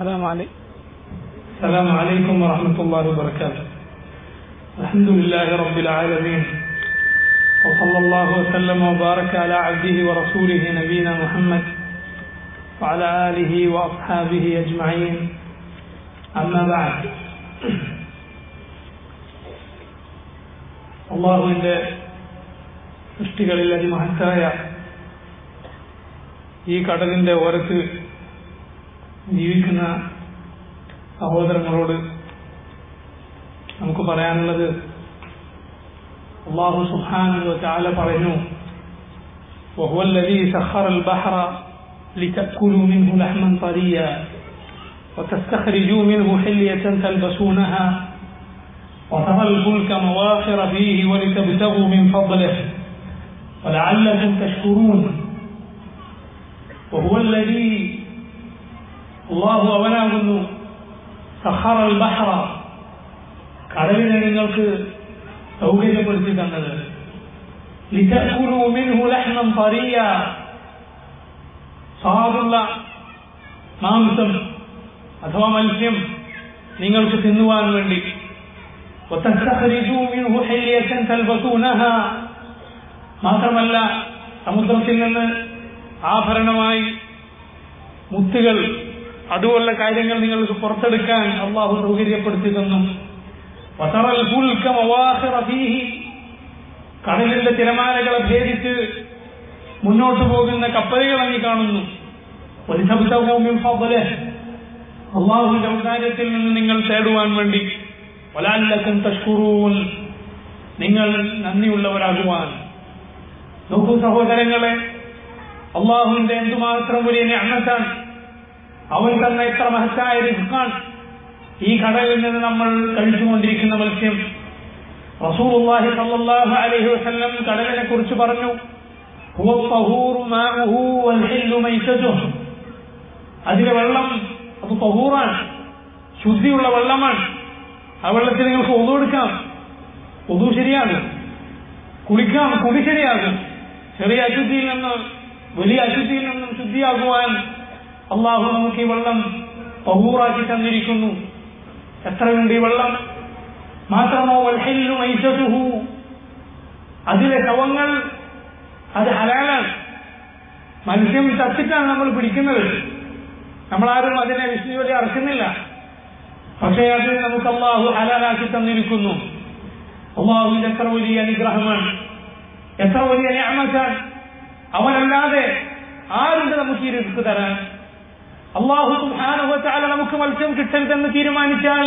السلام عليكم السلام عليكم ورحمة الله وبركاته الحمد لله رب العالمين وصلى الله وسلم وبارك على عبده ورسوله نبينا محمد وعلى آله وأصحابه أجمعين أما بعد അള്ളാഹുവിൻ്റെ സൃഷ്ടികളിൽ അതിമഹത്തായ ഈ കടലിന്റെ ഓരത്ത് ജീവിക്കുന്ന സഹോദരങ്ങളോട് നമുക്ക് പറയാനുള്ളത് അള്ളാഹു സുഹാനു ചാല പറഞ്ഞു وهو الذي سخر البحر لتأكلوا منه لحما طريا وتستخرجوا منه حلية تلبسونها وترى الفلك مواخر فيه ولتبتغوا من فضله ولعلكم تشكرون وهو الذي الله അവനാകുന്നു സഹറ ബഹറ കടലിനെ നിങ്ങൾക്ക് സൗകര്യപ്പെടുത്തി തന്നത് لتأكلوا منه لحما طريا സ്വാദുള്ള മാംസം അഥവാ മത്സ്യം നിങ്ങൾക്ക് തിന്നുവാൻ വേണ്ടി وتستخرجوا منه حلية تلبسونها മാത്രമല്ല സമുദ്രത്തിൽ നിന്ന് ആഭരണമായി മുത്തുകൾ അതുപോലുള്ള കാര്യങ്ങൾ നിങ്ങൾക്ക് പുറത്തെടുക്കാൻ അള്ളാഹു സൗകര്യപ്പെടുത്തി തന്നു വതറൽ ഫുൽക മവാഖിറ ഫീഹി കടലിന്റെ തിരമാലകളെ ഭേദിച്ച് മുന്നോട്ട് പോകുന്ന കപ്പലുകൾ അങ്ങി കാണുന്നു അള്ളാഹുവിന്റെ ഔദാര്യത്തിൽ നിന്ന് നിങ്ങൾ തേടുവാൻ വേണ്ടി വലാല്ലക്കും തഷ്കുറൂൻ നിങ്ങൾ നന്ദിയുള്ളവരാകുവാൻ നോക്കൂ സഹോദരങ്ങളെ അള്ളാഹുവിന്റെ എന്തുമാത്രം വലിയ ഞാനത്താണ് അവൻ തന്ന എത്ര മഹത്തായ റിസ്ക്കാൺ ഈ കടലിൽ നിന്ന് നമ്മൾ കഴിച്ചുകൊണ്ടിരിക്കുന്ന മത്സ്യം റസൂലുള്ളാഹി സല്ലല്ലാഹു അലൈഹി വസല്ലം കടലിനെ കുറിച്ച് പറഞ്ഞു ഹുവ തഹൂറു മാഉഹു വൽ ഹില്ലു മൈതതുഹു അതിലെ വെള്ളം അത് തഹൂറാണ് ശുദ്ധിയുള്ള വെള്ളമാണ് ആ വെള്ളത്തിൽ നിങ്ങൾക്ക് ഒതു എടുക്കാം ഒതു ശരിയാകും കുളിക്കാം കുളി ശരിയാകും ചെറിയ അശുദ്ധിയിൽ നിന്ന് വലിയ അശുദ്ധിയിൽ നിന്നും ശുദ്ധിയാകുവാൻ അള്ളാഹു നമുക്ക് ഈ വെള്ളം പഹൂറാക്കി തന്നിരിക്കുന്നു എത്രയുണ്ട് ഈ വെള്ളം മാത്രമോ വൽഹല്ലു മൈസതുഹു അതിലെ ശവങ്ങൾ അത് ഹലാലാണ് മത്സ്യം ചത്തിട്ടാണ് നമ്മൾ പിടിക്കുന്നത് നമ്മളാരും അതിനെ വിഷ്ണുവരെ അറക്കുന്നില്ല പക്ഷേ അത് നമുക്ക് അള്ളാഹു ഹലാലാക്കി തന്നിരിക്കുന്നു അള്ളാഹുവിന്റെ എത്ര വലിയ അനുഗ്രഹമാണ് എത്ര വലിയ ഞാമത്താണ് അവനല്ലാതെ ആരുണ്ട് നമുക്ക് ഈ റിസ്ക് തരാൻ അള്ളാഹു സുഹാനുഭവത്താല നമുക്ക് മത്സ്യം കിട്ടരുതെന്ന് തീരുമാനിച്ചാൽ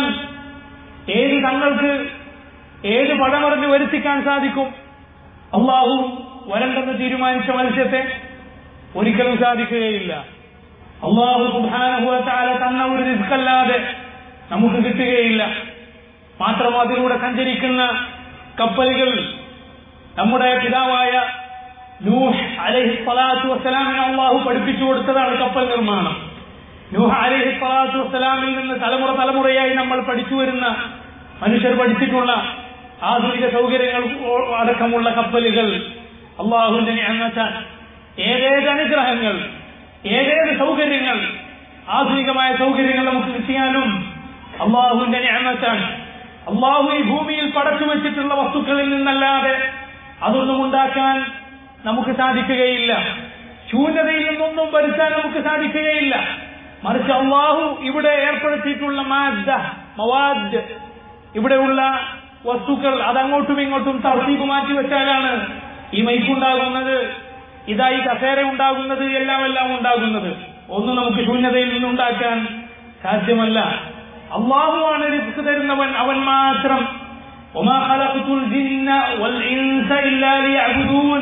ഏത് തങ്ങൾക്ക് ഏത് പടമറിഞ്ഞ് വരുത്തിക്കാൻ സാധിക്കും അള്ളാഹു വരണ്ടെന്ന് തീരുമാനിച്ച മത്സ്യത്തെ ഒരിക്കലും സാധിക്കുകയില്ല അള്ളാഹു സുഹാനുഭവത്താല തന്ന ഒരു റിസ്കല്ലാതെ നമുക്ക് കിട്ടുകയില്ല മാത്രം അതിലൂടെ സഞ്ചരിക്കുന്ന കപ്പലുകൾ നമ്മുടെ പിതാവായ നൂഹ് അലഹി സ്വലാത്തു വസ്സലാമിനെ അള്ളാഹു പഠിപ്പിച്ചു കൊടുത്തതാണ് കപ്പൽ നിർമ്മാണം നൂഹ് അലഹി സ്വലാത്തു വസ്സലാമിൽ നിന്ന് തലമുറ തലമുറയായി നമ്മൾ പഠിച്ചു വരുന്ന മനുഷ്യർ പഠിച്ചിട്ടുള്ള ആധുനിക സൗകര്യങ്ങൾ അടക്കമുള്ള കപ്പലുകൾ അള്ളാഹുവിന്റെ ഞാനച്ചാൽ ഏതേത് അനുഗ്രഹങ്ങൾ ഏതേത് സൗകര്യങ്ങൾ ആധുനികമായ സൗകര്യങ്ങൾ നമുക്ക് കിട്ടിയാലും അള്ളാഹുവിന്റെ ഞാനച്ചാണ് അള്ളാഹു ഈ ഭൂമിയിൽ പടച്ചു വെച്ചിട്ടുള്ള വസ്തുക്കളിൽ നിന്നല്ലാതെ അതൊന്നും ഉണ്ടാക്കാൻ നമുക്ക് സാധിക്കുകയില്ല ശൂന്യതയിൽ നിന്നൊന്നും വരുത്താൻ നമുക്ക് സാധിക്കുകയില്ല മറിച്ച് അള്ളാഹു ഇവിടെ ഏർപ്പെടുത്തിയിട്ടുള്ള മാദ്ദ മവാദ് ഇവിടെയുള്ള വസ്തുക്കൾ അത് അങ്ങോട്ടും ഇങ്ങോട്ടും തർത്തീപ് മാറ്റി വെച്ചാലാണ് ഈ മൈക്കുണ്ടാകുന്നത് ഇതായി കസേര ഉണ്ടാകുന്നത് എല്ലാം എല്ലാം ഉണ്ടാകുന്നത് ഒന്നും നമുക്ക് ശൂന്യതയിൽ നിന്നുണ്ടാക്കാൻ സാധ്യമല്ല അള്ളാഹുവാണ് റിസ്ക് തരുന്നവൻ അവൻ മാത്രം وما خلقت الجن والإنس إلا ليعبدون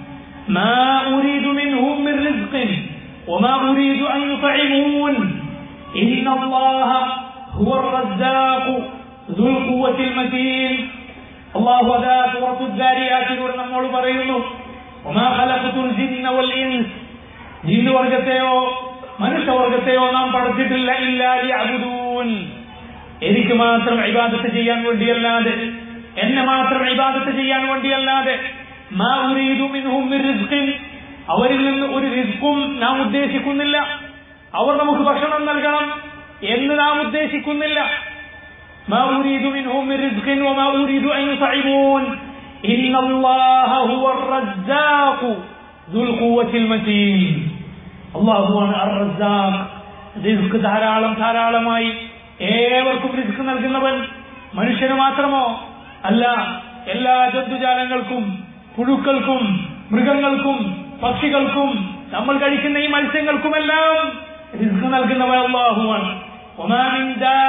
ما أريد منهم من رزق وما أريد أن يطعمون إن الله هو الرزاق ذو القوة المتين الله ذا سورة الذاريات നമ്മൾ പറയുന്നു وما خلقت الجن والإنس ജിന്ന് വർഗത്തെയോ മനുഷ്യവർഗത്തെയോ നാം പഠിച്ചിട്ടില്ല ഇല്ലാലി അബുദൂൻ എനിക്ക് മാത്രം ഇബാദത്ത് ചെയ്യാൻ വേണ്ടിയല്ലാതെ എന്നെ മാത്രം ഇബാദത്ത് ചെയ്യാൻ വേണ്ടിയല്ലാതെ മാ ഉരീദു മിൻഹും മിൻ റിസ്ഖിൻ അവരിൽ നിന്ന് ഒരു റിസ്ക്കും നാം ഉദ്ദേശിക്കുന്നില്ല അവർ നമുക്ക് ഭക്ഷണം നൽകണം എന്ന് നാം ഉദ്ദേശിക്കുന്നില്ല ما أريد منهم من رزق وما أريد أن يطعمون إن الله هو الرزاق ذو القوة المتين الله هو الرزاق റിസ്ക് ധാരാളം ധാരാളമായി ഏവർക്കും റിസ്ക് നൽകുന്നവൻ മനുഷ്യന് മാത്രമോ അല്ല എല്ലാ ജന്തുജാലങ്ങൾക്കും പുഴുക്കൾക്കും മൃഗങ്ങൾക്കും പക്ഷികൾക്കും നമ്മൾ കഴിക്കുന്ന ഈ മത്സ്യങ്ങൾക്കുമെല്ലാം റിസ്ക് നൽകുന്നവൻ അള്ളാഹുവാണ് وما من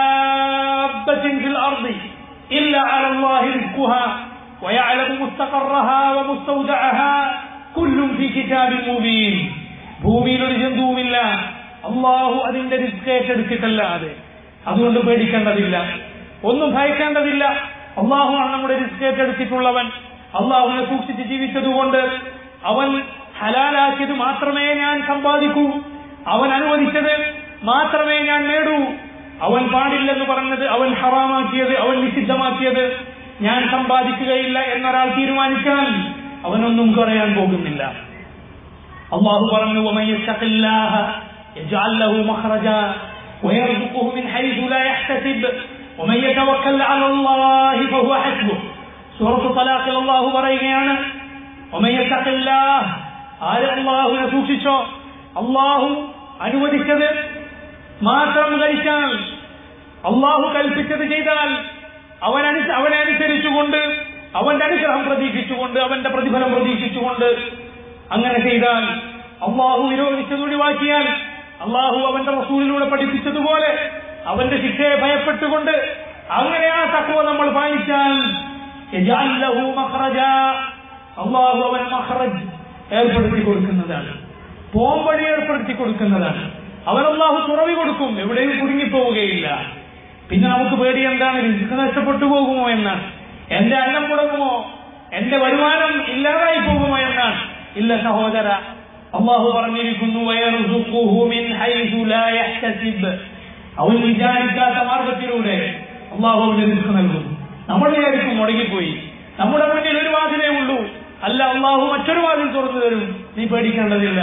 دابة في الأرض إلا على الله رزقها ويعلم مستقرها ومستودعها كل في كتاب مبين ഭൂമിയിൽ ഒരു ജന്തുവുമില്ല അള്ളാഹു അതിന്റെ റിസ്ക് ഏറ്റെടുത്തിട്ടല്ലാതെ അതുകൊണ്ട് പേടിക്കേണ്ടതില്ല ഒന്നും ഭയക്കേണ്ടതില്ല അള്ളാഹുവാണ് നമ്മുടെ റിസ്ക് ഏറ്റെടുത്തിട്ടുള്ളവൻ അള്ളാഹുവിനെ സൂക്ഷിച്ച് ജീവിച്ചതുകൊണ്ട് അവൻ ഹലാലാക്കിയത് മാത്രമേ ഞാൻ സമ്പാദിക്കൂ അവൻ അനുവദിച്ചത് മാത്രമേ ഞാൻ നേടൂ അവൻ പാടില്ലെന്ന് പറഞ്ഞത് അവൻ ഹറാമാക്കിയത് അവൻ നിഷിദ്ധമാക്കിയത് ഞാൻ സമ്പാദിക്കുകയില്ല എന്നൊരാൾ തീരുമാനിച്ചാൽ അവനൊന്നും കുറയാൻ പോകുന്നില്ല അള്ളാഹു പറഞ്ഞു ومن يتق الله يجعل له مخرجا ويرزقه من حيث لا يحتسب ومن يتوكل على الله فهو حسبه سورة طلاق الله പറയുകയാണ് ومن يتق الله ആര് അള്ളാഹുവിനെ സൂക്ഷിച്ചോ അള്ളാഹു അനുവദിച്ചത് മാത്രം കഴിച്ചാൽ അള്ളാഹു കൽപ്പിച്ചത് ചെയ്താൽ അവനനു അവനെ അനുസരിച്ചുകൊണ്ട് അവന്റെ അനുഗ്രഹം പ്രതീക്ഷിച്ചുകൊണ്ട് അവന്റെ പ്രതിഫലം പ്രതീക്ഷിച്ചുകൊണ്ട് അങ്ങനെ ചെയ്താൽ അള്ളാഹു വിരോധിച്ചത് ഒഴിവാക്കിയാൽ അള്ളാഹു അവന്റെ റസൂലിലൂടെ പഠിപ്പിച്ചതുപോലെ അവന്റെ ശിക്ഷയെ ഭയപ്പെട്ടുകൊണ്ട് അങ്ങനെ ആ തത്വ നമ്മൾ പാലിച്ചാൽ യജാൽ ലഹു മഖ്റജ. അള്ളാഹു അവൻ മഹ്റജ് ഏർപ്പെടുത്തി കൊടുക്കുന്നതാണ് പോംവഴി ഏർപ്പെടുത്തി കൊടുക്കുന്നതാണ് അവൻ അള്ളാഹു തുറവി കൊടുക്കും എവിടെയും കുടുങ്ങിപ്പോവുകയില്ല പിന്നെ നമുക്ക് പേടി എന്താണ് റിസ്ക് നഷ്ടപ്പെട്ടു പോകുമോ എന്നാണ് എന്റെ അന്നം മുടങ്ങുമോ എന്റെ വരുമാനം ഇല്ലാതായി പോകുമോ എന്നാണ് ഇല്ല സഹോദര അള്ളാഹു പറഞ്ഞിരിക്കുന്നു വയർസുഖുഹു മിൻ ഹൈസു ലാ യഹ്തസിബ് അവൻ വിചാരിക്കാത്ത മാർഗത്തിലൂടെ അള്ളാഹു അവന് റിസ്ക് നൽകും നമ്മൾ വിചാരിക്കും മുടങ്ങിപ്പോയി നമ്മുടെ മുന്നിൽ ഒരു വാതിലേ ഉള്ളൂ അല്ല അള്ളാഹു മറ്റൊരു വാതിൽ തുറന്നു തരും നീ പേടിക്കേണ്ടതില്ല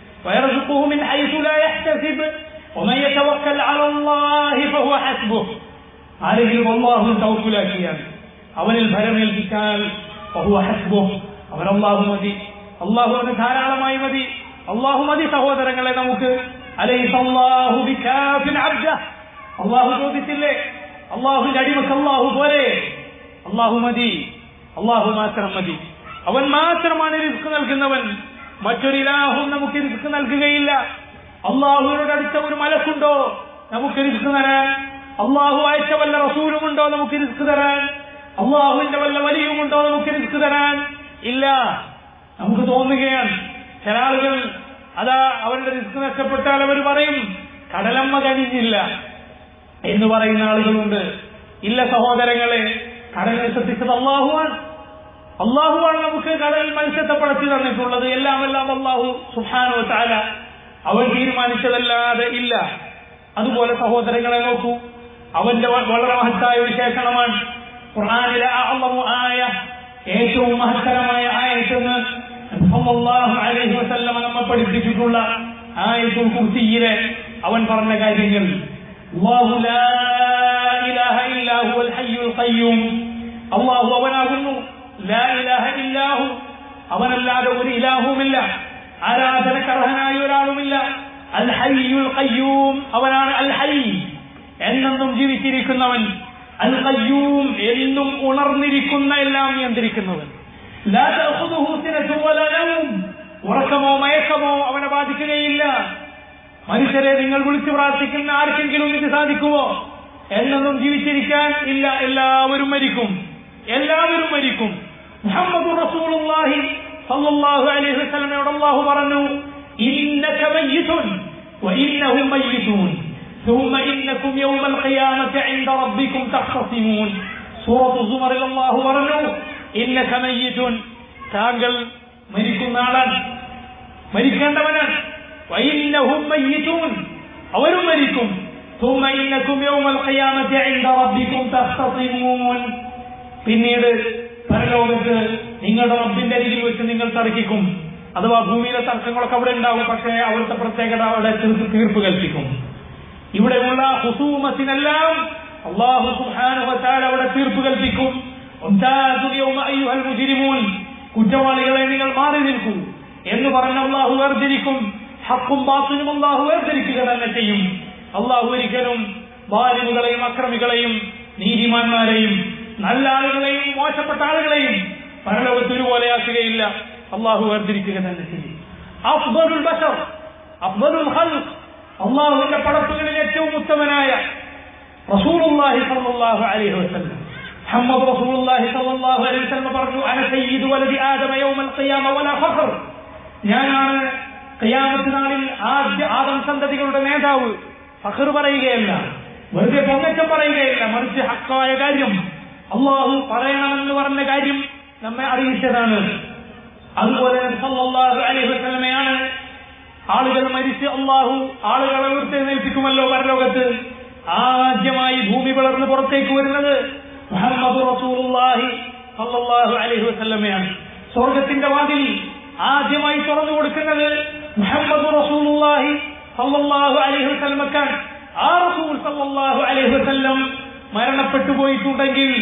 ويرزقه من حيث لا يحتسب ومن يتوكل على الله فهو حسبه ആരെങ്കിലും അള്ളാഹു തൗക്കുലാക്കിയാൽ അവനിൽ ഭരമേൽപ്പിച്ചാൽ ഫഹുവ ഹസ്ബുഹ് അവൻ അള്ളാഹു മതി അള്ളാഹു അവന് ധാരാളമായി മതി അള്ളാഹു മതി സഹോദരങ്ങളെ നമുക്ക് അലൈഹി അല്ലാഹു ബികാഫിൻ അബ്ദ അള്ളാഹു ചോദിച്ചില്ലേ അള്ളാഹുവിന്റെ അടിമക്ക് അള്ളാഹു പോലെ അള്ളാഹു മതി അള്ളാഹു മാത്രം മതി അവൻ മാത്രമാണ് റിസ്ക് നൽകുന്നവൻ മറ്റൊരു ഇലാഹും നമുക്ക് റിസ്ക് നൽകുകയില്ല അള്ളാഹുവിനോട് അടുത്ത ഒരു മലക്കുണ്ടോ നമുക്ക് റിസ്ക് തരാൻ അള്ളാഹു അയച്ച വല്ല റസൂലുമുണ്ടോ നമുക്ക് റിസ്ക് തരാൻ അള്ളാഹുവിന്റെ വല്ല വലിയുമുണ്ടോ നമുക്ക് റിസ്ക് തരാൻ ഇല്ല നമുക്ക് തോന്നുകയാണ് ചില ആളുകൾ അതാ അവരുടെ റിസ്ക് നഷ്ടപ്പെട്ടാൽ അവർ പറയും കടലമ്മ കനിഞ്ഞില്ല എന്ന് പറയുന്ന ആളുകളുണ്ട് ഇല്ല സഹോദരങ്ങളെ കടലിനെ ശ്രദ്ധിച്ചത് അള്ളാഹുവാണ് അള്ളാഹുവാണ് നമുക്ക് കടൽ മത്സ്യത്തെ പടച്ചു തന്നിട്ടുള്ളത് എല്ലാം എല്ലാം അള്ളാഹു സുഹാനോ താല അവൻ തീരുമാനിച്ചതല്ലാതെ ഇല്ല അതുപോലെ സഹോദരങ്ങളെ നോക്കൂ അവന്റെ വ- വളരെ മഹത്തായ വിശേഷണമാണ് ഖുർആനിലെ അഅ്ളമു ആയ ഏറ്റവും മഹത്തരമായ ആയത്തെന്ന് സല്ലല്ലാഹു അലൈഹി വസല്ലമ നമ്മെ പഠിപ്പിച്ചിട്ടുള്ള ആയത്തുൽ കുർസിയിലെ അവൻ പറഞ്ഞ കാര്യങ്ങൾ അല്ലാഹു ലാ ഇലാഹ ഇല്ലാ ഹുവൽ ഹയ്യുൽ ഖയ്യൂം അല്ലാഹു അവനാകുന്നു ലാ ഇലാഹ ഇല്ലാഹു അവനല്ലാതെ ഒരു ഇലാഹുമില്ല ആരാധനക്കർഹനായ ഒരാളുമില്ല അൽ ഹയ്യുൽ ഖയ്യൂം അവനാണ് അൽ ഹയ്യ് എന്നെന്നും ജീവിച്ചിരിക്കുന്നവൻ അൽ ഖയ്യൂം എന്നും ഉണർന്നിരിക്കുന്ന എല്ലാം നിയന്ത്രിക്കുന്നവൻ ലാ തഅഖുദുഹു സിനത്തുൻ വലാ നൗം ഉറക്കമോ മയക്കമോ അവനെ ബാധിക്കുകയില്ല മനുഷ്യരെ നിങ്ങൾ വിളിച്ചു പ്രാർത്ഥിക്കുന്ന ആർക്കെങ്കിലും ഇത് സാധിക്കുമോ എന്നൊന്നും ജീവിച്ചിരിക്കാൻ ഇല്ല എല്ലാവരും മരിക്കും എല്ലാവരും മരിക്കും മുഹമ്മദ് റസൂലുള്ളാഹി സല്ലല്ലാഹു അലൈഹി വസല്ലമയോട് അല്ലാഹു പറഞ്ഞു ഇന്നക മയ്യിതുൻ വഇന്നഹും മയ്യിതൂൻ ثم إنكم يوم القيامة عند ربكم تختصمون سورة الزمر الله പറഞ്ഞു إنك ميت താങ്കൾ മരിക്കുന്ന ആളാണ് മരിക്കേണ്ടവനാണ് വൈന്നഹും മയ്യിതൂൻ അവരും മരിക്കും ثم إنكم يوم القيامة عند ربكم تختصمون പിന്നീട് പരലോകത്ത് നിങ്ങളുടെ റബ്ബിന്റെ അരികിൽ വെച്ച് നിങ്ങൾ തർക്കിക്കും അഥവാ ഭൂമിയിലെ തർക്കങ്ങളൊക്കെ അവിടെ ഉണ്ടാവും പക്ഷേ അവിടുത്തെ പ്രത്യേകത അവിടെ തീർപ്പ് തീർപ്പ് കൽപ്പിക്കും ഇവിടെയുള്ള ഹുസൂമത്തിനെല്ലാം അള്ളാഹു സുഹാനുവത്താൽ അവിടെ തീർപ്പ് കൽപ്പിക്കും وامتازوا اليوم أيها المجرمون കുറ്റവാളികളെ നിങ്ങൾ മാറി നിൽക്കൂ എന്ന് പറഞ്ഞ അള്ളാഹു വേർതിരിക്കും ഹക്കും ബാത്തിനും അള്ളാഹു വേർതിരിക്കുക തന്നെ ചെയ്യും അള്ളാഹു ഒരിക്കലും ബാലിമുകളെയും അക്രമികളെയും നീതിമാന്മാരെയും നല്ല ആളുകളെയും മോശപ്പെട്ട ആളുകളെയും പരലോകത്ത് ഒരുപോലെയാക്കുകയില്ല അള്ളാഹു വേർതിരിക്കുക തന്നെ ചെയ്യും അഫ്ദലുൽ ബശർ അഫ്ദലുൽ ഖൽഖ് അള്ളാഹുവിന്റെ പടപ്പുകളിൽ ഏറ്റവും ഉത്തമനായ റസൂലുള്ളാഹി സ്വല്ലല്ലാഹു അലൈഹി വസല്ലം മുഹമ്മദ് റസൂലുള്ളാഹി സ്വല്ലല്ലാഹു അലൈഹി വസല്ലം പറഞ്ഞു അന സയ്യിദു വലദി ആദമ യൗമൽ ഖിയാമ വലാ ഫഖർ ഞാനാണ് ഖിയാമത്ത് നാളിൽ ആദ്യ ആദം സന്തതികളുടെ നേതാവ് ഫഖർ പറയുകയല്ല വെറുതെ പൊങ്ങച്ചം പറയുകയില്ല മറിച്ച് ഹക്കായ കാര്യം അള്ളാഹു പറയണമെന്ന് പറഞ്ഞ കാര്യം നമ്മെ അറിയിച്ചതാണ് അതുപോലെ നബി സല്ലല്ലാഹു അലൈഹി വസല്ലമയാണ് ആളുകൾ മരിച്ച് അള്ളാഹു ആളുകളെ ഉയർത്തെഴുന്നേൽപ്പിക്കുമല്ലോ പരലോകത്ത് ആദ്യമായി ഭൂമി വളർന്ന് പുറത്തേക്ക് വരുന്നത് മുഹമ്മദ് റസൂലുള്ളാഹി സല്ലല്ലാഹു അലൈഹി വസല്ലമയാണ് സ്വർഗത്തിന്റെ വാതിൽ ആദ്യമായി തുറന്നു കൊടുക്കുന്നത് മുഹമ്മദ് റസൂലുള്ളാഹി സല്ലല്ലാഹു അലൈഹി വസല്ലമക്കാണ് ആ റസൂൽ സല്ലല്ലാഹു അലൈഹി വസല്ലം മരണപ്പെട്ടു പോയിട്ടുണ്ടെങ്കിൽ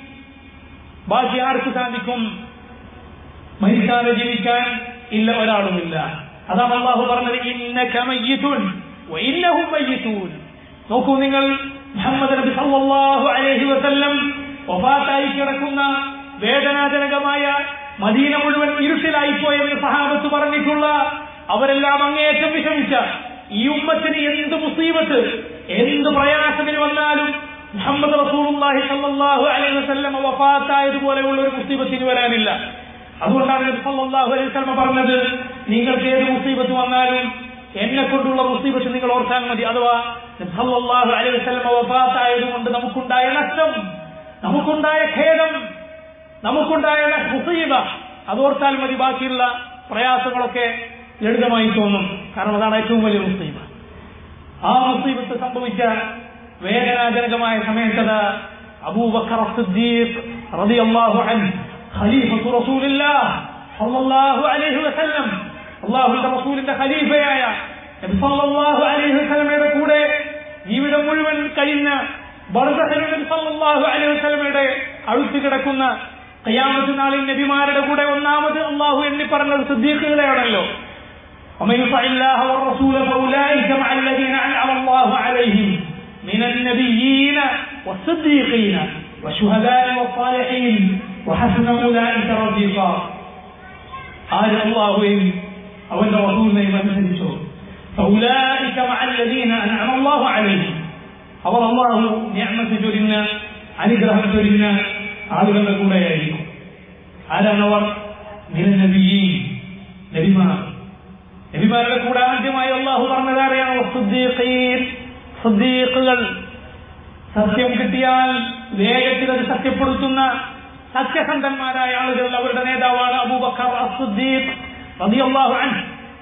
ബാക്കി ആർക്ക് സാധിക്കും മരിക്കാതെ ജീവിക്കാൻ ഇല്ല ഒരാളുമില്ല അതാണ് അള്ളാഹു പറഞ്ഞത് ഇന്നക മയ്യിതുൻ വഇന്നഹും മയ്യിതൂൻ നോക്കൂ നിങ്ങൾ മുഹമ്മദ് നബി സല്ലല്ലാഹു അലൈഹി വസല്ലം വഫാത്തായി കിടക്കുന്ന വേദനാജനകമായ മദീന മുഴുവൻ ഇരുട്ടിലായിപ്പോയെന്ന് സഹാബത്ത് പറഞ്ഞിട്ടുള്ള അവരെല്ലാം അങ്ങേയറ്റം വിഷമിച്ച ഈ ഉമ്മത്തിന് എന്ത് മുസീബത്ത് എന്ത് പ്രയാസത്തിന് വന്നാലും മുഹമ്മദ് റസൂലുള്ളാഹി സല്ലല്ലാഹു അലൈഹി വസല്ലം വഫാത്തായതുപോലെയുള്ള ഒരു മുസീബത്തിന് വരാനില്ല അതുകൊണ്ടാണ് നബി സല്ലല്ലാഹു അലൈഹി വസല്ലം പറഞ്ഞത് നിങ്ങൾക്ക് ഏത് മുസീബത്ത് വന്നാലും എന്നെ കൊണ്ടുള്ള മുസീബത്ത് നിങ്ങൾ ഓർത്താൽ മതി അഥവാ നബി സല്ലല്ലാഹു അലൈഹി വസല്ലം വഫാത്തായതുകൊണ്ട് നമുക്കുണ്ടായ നഷ്ടം നമുക്കുണ്ടായ ഖേദം നമുക്കുണ്ടായ മുസീബ അതോർത്താൽ മതി ബാക്കിയുള്ള പ്രയാസങ്ങളൊക്കെ ലളിതമായി തോന്നും കാരണം അതാണ് ഏറ്റവും വലിയ മുസീബ ആ മുസീബത്ത് സംഭവിച്ച വേദനാജനകമായ സമയത്തത് അബൂബക്കർ സിദ്ദീഖ് റളിയല്ലാഹു അൻഹു ഖലീഫത്തു റസൂലില്ലാഹ് സല്ലല്ലാഹു അലൈഹി വസല്ലം അല്ലാഹുവിന്റെ റസൂലിന്റെ ഖലീഫയായ നബി സല്ലല്ലാഹു അലൈഹി വസല്ലമയുടെ കൂടെ ജീവിതം മുഴുവൻ കഴിഞ്ഞ ബർസഹൽ നബി സല്ലല്ലാഹു അലൈഹി വസല്ലമയുടെ അടുത്ത് കിടക്കുന്ന ഖിയാമത്ത് നാളിൽ നബിമാരുടെ കൂടെ ഒന്നാമത് അള്ളാഹു എണ്ണി പറഞ്ഞത് സിദ്ദീഖുകളെയാണല്ലോ ومن يطع الله والرسول فاولئك مع الذين انعم الله عليهم من النبيين والصديقين والشهداء والصالحين وحسن اولئك رفيقا قال الله ان او ان رسولنا يمثلته فاولئك مع الذين انعم الله عليهم അവർ അള്ളാഹു ഞാമത്ത് ചൊരിഞ്ഞ അനുഗ്രഹം ചൊരിഞ്ഞ ആളുകളുടെ കൂടെയായിരിക്കും ആരാണവർ നിലനബിയീ നബിമാർ നബിമാരുടെ കൂടെ ആദ്യമായി അള്ളാഹു പറഞ്ഞത് അറിയാമോ സദ്ദീഖുകൾ സത്യം കിട്ടിയാൽ വേഗത്തിൽ അത് സത്യപ്പെടുത്തുന്ന സത്യസന്ധന്മാരായ ആളുകൾ അവരുടെ നേതാവാണ് അബൂബക്കർ അസ്സുദ്ദീഖ് റളിയല്ലാഹു അൻഹു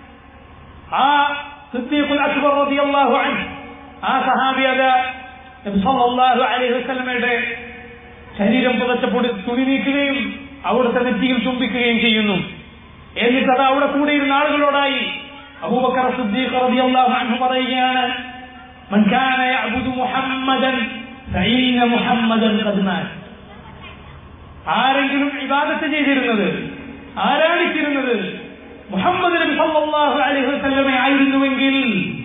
ആ സിദ്ദീഖുൽ അക്ബർ റളിയല്ലാഹു അൻഹു ആ സഹാബി അത് നബി സല്ലല്ലാഹു അലൈഹി വസല്ലമയുടെ ശരീരം പുതച്ച പൊടി തുണി നീക്കുകയും അവിടുത്തെ നെറ്റിയിൽ ചുംബിക്കുകയും ചെയ്യുന്നു എന്നിട്ട് അത് അവിടെ കൂടെ ഇരുന്ന ആളുകളോടായി അബൂബക്കർ സിദ്ദീഖ് റളിയല്ലാഹു അൻഹു പറയുകയാണ് من كان يعبد محمدا فإن محمدا قد مات ആരെങ്കിലും ഇബാദത്ത് ചെയ്തിരുന്നത് ആരാധിച്ചിരുന്നത് മുഹമ്മദ് നബി സല്ലല്ലാഹു അലൈഹി വസല്ലമ ആയിരുന്നുവെങ്കിൽ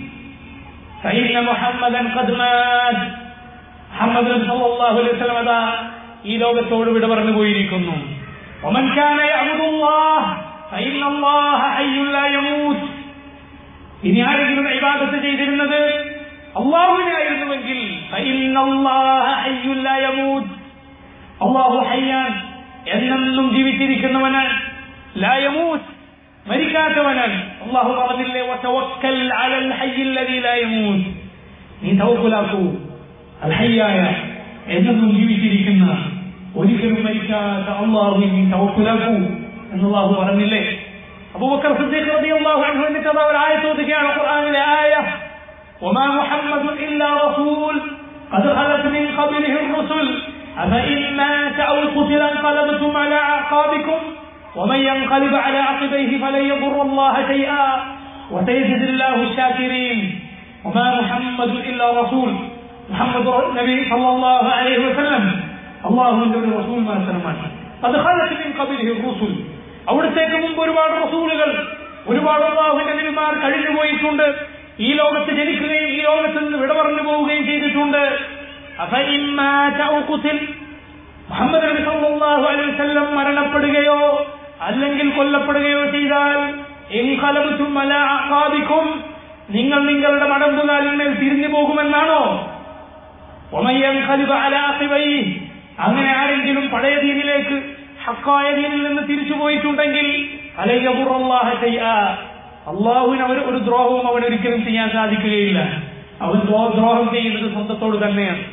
فإن محمدا قد مات മുഹമ്മദ് നബി സല്ലല്ലാഹു അലൈഹി വസല്ലമ ദാ ഈ ലോകത്തോട് വിട പറഞ്ഞു പോയിരിക്കുന്നു ومن كان يعبد الله فإن الله حي لا يموت ഇനി ആരെങ്കിലും ഇബാദത്ത് ചെയ്തിരുന്നത് അള്ളാഹുവിനായിരുന്നുവെങ്കിൽ فإن الله حي لا يموت അള്ളാഹു ഹയ്യാൻ എന്നെന്നും ജീവിച്ചിരിക്കുന്നവനാണ് لا يموت മരിക്കാത്തവനാണ് അള്ളാഹു പറഞ്ഞില്ലേ وتوكل على الحي الذي لا يموت നീ തവക്കുലാക്കൂ അൽ ഹയ്യായ എന്നെന്നും ജീവിച്ചിരിക്കുന്ന ഒരിക്കലും മരിക്കാത്ത അള്ളാഹുവിൽ നീ തവക്കുലാക്കൂ എന്നല്ലാഹു പറഞ്ഞില്ലേ അബൂബക്കർ സിദ്ദീഖ് റളിയല്ലാഹു അൻഹു എന്നിട്ട് അത് ഒരു ആയത്ത് ഓതുകയാണ് ഖുർആനിലെ ആയ وما محمد إلا رسول قد خلت من قبله الرسل أفإن مات أو قتل انقلبتم على أعقابكم ومن ينقلب على عقبيه فلن يضر الله شيئا وسيجزي الله الشاكرين وما محمد إلا رسول محمد النبي صلى الله عليه وسلم الله ഒരു റസൂൽ മാത്രമാണ് അത് ഖലത്ത് മിൻ ഖബലിഹി الرسل അവിടത്തേക്ക് മുമ്പ് ഒരുപാട് റസൂലുകൾ ഒരുപാട് അള്ളാഹുവിന്റെ നബിമാർ കഴിഞ്ഞു പോയിട്ടുണ്ട് ഈ ലോകത്ത് ജനിക്കുകയും ഈ ലോകത്ത് നിന്ന് വിട പറഞ്ഞു പോവുകയും ചെയ്തിട്ടുണ്ട് അഫഇൻ മാത ഔ ഖുതിൽ മുഹമ്മദ് നബി സല്ലല്ലാഹു അലൈഹി വസല്ലം മരണപ്പെടുകയോ അല്ലെങ്കിൽ കൊല്ലപ്പെടുകയോ ചെയ്താൽ ഇൻഖലബതും അലാ അഖാബിക്കും നിങ്ങൾ നിങ്ങളുടെ മടമ്പുകാലിന്മേൽ തിരിഞ്ഞു പോകുമെന്നാണോ ومن ينقلب على عقبيه അങ്ങനെ ആരെങ്കിലും പഴയ ദീനിലേക്ക് ഹക്കായ ദീനിൽ നിന്ന് തിരിച്ചു പോയിട്ടുണ്ടെങ്കിൽ അലയ്യബുറല്ലാഹ ചെയ്യ അള്ളാഹുവിന് അവർ ഒരു ദ്രോഹവും അവൻ ഒരിക്കലും ചെയ്യാൻ സാധിക്കുകയില്ല അവൻ ദ്രോ- ദ്രോഹം ചെയ്യുന്നത് സ്വന്തത്തോട് തന്നെയാണ്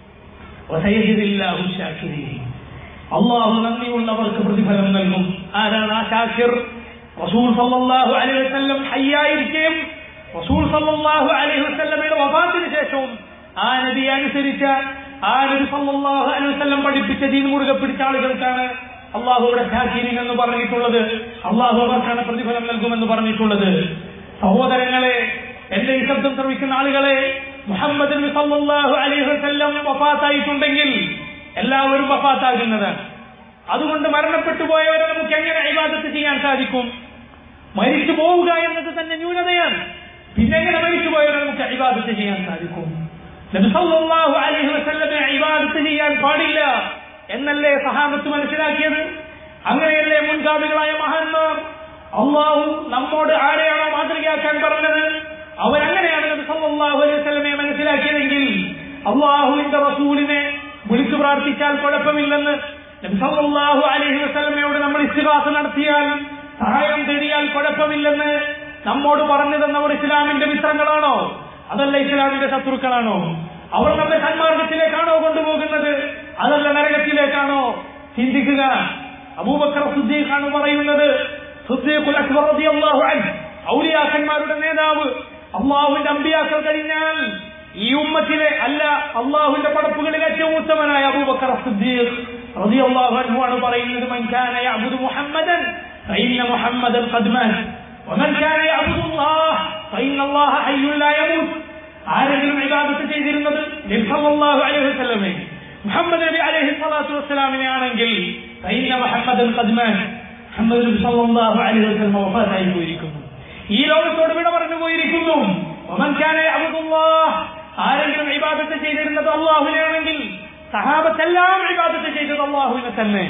വസയജിദില്ലാഹു ശാക്കിരീൻ. അള്ളാഹു നന്ദിയുള്ളവർക്ക് പ്രതിഫലം നൽകും ആരാണ് ആ ഷാക്കിർ റസൂൽ സല്ലല്ലാഹു അലൈഹി വസല്ലം ഹയ്യായിരിക്കും റസൂൽ സല്ലല്ലാഹു അലൈഹി വസല്ലമയുടെ വഫാത്തിന് ശേഷവും ആ നബിയെ അനുസരിച്ച ആ നബി സല്ലല്ലാഹു അലൈഹി വസല്ലം പഠിപ്പിച്ച ദീൻ മുറുകെ പിടിച്ച ആളുകൾക്കാണ് അള്ളാഹു ഇവിടെ ഷാക്കിരീൻ എന്ന് പറഞ്ഞിട്ടുള്ളത് അള്ളാഹു അവർക്കാണ് പ്രതിഫലം നൽകുമെന്ന് പറഞ്ഞിട്ടുള്ളത് സഹോദരങ്ങളെ എന്റെ ഈ ശബ്ദം ശ്രമിക്കുന്ന ആളുകളെ മുഹമ്മദ് നബി സല്ലല്ലാഹു അലൈഹി വസല്ലം വഫാത്തായിട്ടുണ്ടെങ്കിൽ എല്ലാവരും വഫാത്താകുന്നതാണ് അതുകൊണ്ട് മരണപ്പെട്ടു പോയവരെ നമുക്ക് എങ്ങനെ ഇബാദത്ത് ചെയ്യാൻ സാധിക്കും മരിച്ചു പോവുക എന്നത് തന്നെ ന്യൂനതയാണ് പിന്നെ എങ്ങനെ മരിച്ചു പോയവരെ നമുക്ക് ഇബാദത്ത് ചെയ്യാൻ സാധിക്കും നബി സല്ലല്ലാഹു അലൈഹി വസല്ലമെ ഇബാദത്ത് ചെയ്യാൻ പാടില്ല എന്നല്ലേ സഹാബത്ത് മനസ്സിലാക്കിയത് അങ്ങനെയല്ലേ മുൻഗാമികളായ മഹാന്മാർ അള്ളാഹു നമ്മോട് ആരെയാണോ മാതൃകയാക്കാൻ പറഞ്ഞത് അവരങ്ങനെയാണ് നബി സല്ലല്ലാഹു അലൈഹി വസല്ലമയെ മനസ്സിലാക്കിയതെങ്കിൽ അള്ളാഹുവിന്റെ റസൂലിനെ വിളിച്ചു പ്രാർത്ഥിച്ചാൽ കുഴപ്പമില്ലെന്ന് നബി സല്ലല്ലാഹു അലൈഹി വസല്ലമയോട് നമ്മൾ ഇസ്തിഗാസ നടത്തിയാൽ സഹായം തേടിയാൽ കുഴപ്പമില്ലെന്ന് നമ്മോട് പറഞ്ഞു തന്നവർ ഇസ്ലാമിന്റെ മിത്രങ്ങളാണോ അതല്ല ഇസ്ലാമിന്റെ ശത്രുക്കളാണോ അവർ നമ്മെ സന്മാർഗത്തിലേക്കാണോ കൊണ്ടുപോകുന്നത് അതല്ല നരകത്തിലേക്കാണോ ചിന്തിക്കുക അബൂബക്കർ സുദ്ദീഖാണ് പറയുന്നത് സുദ്ദീഖുൽ അക്ബർ റളിയല്ലാഹു അൻഹു ഔലിയാക്കന്മാരുടെ നേതാവ് അള്ളാഹുവിന്റെ അമ്പിയാക്കൾ കഴിഞ്ഞാൽ ഈ ഉമ്മത്തിലെ അല്ല അള്ളാഹുവിന്റെ പടപ്പുകളിൽ ഏറ്റവും ഉത്തമനായ അബൂബക്കർ സിദ്ദീഖ് റളിയല്ലാഹു അൻഹു ആണ് പറയുന്നത് മൻ കാന യഅബുദു മുഹമ്മദൻ ഫഇന്ന മുഹമ്മദൻ ഖദ് മാറ്റ് ومن كان يعبد الله فإن الله حي لا يموت ആരെങ്കിലും ഇബാദത്ത് ചെയ്തിരുന്നത് നബി സല്ലല്ലാഹു അലൈഹി വസല്ലമെ മുഹമ്മദ് നബി അലൈഹി സ്വലാത്തു വസ്സലാമിനെ ആണെങ്കിൽ ഫഇന്ന മുഹമ്മദൻ ഖദ് മാറ്റ് മുഹമ്മദ് നബി സല്ലല്ലാഹു അലൈഹി വസല്ലം വഫാത്തായി പോയിരിക്കുന്നു ഈ ലോകത്തോട് വിട പറഞ്ഞു പോയിരിക്കുന്നു ഒമൻ കാന യഅബുദുല്ലാഹ് ആരെങ്കിലും ഇബാദത്ത് ചെയ്തിരുന്നത് അള്ളാഹുവിനെയാണെങ്കിൽ സഹാബത്തെല്ലാം ഇബാദത്ത് ചെയ്തത് അള്ളാഹുവിനെ തന്നെ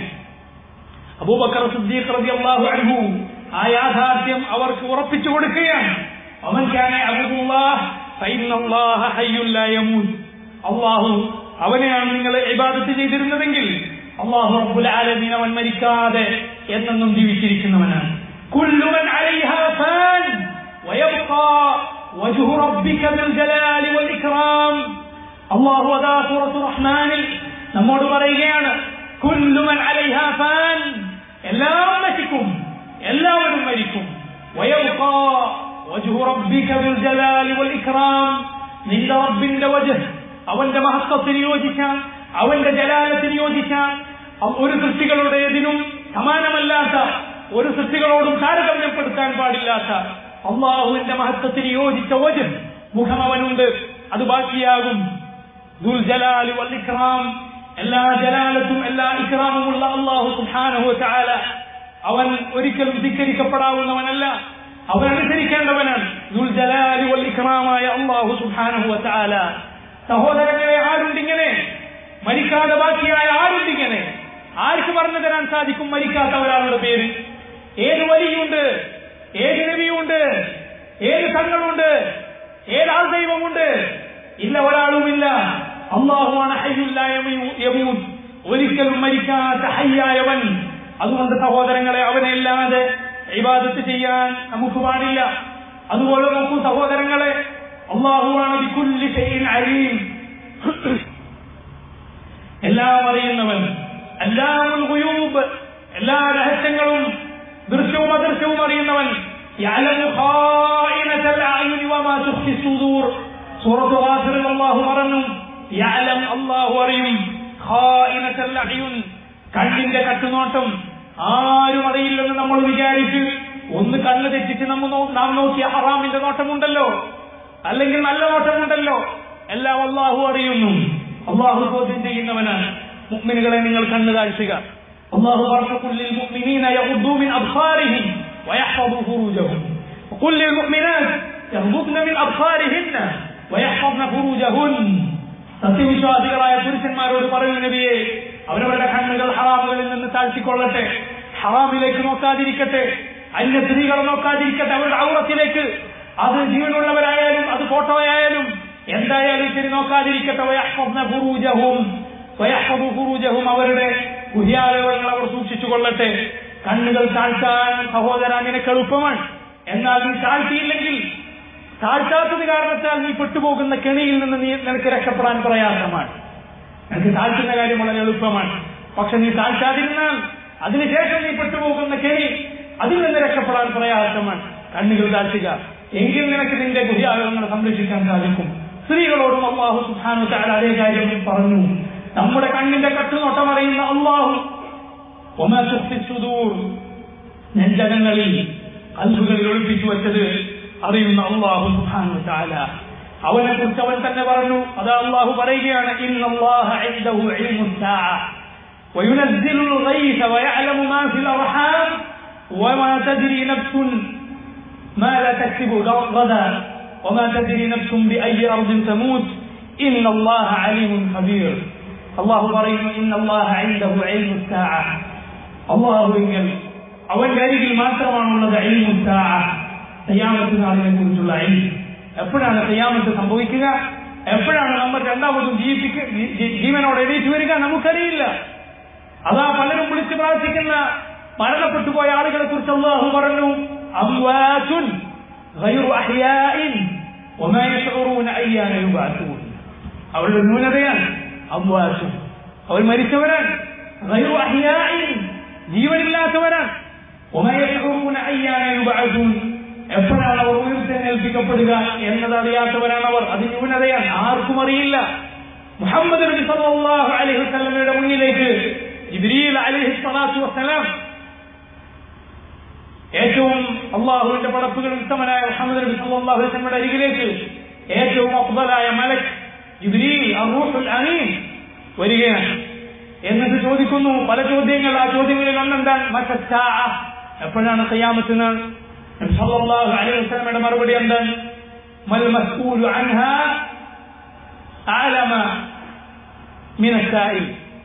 അബൂബക്കർ സിദ്ദീഖ് റളിയല്ലാഹു അൻഹു ആ യാഥാർത്ഥ്യം അവർക്ക് ഉറപ്പിച്ചു കൊടുക്കുകയാണ് അവൻ കാന അബ്ദുല്ലാഹ് ഫഇന്നല്ലാഹ ഹയ്യുൻ ലാ യമൂത് അല്ലാഹു അവനെയാണ് നിങ്ങൾ ഇബാദത്ത് ചെയ്തിരുന്നതെങ്കിൽ അല്ലാഹു റബ്ബുൽ ആലമീൻ അവൻ മരിക്കാതെ എന്നെന്നും ജീവിച്ചിരിക്കുന്നവനാണ് കുല്ലു മൻ അലൈഹാ ഫാൻ ويبقى وجه ربك ذو الجلال والإكرام അള്ളാഹു അതാ സൂറത്തു റഹ്മാനിൽ നമ്മോട് പറയുകയാണ് കുല്ലുമൻ അലൈഹ ഫാൻ എല്ലാം നശിക്കും എല്ലാവരും മരിക്കും വയബ്ഖാ വജ്ഹു റബ്ബിക ദുൽ ജലാലി വൽ ഇക്റാം നിന്റെ റബ്ബിന്റെ വജ്ഹ് അവന്റെ മഹത്വത്തിന് യോജിച്ച അവന്റെ ജലാലത്തിന് യോജിച്ച അവ- ഒരു സൃഷ്ടികളുടേതിനും സമാനമല്ലാത്ത ഒരു സൃഷ്ടികളോടും താരതമ്യപ്പെടുത്താൻ പാടില്ലാത്ത അള്ളാഹുവിന്റെ മഹത്വത്തിന് യോജിച്ച വജ്ഹ് മുഖം അവനുണ്ട് അത് ബാക്കിയാകും ദുൽ ജലാലി വൽ ഇക്റാം എല്ലാ ജലാലത്തും എല്ലാ ഇക്റാമുമുള്ള അള്ളാഹു സുബ്ഹാനഹു വതആല അവൻ ഒരിക്കലും ധിക്കരിക്കപ്പെടാവുന്നവനല്ല അവൻ അനുസരിക്കേണ്ടവനാണ് ദുൽ ജലാലി വൽ ഇക്റാമായ അള്ളാഹു സുബ്ഹാനഹു വതആല സഹോദരങ്ങളെ ആരുണ്ടിങ്ങനെ മരിക്കാതെ ബാക്കിയായ ആരുണ്ടിങ്ങനെ ആർക്ക് പറഞ്ഞു തരാൻ സാധിക്കും മരിക്കാത്ത ഒരാളുടെ പേര് ഏത് വലിയുണ്ട് ഏത് നബിയുണ്ട് ഏത് തങ്ങളുണ്ട് ഏതാൾ ദൈവമുണ്ട് ഇല്ല ഒരാളുമില്ല അള്ളാഹുവാണ് ഹയ്യുല്ല യമൂത്ത് ഒരിക്കലും മരിക്കാത്ത ഹയ്യായവൻ അതുകൊണ്ട് സഹോദരങ്ങളെ അവനെ അല്ലാതെ ഇബാദത്ത് ചെയ്യാൻ നമുക്ക് പാടില്ല അതുപോലെ നോക്കൂ സഹോദരങ്ങളെ അള്ളാഹുവാണ് ബികുല്ലി ഷൈഇൻ അലീം എല്ലാം അറിയുന്നവൻ എല്ലാമുൽ ഗുയൂബ് എല്ലാ രഹസ്യങ്ങളും ദൃശ്യവും അദൃശ്യവും അറിയുന്നവൻ يعلم خائنة الأعين وما تخفي الصدور സൂറത്ത് ഗാഫിറിൽ അല്ലാഹു പറഞ്ഞു യഅലം അല്ലാഹു അറിയും ഖായിനത്തൽ അയ്യുൻ കണ്ണിന്റെ കട്ടുനോട്ടം ആരും അറിയില്ലെന്ന് നമ്മൾ വിചാരിച്ച് ഒന്ന് കണ്ണ് തെറ്റിച്ച് നമ്മ നോ- നാം നോക്കിയ ഹറാമിന്റെ നോട്ടമുണ്ടല്ലോ അല്ലെങ്കിൽ നല്ല നോട്ടമുണ്ടല്ലോ എല്ലാം അള്ളാഹു അറിയുന്നു അള്ളാഹു ചോദ്യം ചെയ്യുന്നവനാണ് മുഅ്മിനുകളെ നിങ്ങൾ കണ്ണു കാഴ്ചക അള്ളാഹു പറഞ്ഞു കുല്ലിൽ മുഅ്മിനീന യഗ്ദൂ മിൻ അബ്സാരിഹിം വയഹ്ഫദൂ ഫുറൂജഹും وقل للمؤمنات يغضضن من أبصارهن ويحفظن فروجهن സത്യവിശ്വാസികളായ പുരുഷന്മാരോട് പറയൂ നബിയെ അവരവരുടെ കണ്ണുകൾ ഹറാമുകളിൽ നിന്ന് താഴ്ത്തിക്കൊള്ളട്ടെ ഹറാമിലേക്ക് നോക്കാതിരിക്കട്ടെ അന്യ സ്ത്രീകളെ നോക്കാതിരിക്കട്ടെ അവരുടെ ഔറത്തിലേക്ക് അത് ജീവനുള്ളവരായാലും അത് ഫോട്ടോയായാലും എന്തായാലും ശരി നോക്കാതിരിക്കട്ടെ വയഹ്ഫദ്ന ഫുറൂജഹും വയഹ്ഫദു ഫുറൂജഹും അവരുടെ ഗുഹ്യാവയവങ്ങൾ അവർ സൂക്ഷിച്ചു കൊള്ളട്ടെ കണ്ണുകൾ താഴ്ത്താൻ സഹോദര നിനക്ക് എളുപ്പമാണ് എന്നാൽ നീ താഴ്ത്തിയില്ലെങ്കിൽ താഴ്ത്താത്തത് കാരണത്താൽ നീ പെട്ടുപോകുന്ന കെണിയിൽ നിന്ന് നീ നിനക്ക് രക്ഷപ്പെടാൻ പ്രയാസമാണ് നിനക്ക് താഴ്ത്തുന്ന കാര്യം വളരെ എളുപ്പമാണ് പക്ഷെ നീ താഴ്ത്താതിരുന്നാൽ അതിനുശേഷം നീ പെട്ടുപോകുന്ന കെണി അതിൽ നിന്ന് രക്ഷപ്പെടാൻ പ്രയാസമാണ് കണ്ണുകൾ താഴ്ത്തുക എങ്കിൽ നിനക്ക് നിന്റെ ഗുഹ്യാവയവങ്ങളെ സംരക്ഷിക്കാൻ സാധിക്കും സ്ത്രീകളോടും അള്ളാഹു സുധാനു താര അതേ കാര്യം പറഞ്ഞു നമ്മുടെ കണ്ണിന്റെ കട്ടുനോട്ടം അറിയുന്ന അള്ളാഹു സുദൂർ നെഞ്ചകങ്ങളിൽ അൽബുകളിൽ ഒളിപ്പിച്ചു വെച്ചത് അറിയുന്ന അള്ളാഹു സുബ്ഹാനഹു വതആല അവനെ കുറിച്ച് അവൻ തന്നെ പറഞ്ഞു അത് അള്ളാഹു പറയുകയാണ് ഇന്നല്ലാഹ ഇൻദഹു ഇൽമു الساعة وينزل الغيث ويعلم ما في الأرحام وما تدري نفس ماذا تكسب غدا وما تدري نفس بأي أرض تموت إن الله عليم خبير الله പറയുന്നു إن الله عنده علم الساعة الله എങ്കിൽ അവന്റെ അരികിൽ മാത്രമാണുള്ളത് ഇൽമു الساعة തയ്യാമത്ത് നാളിനെ കുറിച്ചുള്ള അരി എപ്പോഴാണ് തയ്യാമത്ത് സംഭവിക്കുക എപ്പോഴാണ് നമ്മൾ രണ്ടാമതും ജീവിപ്പിക്ക ജീവനോട് എണീറ്റ് വരിക നമുക്കറിയില്ല അതാ പലരും വിളിച്ചു പ്രാർത്ഥിക്കുന്ന മരണപ്പെട്ടു പോയ ആളുകളെ കുറിച്ച് അള്ളാഹു പറഞ്ഞു അംവാറ്റുൻ ഗൈറു അഹ്യാഇൻ വമാ യശ്ഉറൂന അയ്യാന യുബഅസൂൻ അവരുടെ ന്യൂനതയാണ് അംവാറ്റുൻ അവർ മരിച്ചവരാണ് ഗൈറു അഹ്യാഇൻ ജീവനില്ലാത്തവരാണ് വമാ യശ്ഉറൂന അയ്യാന യുബഅസൂൻ എപ്പോഴാണ് അവർ ഉയർത്തെഴുന്നേൽപ്പിക്കപ്പെടുക എന്നത് അറിയാത്തവരാണ് അവർ അത് ന്യൂനതയാണ് ആർക്കും അറിയില്ല മുഹമ്മദ് നബി സല്ലല്ലാഹു അലൈഹി വസല്ലമയുടെ മുന്നിലേക്ക് ജിബ്രീൽ അലൈഹി സ്വലാത്തു വസ്സലാം ഏറ്റവും അള്ളാഹുവിന്റെ പടപ്പുകൾ ഉത്തമനായ മുഹമ്മദ് നബി സല്ലല്ലാഹു അലൈഹി വസല്ലമയുടെ അരികിലേക്ക് ഏറ്റവും അഫ്ദലായ മലക് ജിബ്രീൽ അറൂഹുൽ അമീൻ വരികയാണ് എന്നിട്ട് ചോദിക്കുന്നു പല ചോദ്യങ്ങൾ ആ ചോദ്യങ്ങളിൽ ഒന്നെന്താണ് മറ്റ എപ്പോഴാണ് ഖിയാമത്ത് നാൾ സല്ലല്ലാഹു അലൈഹി വസല്ലമയുടെ മറുപടി എന്താണ് മൽ മസ്ഊലു അൻഹ അലമ മിന സായിൽ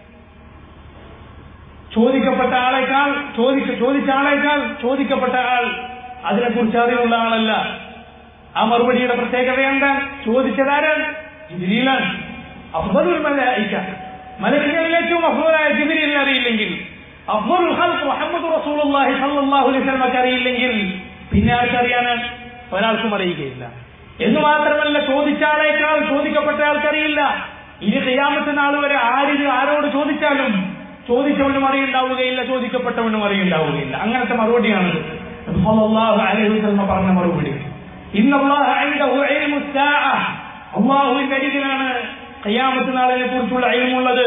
ചോദിക്കപ്പെട്ട ആളെക്കാൾ ചോദിക്ക ചോദിച്ച ആളെക്കാൾ ചോദിക്കപ്പെട്ട ആൾ അതിനെക്കുറിച്ച് അറിവുള്ള ആളല്ല ആ മറുപടിയുടെ പ്രത്യേകത എന്താണ് ചോദിച്ചതാരാണ് ജിബിരിയിലാണ് അഫ്ബലുൽ മലായിക്ക മലക്കുകളിൽ ഏറ്റവും അഫ്ബലായ ജിബിരിലിനെ അറിയില്ലെങ്കിൽ അഫ്ബലുൽ ഖൽഖ് മുഹമ്മദ് റസൂലുള്ളാഹി സ്വല്ലല്ലാഹു അലൈഹി വസല്ലമക്ക് അറിയില്ലെങ്കിൽ പിന്നെ ആർക്കറിയാനാണ് ഒരാൾക്കും അറിയുകയില്ല എന്ന് മാത്രമല്ല ചോദിച്ച ആളേക്കാൾ ചോദിക്കപ്പെട്ട ആൾക്കറിയില്ല ഇനി ചെയ്യാമത്തെ നാൾ വരെ ആരിത് ആരോട് ചോദിച്ചാലും ചോദിച്ചവനും അറിയുണ്ടാവുകയില്ല ചോദിക്കപ്പെട്ടവനും അറിയുണ്ടാവുകയില്ല അങ്ങനത്തെ മറുപടിയാണ് പറഞ്ഞ മറുപടി അള്ളാഹുവിന്റെ അരികിലാണ് കയ്യാമത്ത് നാളിനെ കുറിച്ചുള്ള അയമുള്ളത്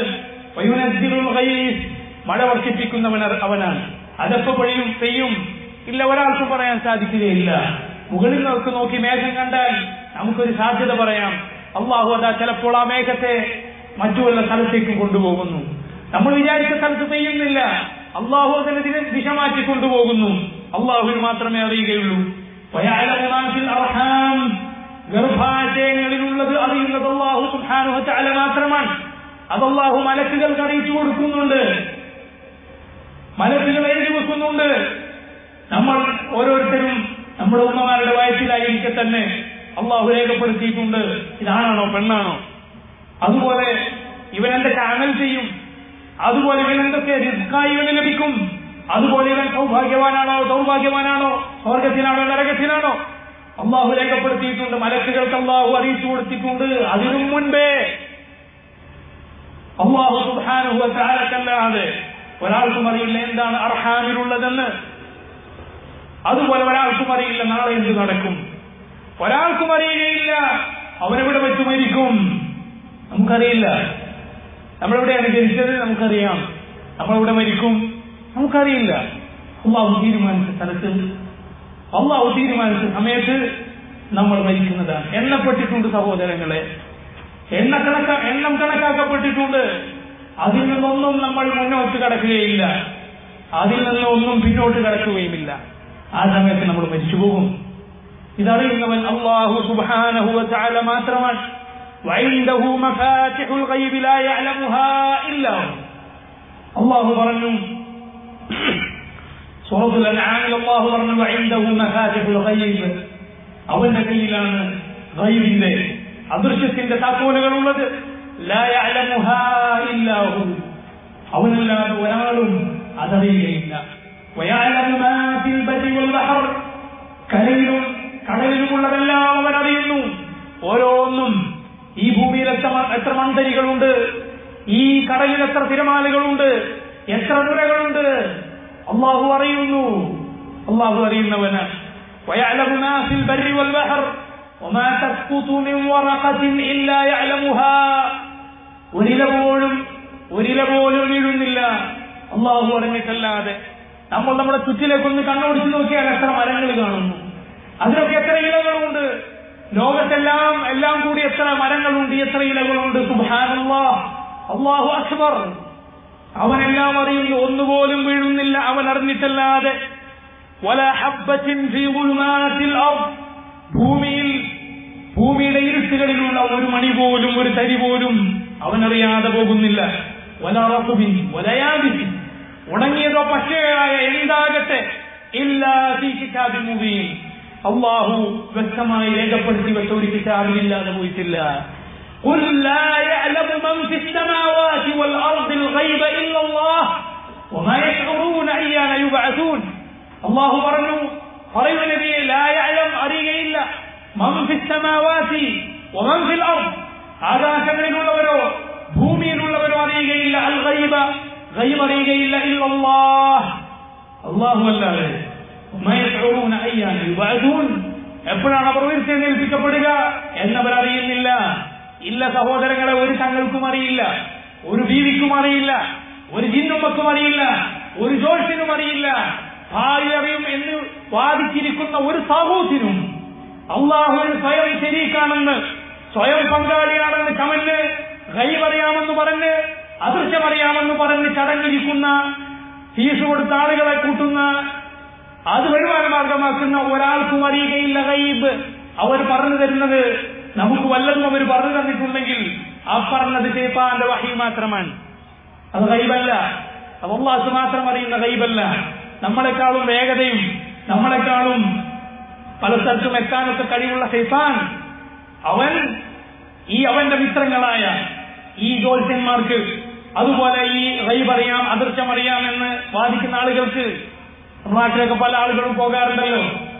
മഴ വർഷിപ്പിക്കുന്നവൻ അവനാണ് അതെപ്പോ പൊഴിയും പെയ്യും ഇല്ല ഒരാൾക്കും പറയാൻ സാധിക്കുകയില്ല മുകളിൽ നമുക്ക് നോക്കി മേഘം കണ്ടാൽ നമുക്കൊരു സാധ്യത പറയാം അള്ളാഹു അതാ ചിലപ്പോൾ ആ മേഘത്തെ മറ്റു വല്ല സ്ഥലത്തേക്ക് കൊണ്ടുപോകുന്നു നമ്മൾ വിചാരിച്ച സ്ഥലത്ത് പെയ്യുന്നില്ല അള്ളാഹു അതിനെ ദിശ മാറ്റി കൊണ്ടുപോകുന്നു അള്ളാഹുവിന് മാത്രമേ അറിയുകയുള്ളൂ ഗർഭാശയങ്ങളിലുള്ളത് അറിയുന്നത് അള്ളാഹു സുഹാനുഹ ചാല മാത്രമാണ് അത് അള്ളാഹു മലക്കുകൾക്ക് അറിയിച്ചു കൊടുക്കുന്നുണ്ട് മലക്കുകൾ എഴുതി വെക്കുന്നുണ്ട് നമ്മൾ ഓരോരുത്തരും നമ്മുടെ ഉമ്മമാരുടെ വയസ്സിലായിരിക്കെ തന്നെ അള്ളാഹു രേഖപ്പെടുത്തിയിട്ടുണ്ട് ഇതാണാണോ പെണ്ണാണോ അതുപോലെ ഇവൻ എന്തൊക്കെ അമൽ ചെയ്യും അതുപോലെ ഇവൻ എന്തൊക്കെ റിസ്ക്കായി ഇവന് ലഭിക്കും അതുപോലെ ഇവൻ സൗഭാഗ്യവാനാണോ ദൗർഭാഗ്യവാനാണോ സ്വർഗത്തിനാണോ നരകത്തിനാണോ അള്ളാഹു രേഖപ്പെടുത്തിയിട്ടുണ്ട് മലക്കുകൾക്ക് അള്ളാഹു അറിയിച്ചു കൊടുത്തിട്ടുണ്ട് അതിനു മുൻപേ അള്ളാഹു സുഹാനുഭവത്താരക്കല്ലാതെ ഒരാൾക്കും അറിയില്ല എന്താണ് അർഹാമിലുള്ളതെന്ന് അതുപോലെ ഒരാൾക്കും അറിയില്ല നാളെ എന്ത് നടക്കും ഒരാൾക്കും അറിയുകയില്ല അവനെവിടെ വെച്ച് മരിക്കും നമുക്കറിയില്ല നമ്മളെവിടെയാണ് ജനിച്ചത് നമുക്കറിയാം നമ്മളെവിടെ മരിക്കും നമുക്കറിയില്ല അള്ളാഹു തീരുമാനിച്ച സ്ഥലത്ത് അള്ളാഹു തീരുമാനിച്ച സമയത്ത് നമ്മൾ മരിക്കുന്നതാണ് എണ്ണപ്പെട്ടിട്ടുണ്ട് സഹോദരങ്ങളെ എണ്ണ കണക്ക എണ്ണം കണക്കാക്കപ്പെട്ടിട്ടുണ്ട് അതിൽ നിന്നൊന്നും നമ്മൾ മുന്നോട്ട് കടക്കുകയില്ല അതിൽ നിന്നൊന്നും പിന്നോട്ട് കടക്കുകയുമില്ല ആ സമയത്ത് നമ്മൾ മരിച്ചു പോകും ഇതറിയുന്നവൻ അള്ളാഹു സുബ്ഹാനഹു വതആല മാത്രമാണ് وعنده مفاتح الغيب لا يعلمها إلا هو അള്ളാഹു പറഞ്ഞു സൂറത്തുൽ അൻആമിൽ അള്ളാഹു പറഞ്ഞു وعنده مفاتح الغيب അവന്റെ കയ്യിലാണ് ഗൈബിന്റെ അദൃശ്യത്തിന്റെ താക്കോലുകൾ ഉള്ളത് لا يعلمها إلا هو അവനല്ലാതെ ഒരാളും അതറിയുകയില്ല ويعلم ما في البر والبحر കരയിലും കടലിലുമുള്ളതെല്ലാം അവൻ അറിയുന്നു ഓരോന്നും ഈ ഭൂമിയിൽ എത്ര മ- എത്ര മൺതരികളുണ്ട് ഈ കടലിൽ എത്ര തിരമാലകളുണ്ട് എത്ര നുരകളുണ്ട് അള്ളാഹു അറിയുന്നു അള്ളാഹു അറിയുന്നവന് ويعلم ما في البر والبحر وما تسقط من ورقة إلا يعلمها ഒരില പോലും ഒരില പോലും വീഴുന്നില്ല അള്ളാഹു അറിഞ്ഞിട്ടല്ലാതെ നമ്മൾ നമ്മുടെ ചുറ്റിലേക്കൊന്ന് കണ്ണോടിച്ച് നോക്കിയാൽ എത്ര മരങ്ങൾ കാണുന്നു അതിനൊക്കെ എത്ര ഇലകളുണ്ട് ലോകത്തെല്ലാം എല്ലാം കൂടി എത്ര മരങ്ങളുണ്ട് എത്ര ഇലകളുണ്ട് സുബ്ഹാനല്ലാ അള്ളാഹു അക്ബർ അവനെല്ലാം അറിയുന്നു ഒന്നുപോലും വീഴുന്നില്ല അവൻ അറിഞ്ഞിട്ടല്ലാതെ ولا حبة في ظلمات الأرض ഭൂമിയിൽ ഭൂമിയുടെ ഇരുട്ടുകളിലുള്ള ഒരു മണി പോലും ഒരു തരി പോലും അവനറിയാതെ പോകുന്നില്ല വലറക്കുബിൻ വലയാബിൻ ഉണങ്ങിയതോ പച്ചയായ എന്താകട്ടെ ഇല്ലാ ഫീ കിതാബിൻ മുബീൻ അള്ളാഹു വ്യക്തമായി രേഖപ്പെടുത്തി വെച്ച ഒരു കിതാബിലില്ലാതെ പോയിട്ടില്ല قل لا يعلم من في السماوات والأرض الغيب إلا الله وما يشعرون أيان يبعثون الله പറഞ്ഞു പറയുന്ന നബിയെ لا يعلم അറിയുകയില്ല من في السماوات ومن في الأرض ആകാശങ്ങളിലുള്ളവരോ ഭൂമിയിലുള്ളവരോ അറിയുകയില്ല അൽ ഗൈബ ഗൈബ് അറിയുകയില്ല ഇല്ലല്ലാഹ് അല്ലാഹു അല്ലാതെ وما يشعرون أيان يبعثون എപ്പോഴാണ് അവർ ഉയർത്തെഴുന്നേൽപ്പിക്കപ്പെടുക എന്നവർ അറിയുന്നില്ല ഇല്ല സഹോദരങ്ങളെ ഒരു തങ്ങൾക്കും അറിയില്ല ഒരു ബീവിക്കും അറിയില്ല ഒരു ജിന്നുമ്മക്കും അറിയില്ല ഒരു ജോഷിനും അറിയില്ല ഭാര്യ അറിയും എന്ന് വാദിച്ചിരിക്കുന്ന ഒരു സാഹൂത്തിനും അള്ളാഹുവിന് സ്വയം ശരീക്കാണെന്ന് സ്വയം പങ്കാളിയാണെന്ന് കമന്റ് കൈവറിയാമെന്ന് പറഞ്ഞ് അദൃശ്യമറിയാമെന്ന് പറഞ്ഞ് ചടങ്ങിരിക്കുന്ന ഫീസ് കൊടുത്ത ആളുകളെ കൂട്ടുന്ന അത് വരുമാന മാർഗമാക്കുന്ന ഒരാൾക്കും അറിയുകയില്ല ഗൈബ് അവർ പറഞ്ഞു തരുന്നത് നമുക്ക് വല്ലതും അവർ പറഞ്ഞു തന്നിട്ടുണ്ടെങ്കിൽ ആ പറഞ്ഞത് ചേപ്പാന്റെ വഹി മാത്രമാണ് അത് ഗൈബല്ല അത് അള്ളാഹ് മാത്രം അറിയുന്ന ഗൈബല്ല നമ്മളെക്കാളും വേഗതയും നമ്മളെക്കാളും പല സ്ഥലത്തും എത്താനൊക്കെ കഴിവുള്ള ഷെയ്ഫാൻ അവൻ ഈ അവന്റെ മിത്രങ്ങളായ ഈ ജ്യോത്സ്യന്മാർക്ക് അതുപോലെ ഈ റൈബ് അറിയാം അദൃശ്യം അറിയാം എന്ന് വാദിക്കുന്ന ആളുകൾക്ക് നമ്മുടെ നാട്ടിലൊക്കെ പല ആളുകളും പോകാറുണ്ടല്ലോ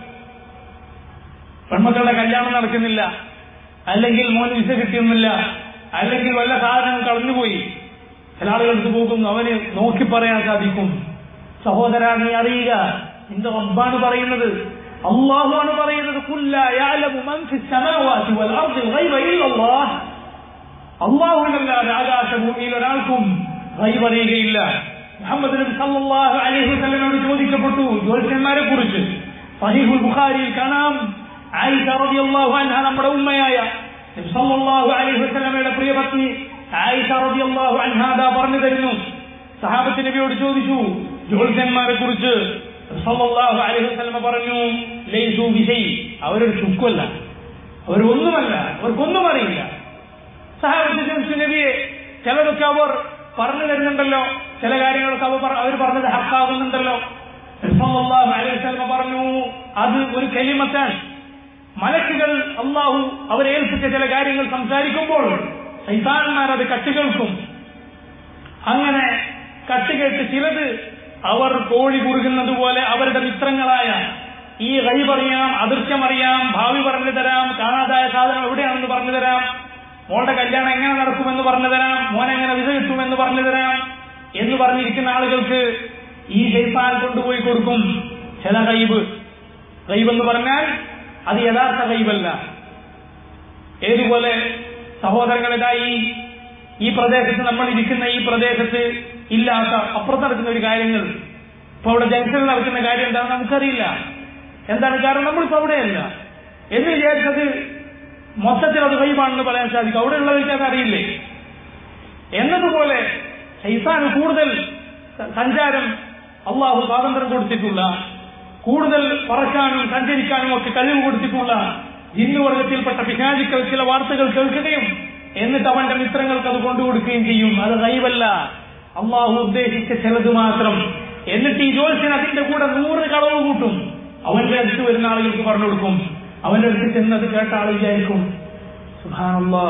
പെൺമക്കളുടെ കല്യാണം നടക്കുന്നില്ല അല്ലെങ്കിൽ മോന് വിസ കിട്ടിയൊന്നുമില്ല അല്ലെങ്കിൽ വല്ല സാധനം കളഞ്ഞുപോയി ചില ആളുകൾക്ക് പോകുന്നു അവന് നോക്കി പറയാൻ സാധിക്കും സഹോദര നീ അറിയുക നിന്റെ റബ്ബാണ് പറയുന്നത് അള്ളാഹുവാണ് പറയുന്നത് കുല്ല യഅലമു മൻ ഫിസ് സമാവാതി വൽ അർദി ഗൈബ ഇല്ലല്ലാഹ് അള്ളാഹുവിനല്ലാതെ ആകാശഭൂമിയിൽ ഒരാൾക്കും ഗൈബ് അറിയുകയില്ല മുഹമ്മദ് നബി സല്ലല്ലാഹു അലൈഹി വസല്ലമയോട് ചോദിക്കപ്പെട്ടു ജ്യോത്സ്യന്മാരെ കുറിച്ച് സഹീഹുൽ ബുഖാരിയിൽ കാണാം ആയിഷ റളിയല്ലാഹു അൻഹ നമ്മുടെ ഉമ്മയായ നബി സല്ലല്ലാഹു അലൈഹി വസല്ലമയുടെ പ്രിയപത്നി ആയിഷ റളിയല്ലാഹു അൻഹ ദാ പറഞ്ഞു തരുന്നു സഹാബത്ത് നബിയോട് ചോദിച്ചു ജ്യോത്സ്യന്മാരെ കുറിച്ച് സല്ലല്ലാഹു അലൈഹി വസല്ലമ പറഞ്ഞു ലൈസു ബിശൈ അവരൊരു ചുക്കല്ല അവരൊന്നുമല്ല അവർക്കൊന്നും അറിയില്ല സഹാബത്ത് നബിയെ ചിലതൊക്കെ അവർ പറഞ്ഞു തരുന്നുണ്ടല്ലോ ചില കാര്യങ്ങളൊക്കെ അവർ അവർ പറഞ്ഞത് ഹക്കാകുന്നുണ്ടല്ലോ സല്ലല്ലാഹു അലൈഹി വസല്ലമ പറഞ്ഞു അത് ഒരു കലിമത്താണ് മലക്കുകൾ അള്ളാഹു അവരെ ഏൽപ്പിച്ച ചില കാര്യങ്ങൾ സംസാരിക്കുമ്പോൾ സൈതാന്മാർ അത് കട്ടുകൾക്കും അങ്ങനെ കട്ടുകേട്ട് ചിലത് അവർ കോഴി കുറുകുന്നത് പോലെ അവരുടെ മിത്രങ്ങളായ ഈ അറിയാം അദൃശ്യമറിയാം ഭാവി പറഞ്ഞു തരാം കാണാതായ സാധനം എവിടെയാണെന്ന് പറഞ്ഞു തരാം മോളുടെ കല്യാണം എങ്ങനെ നടക്കുമെന്ന് പറഞ്ഞു തരാം മോൻ എങ്ങനെ വിസ കിട്ടുമെന്ന് പറഞ്ഞു തരാം എന്ന് പറഞ്ഞിരിക്കുന്ന ആളുകൾക്ക് ഈ ജയ്പാൻ കൊണ്ടുപോയി കൊടുക്കും ചില കൈബ് കൈബ് എന്ന് പറഞ്ഞാൽ അത് യഥാർത്ഥ കൈബല്ല ഏതുപോലെ സഹോദരങ്ങളിതായി ഈ പ്രദേശത്ത് നമ്മൾ ഇരിക്കുന്ന ഈ പ്രദേശത്ത് ഇല്ലാത്ത അപ്പുറത്ത് നടക്കുന്ന ഒരു കാര്യങ്ങൾ ഇപ്പൊ അവിടെ ജംഗ്ഷനിൽ നടക്കുന്ന കാര്യം എന്താണെന്ന് നമുക്കറിയില്ല എന്താണ് കാരണം നമ്മളിപ്പോ അവിടെയല്ല എന്ന് വിചാരിച്ചത് മൊത്തത്തിൽ അത് ഗൈബാണെന്ന് പറയാൻ സാധിക്കും അവിടെ ഉള്ളവർക്ക് അത് അറിയില്ലേ എന്നതുപോലെ ഷൈത്താന് കൂടുതൽ സ- സഞ്ചാരം അള്ളാഹു സ്വാതന്ത്ര്യം കൊടുത്തിട്ടുള്ള കൂടുതൽ പറക്കാനും സഞ്ചരിക്കാനും ഒക്കെ കഴിവ് കൊടുത്തിട്ടുള്ള ജിന്നുവർഗത്തിൽപ്പെട്ട പിശാചിക്കൾ ചില വാർത്തകൾ കേൾക്കുകയും എന്നിട്ട് അവന്റെ മിത്രങ്ങൾക്ക് അത് കൊണ്ടുകൊടുക്കുകയും ചെയ്യും അത് ദൈവല്ല അള്ളാഹു ഉദ്ദേശിച്ച ചിലത് മാത്രം എന്നിട്ട് ഈ ജോത്സ്യൻ അതിന്റെ കൂടെ നൂറ് കളവ് കൂട്ടും അവന്റെ അടുത്ത് വരുന്ന ആളുകൾക്ക് പറഞ്ഞു കൊടുക്കും അവന്റെ അടുത്ത് ചെന്നത് കേട്ട ആൾ വിചാരിക്കും സുഹാനല്ലാ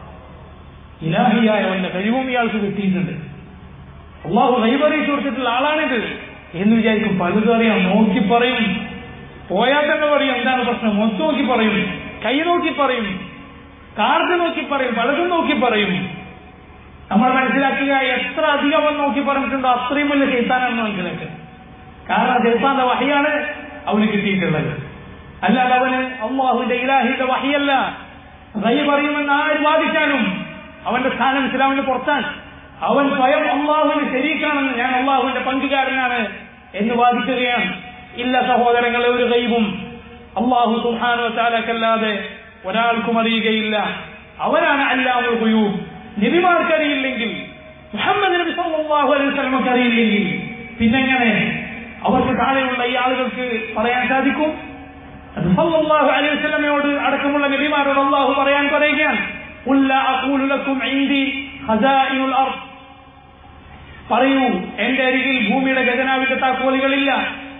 ഇലാഹിയായ അവന്റെ കഴിവും ഇയാൾക്ക് കിട്ടിയിട്ടുണ്ട് അള്ളാഹു കൈപറിയിച്ചു കൊടുത്തിട്ടുള്ള ആളാണിത് എന്ന് വിചാരിക്കും പലതും അറിയാം നോക്കി പറയും പോയാൽ തന്നെ പറയും എന്താണ് പ്രശ്നം മൊത്തം നോക്കി പറയും കൈ നോക്കി പറയും കാർഡ് നോക്കി പറയും പലതും നോക്കി പറയും നമ്മൾ മനസ്സിലാക്കുക എത്ര അധികം അവൻ നോക്കി പറഞ്ഞിട്ടുണ്ടോ അത്രയും വലിയ ചെയ്ത്താനാണെന്ന് മനസ്സിലാക്കുക കാരണം ചെയ്ത്താന്റെ വഹിയാണ് അവന് കിട്ടിയിട്ടുള്ളത് അല്ലാതെ അവന് അള്ളാഹുവിന്റെ ഇലാഹിന്റെ വഹിയല്ല ഗൈബ് അറിയുമെന്ന് ആര് വാദിക്കാനും അവന്റെ സ്ഥാനം ഇസ്ലാമിന് പുറത്താണ് അവൻ സ്വയം അള്ളാഹുവിന് ശരീക്കാണെന്ന് ഞാൻ അള്ളാഹുവിന്റെ പങ്കുകാരനാണ് എന്ന് വാദിക്കുകയാണ് ഇല്ല സഹോദരങ്ങളെ ഒരു ഗൈബും അള്ളാഹു സുഹാനോ ചാലക്കല്ലാതെ ഒരാൾക്കും അറിയുകയില്ല അവനാണ് അല്ലാമൽ ഗുയൂബ് നബിമാർക്കറിയില്ലെങ്കിൽ മുഹമ്മദ് നബി സല്ലല്ലാഹു അലൈഹി വസല്ലമക്ക് അറിയില്ലെങ്കിൽ പിന്നെങ്ങനെ അവർക്ക് താഴെയുള്ള ഈ ആളുകൾക്ക് പറയാൻ സാധിക്കും അത് സല്ലല്ലാഹു അലൈഹി വസല്ലമയോട് അടക്കമുള്ള നബിമാരോട് അള്ളാഹു പറയാൻ പറയുകയാണ് "ഖുൽ ലാ അഖൂലു ലക്കും ഇൻദി ഖസാഇനുൽ അർദ് പറയൂ എന്റെ അരികിൽ ഭൂമിയുടെ ഖജനാവിന്റെ താക്കോലുകളില്ല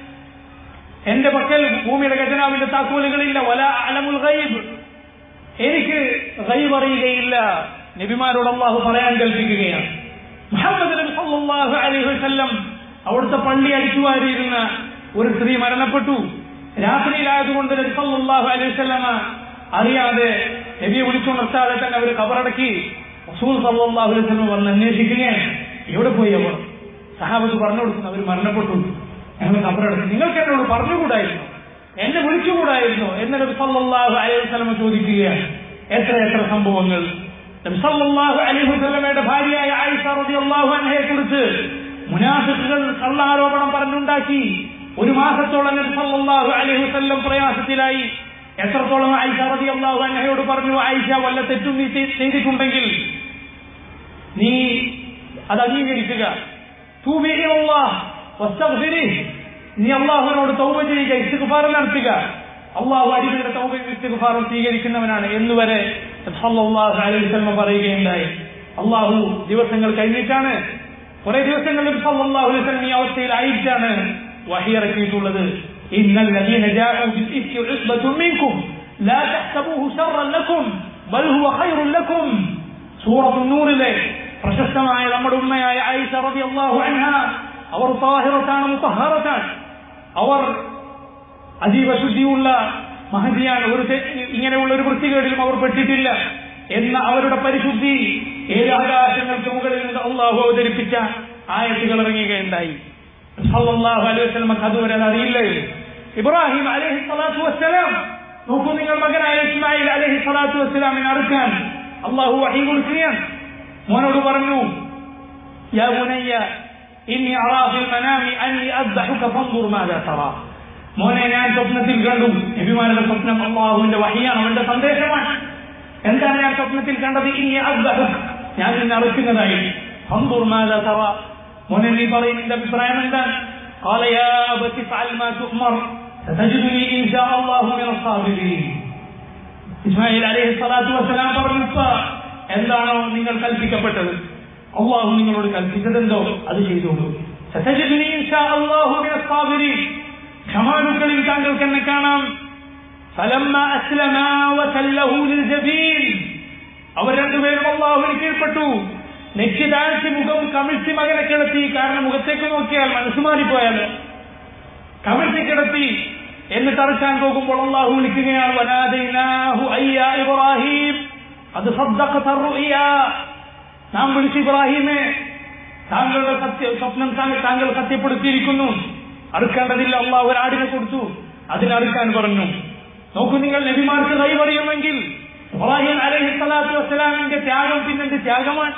എന്റെ പക്കൽ ഭൂമിയുടെ ഖജനാവിന്റെ താക്കോലുകളില്ല വല അലമുൽ ഗൈബ് എനിക്ക് ഗൈബ് അറിയുകയില്ല നബിമാരോട് അള്ളാഹു പറയാൻ കൽപ്പിക്കുകയാണ് മുഹമ്മദ് നബി സല്ലല്ലാഹു അലൈഹി വസല്ലം അവിടുത്തെ പള്ളി അടിച്ചു വാരിയിരുന്ന ഒരു സ്ത്രീ മരണപ്പെട്ടു രാത്രിയിലായതുകൊണ്ട് നബി സല്ലല്ലാഹു അലൈഹി വസല്ലമ അറിയാതെ നബിയെ വിളിച്ചുണർത്താതെ തന്നെ അവർ കബറടക്കി റസൂൽ സല്ലല്ലാഹു അലൈഹി വസല്ലം വന്ന് അന്വേഷിക്കുകയാണ് എവിടെ പോയി അവർ സഹാബത്ത് പറഞ്ഞു കൊടുക്കുന്നു അവർ മരണപ്പെട്ടു ഞങ്ങൾ കബറടക്കി നിങ്ങൾക്ക് എന്നോട് പറഞ്ഞുകൂടായിരുന്നു എന്നെ വിളിച്ചുകൂടായിരുന്നു എന്ന് നബി സല്ലല്ലാഹു അലൈഹി വസല്ലമ ചോദിക്കുകയാണ് എത്ര എത്ര സംഭവങ്ങൾ നബി സല്ലല്ലാഹു അലൈഹി വസല്ലമയുടെ ഭാര്യയായ ആയിഷ റളിയല്ലാഹു അൻഹയെ കുറിച്ച് മുനാഫിക്കുകൾ കള്ളാരോപണം പറഞ്ഞുണ്ടാക്കി ഒരു മാസത്തോളം നബി സല്ലല്ലാഹു അലൈഹി വസല്ലം പ്രയാസത്തിലായി എത്രത്തോളം ആയിഷ റളിയല്ലാഹു അൻഹയോട് പറഞ്ഞു ആയിഷ വല്ല തെറ്റും നീ ചെയ്- ചെയ്തിട്ടുണ്ടെങ്കിൽ നീ അത് അംഗീകരിക്കുക തൂബി ഇലല്ലാഹ് വസ്തഗ്ഫിരിഹ്. നീ അള്ളാഹുവിനോട് തൗബ ചെയ്യുക ഇസ്തിഗ്ഫാർ നടത്തുക അള്ളാഹു അടിമയുടെ തൗബയും ഇസ്തിഗ്ഫാറും സ്വീകരിക്കുന്നവനാണ് എന്നുവരെ സല്ലല്ലാഹു അലൈഹി വസല്ലം പറയുകയുണ്ടായി അള്ളാഹു ദിവസങ്ങൾ കഴിഞ്ഞിട്ടാണ് കുറെ ദിവസങ്ങൾ നബി സല്ലല്ലാഹു അലൈഹി വസല്ലം ഈ അവസ്ഥയിലായിട്ടാണ് വഹി ഇറക്കിയിട്ടുള്ളത് إن الذين جاءوا بالإفك عصبة منكم لا تحسبوه شرا لكم بل هو خير لكم سورة النور له പ്രശസ്തമായ നമ്മുടെ ഉമ്മയായ ആയിഷ റളിയല്ലാഹു അൻഹ അവർ താഹിറത്താണ് മുത്തഹറത്താണ് അവർ അതീവ ശുദ്ധിയുള്ള മഹതിയാണ് ഒരു തെ- ഇങ്ങനെയുള്ള ഒരു വൃത്തികേടിലും അവർ പെട്ടിട്ടില്ല എന്ന അവരുടെ പരിശുദ്ധി ഏഴ് ആകാശങ്ങൾക്ക് മുകളിൽ നിന്ന് അള്ളാഹു അവതരിപ്പിച്ച ആയത്തുകൾ ഇറങ്ങുകയുണ്ടായി സല്ലല്ലാഹു അലൈഹി വസല്ലമക്ക് അതുവരെ അത് അറിയില്ലായിരുന്നു ഇബ്രാഹിം അലൈഹി സ്വലാത്തു വസ്സലാം നോക്കൂ നിങ്ങൾ മകനായ ഇസ്മായിൽ അലൈഹി സ്വലാത്തു വസ്സലാമിനെ അറുക്കാൻ അള്ളാഹു വഹി കൊടുക്കുകയാണ് മോനോട് പറഞ്ഞു يا بني إني أرى في المنام أني أذبحك فانظر ماذا ترى മോനെ ഞാൻ സ്വപ്നത്തിൽ കണ്ടു നബിമാരുടെ സ്വപ്നം അള്ളാഹുവിന്റെ വഹിയാണ് അവന്റെ സന്ദേശമാണ് എന്താണ് ഞാൻ സ്വപ്നത്തിൽ കണ്ടത് ഇനി അദ്ബഹുക് ഞാൻ നിന്നെ അറുക്കുന്നതായി ഫൻദുർ മാദാ തറ മോനെ നീ പറയും നിന്റെ അഭിപ്രായം എന്താണ് قال يا أبت افعل ما تؤمر ستجدني إن شاء الله من الصابرين ഇസ്മായിൽ അലൈഹി സ്വലാത്തു വസ്സലാം പറഞ്ഞു "ഉപ്പ, എന്താണോ നിങ്ങൾ കൽപ്പിക്കപ്പെട്ടത് അള്ളാഹു നിങ്ങളോട് കൽപ്പിച്ചതെന്തോ അത് ചെയ്തോളൂ സതജിദുനി ഇൻഷാ അല്ലാഹു മിനസ് സാബിരീൻ. ക്ഷമാലുക്കളിൽ താങ്കൾക്ക് എന്നെ കാണാം فلما أسلما وتله للجبين അവർ രണ്ടുപേരും അള്ളാഹുവിന് കീഴ്പ്പെട്ടു നെറ്റി താഴ്ത്തി മുഖം കമിഴ്ത്തി മകനെ കിടത്തി കാരണം മുഖത്തേക്ക് നോക്കിയാൽ മനസ്സ് മാറിപ്പോയാലോ കമിഴ്ത്തി കിടത്തി എന്നിട്ട് അറുക്കാൻ പോകുമ്പോൾ അള്ളാഹു വിളിക്കുകയാണ് വനാദൈനാഹു അയ്യ ഇബ്രാഹിം അത് സദ്ദഖത الرؤيا. നാം വിളിച്ചു ഇബ്രാഹിമെ താങ്കളുടെ സത്യ സ്വപ്നം താങ്കൾ താങ്കൾ സത്യപ്പെടുത്തിയിരിക്കുന്നു അറുക്കേണ്ടതില്ല അള്ളാഹു ഒരു ആടിനെ കൊടുത്തു അതിനറുക്കാൻ പറഞ്ഞു നോക്കൂ നിങ്ങൾ നബിമാർക്ക് കൈവറിയുമെങ്കിൽ ഇബ്രാഹിം അലൈഹി സ്വലാത്തു വസ്സലാമിന്റെ ത്യാഗം പിന്നെന്ത് ത്യാഗമാണ്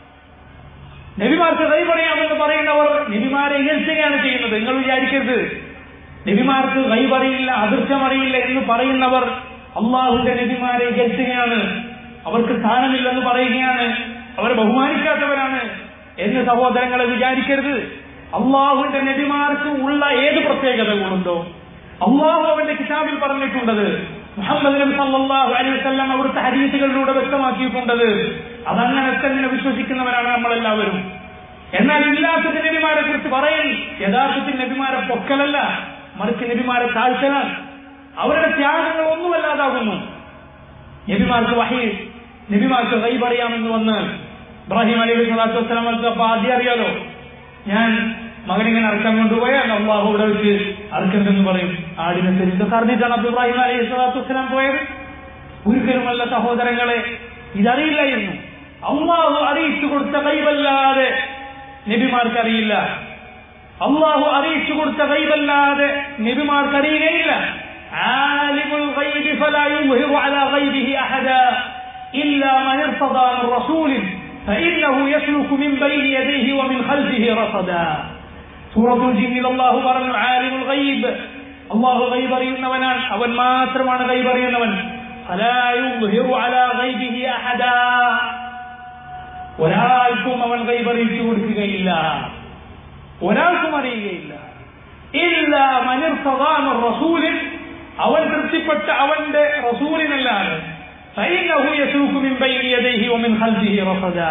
നബിമാർക്ക് കൈപറിയാമെന്ന് പറയുന്നവർ നബിമാരെ ഇകഴ്ത്തുകയാണ് ചെയ്യുന്നത് നിങ്ങൾ വിചാരിക്കരുത് നബിമാർക്ക് കൈപറിയില്ല അദൃശ്യം അറിയില്ല എന്ന് പറയുന്നവർ അള്ളാഹുന്റെ നബിമാരെ ഇകഴ്ത്തുകയാണ് അവർക്ക് സ്ഥാനമില്ലെന്ന് പറയുകയാണ് അവരെ ബഹുമാനിക്കാത്തവരാണ് എന്ന് സഹോദരങ്ങളെ വിചാരിക്കരുത് അള്ളാഹുവിന്റെ നബിമാർക്ക് ഉള്ള ഏത് പ്രത്യേകതകളുണ്ടോ അള്ളാഹു അവന്റെ കിതാബിൽ പറഞ്ഞിട്ടുണ്ടത് മുഹമ്മദ് നബി സല്ലല്ലാഹു അലൈഹി വസല്ലം അവിടുത്തെ ഹദീസുകളിലൂടെ വ്യക്തമാക്കിയിട്ടുണ്ടത് അതങ്ങനെ തന്നെ വിശ്വസിക്കുന്നവരാണ് നമ്മളെല്ലാവരും എന്നാൽ ഇല്ലാത്ത നബിമാരെ കുറിച്ച് പറയൽ യഥാർത്ഥത്തിൽ നബിമാരെ പൊക്കലല്ല മറിച്ച് നബിമാരെ താഴ്ത്തലാണ് അവരുടെ ത്യാഗങ്ങൾ ഒന്നുമല്ലാതാകുന്നു നബിമാർക്ക് വഹി നബിമാർക്ക് ഗൈബ് അറിയാമെന്ന് വന്ന് ഇബ്രാഹിം അലൈഹി സ്വലാത്തു വസ്സലാം അപ്പൊ ആദ്യം അറിയാലോ ഞാൻ മകനിങ്ങനെ അറക്കാൻ കൊണ്ടുപോയാൽ അള്ളാഹു ഇവിടെ വെച്ച് അറക്കണ്ടെന്ന് പറയും ആടിനെ ഇതൊക്കെ അറിഞ്ഞിട്ടാണ് അപ്പൊ ഇബ്രാഹിം അലൈഹി സ്വലാത്തു വസ്സലാം പോയത് ഒരിക്കലുമല്ല സഹോദരങ്ങളെ ഇതറിയില്ല എന്ന് അള്ളാഹു അറിയിച്ചു കൊടുത്ത കൈവല്ലാതെ നബിമാർക്ക് അറിയില്ല അള്ളാഹു അറിയിച്ചു കൊടുത്ത കൈവല്ലാതെ നബിമാർക്ക് അറിയുകയില്ല عالم الغيب فلا يظهر على غيبه أحدا إلا من ارتضى من رسول فإنه يسلك من بين يديه ومن خلفه رصدا سورة الجن الله പറഞ്ഞു عالم الغيب അള്ളാഹു ഗൈബ് അറിയുന്നവനാണ് അവൻ മാത്രമാണ് ഗൈബ് അറിയുന്നവൻ فلا يظهر على غيبه أحدا ഒരാൾക്കും അവൻ ഗൈബ് അറിയിച്ചു കൊടുക്കുകയില്ല ഒരാൾക്കും അറിയുകയില്ല ഇല്ല മനിർസദാന റസൂലിൻ അവൻ തൃപ്തിപ്പെട്ട അവന്റെ റസൂലിനല്ലാതെ فإنه يسوق من بين يديه ومن خلفه رصدا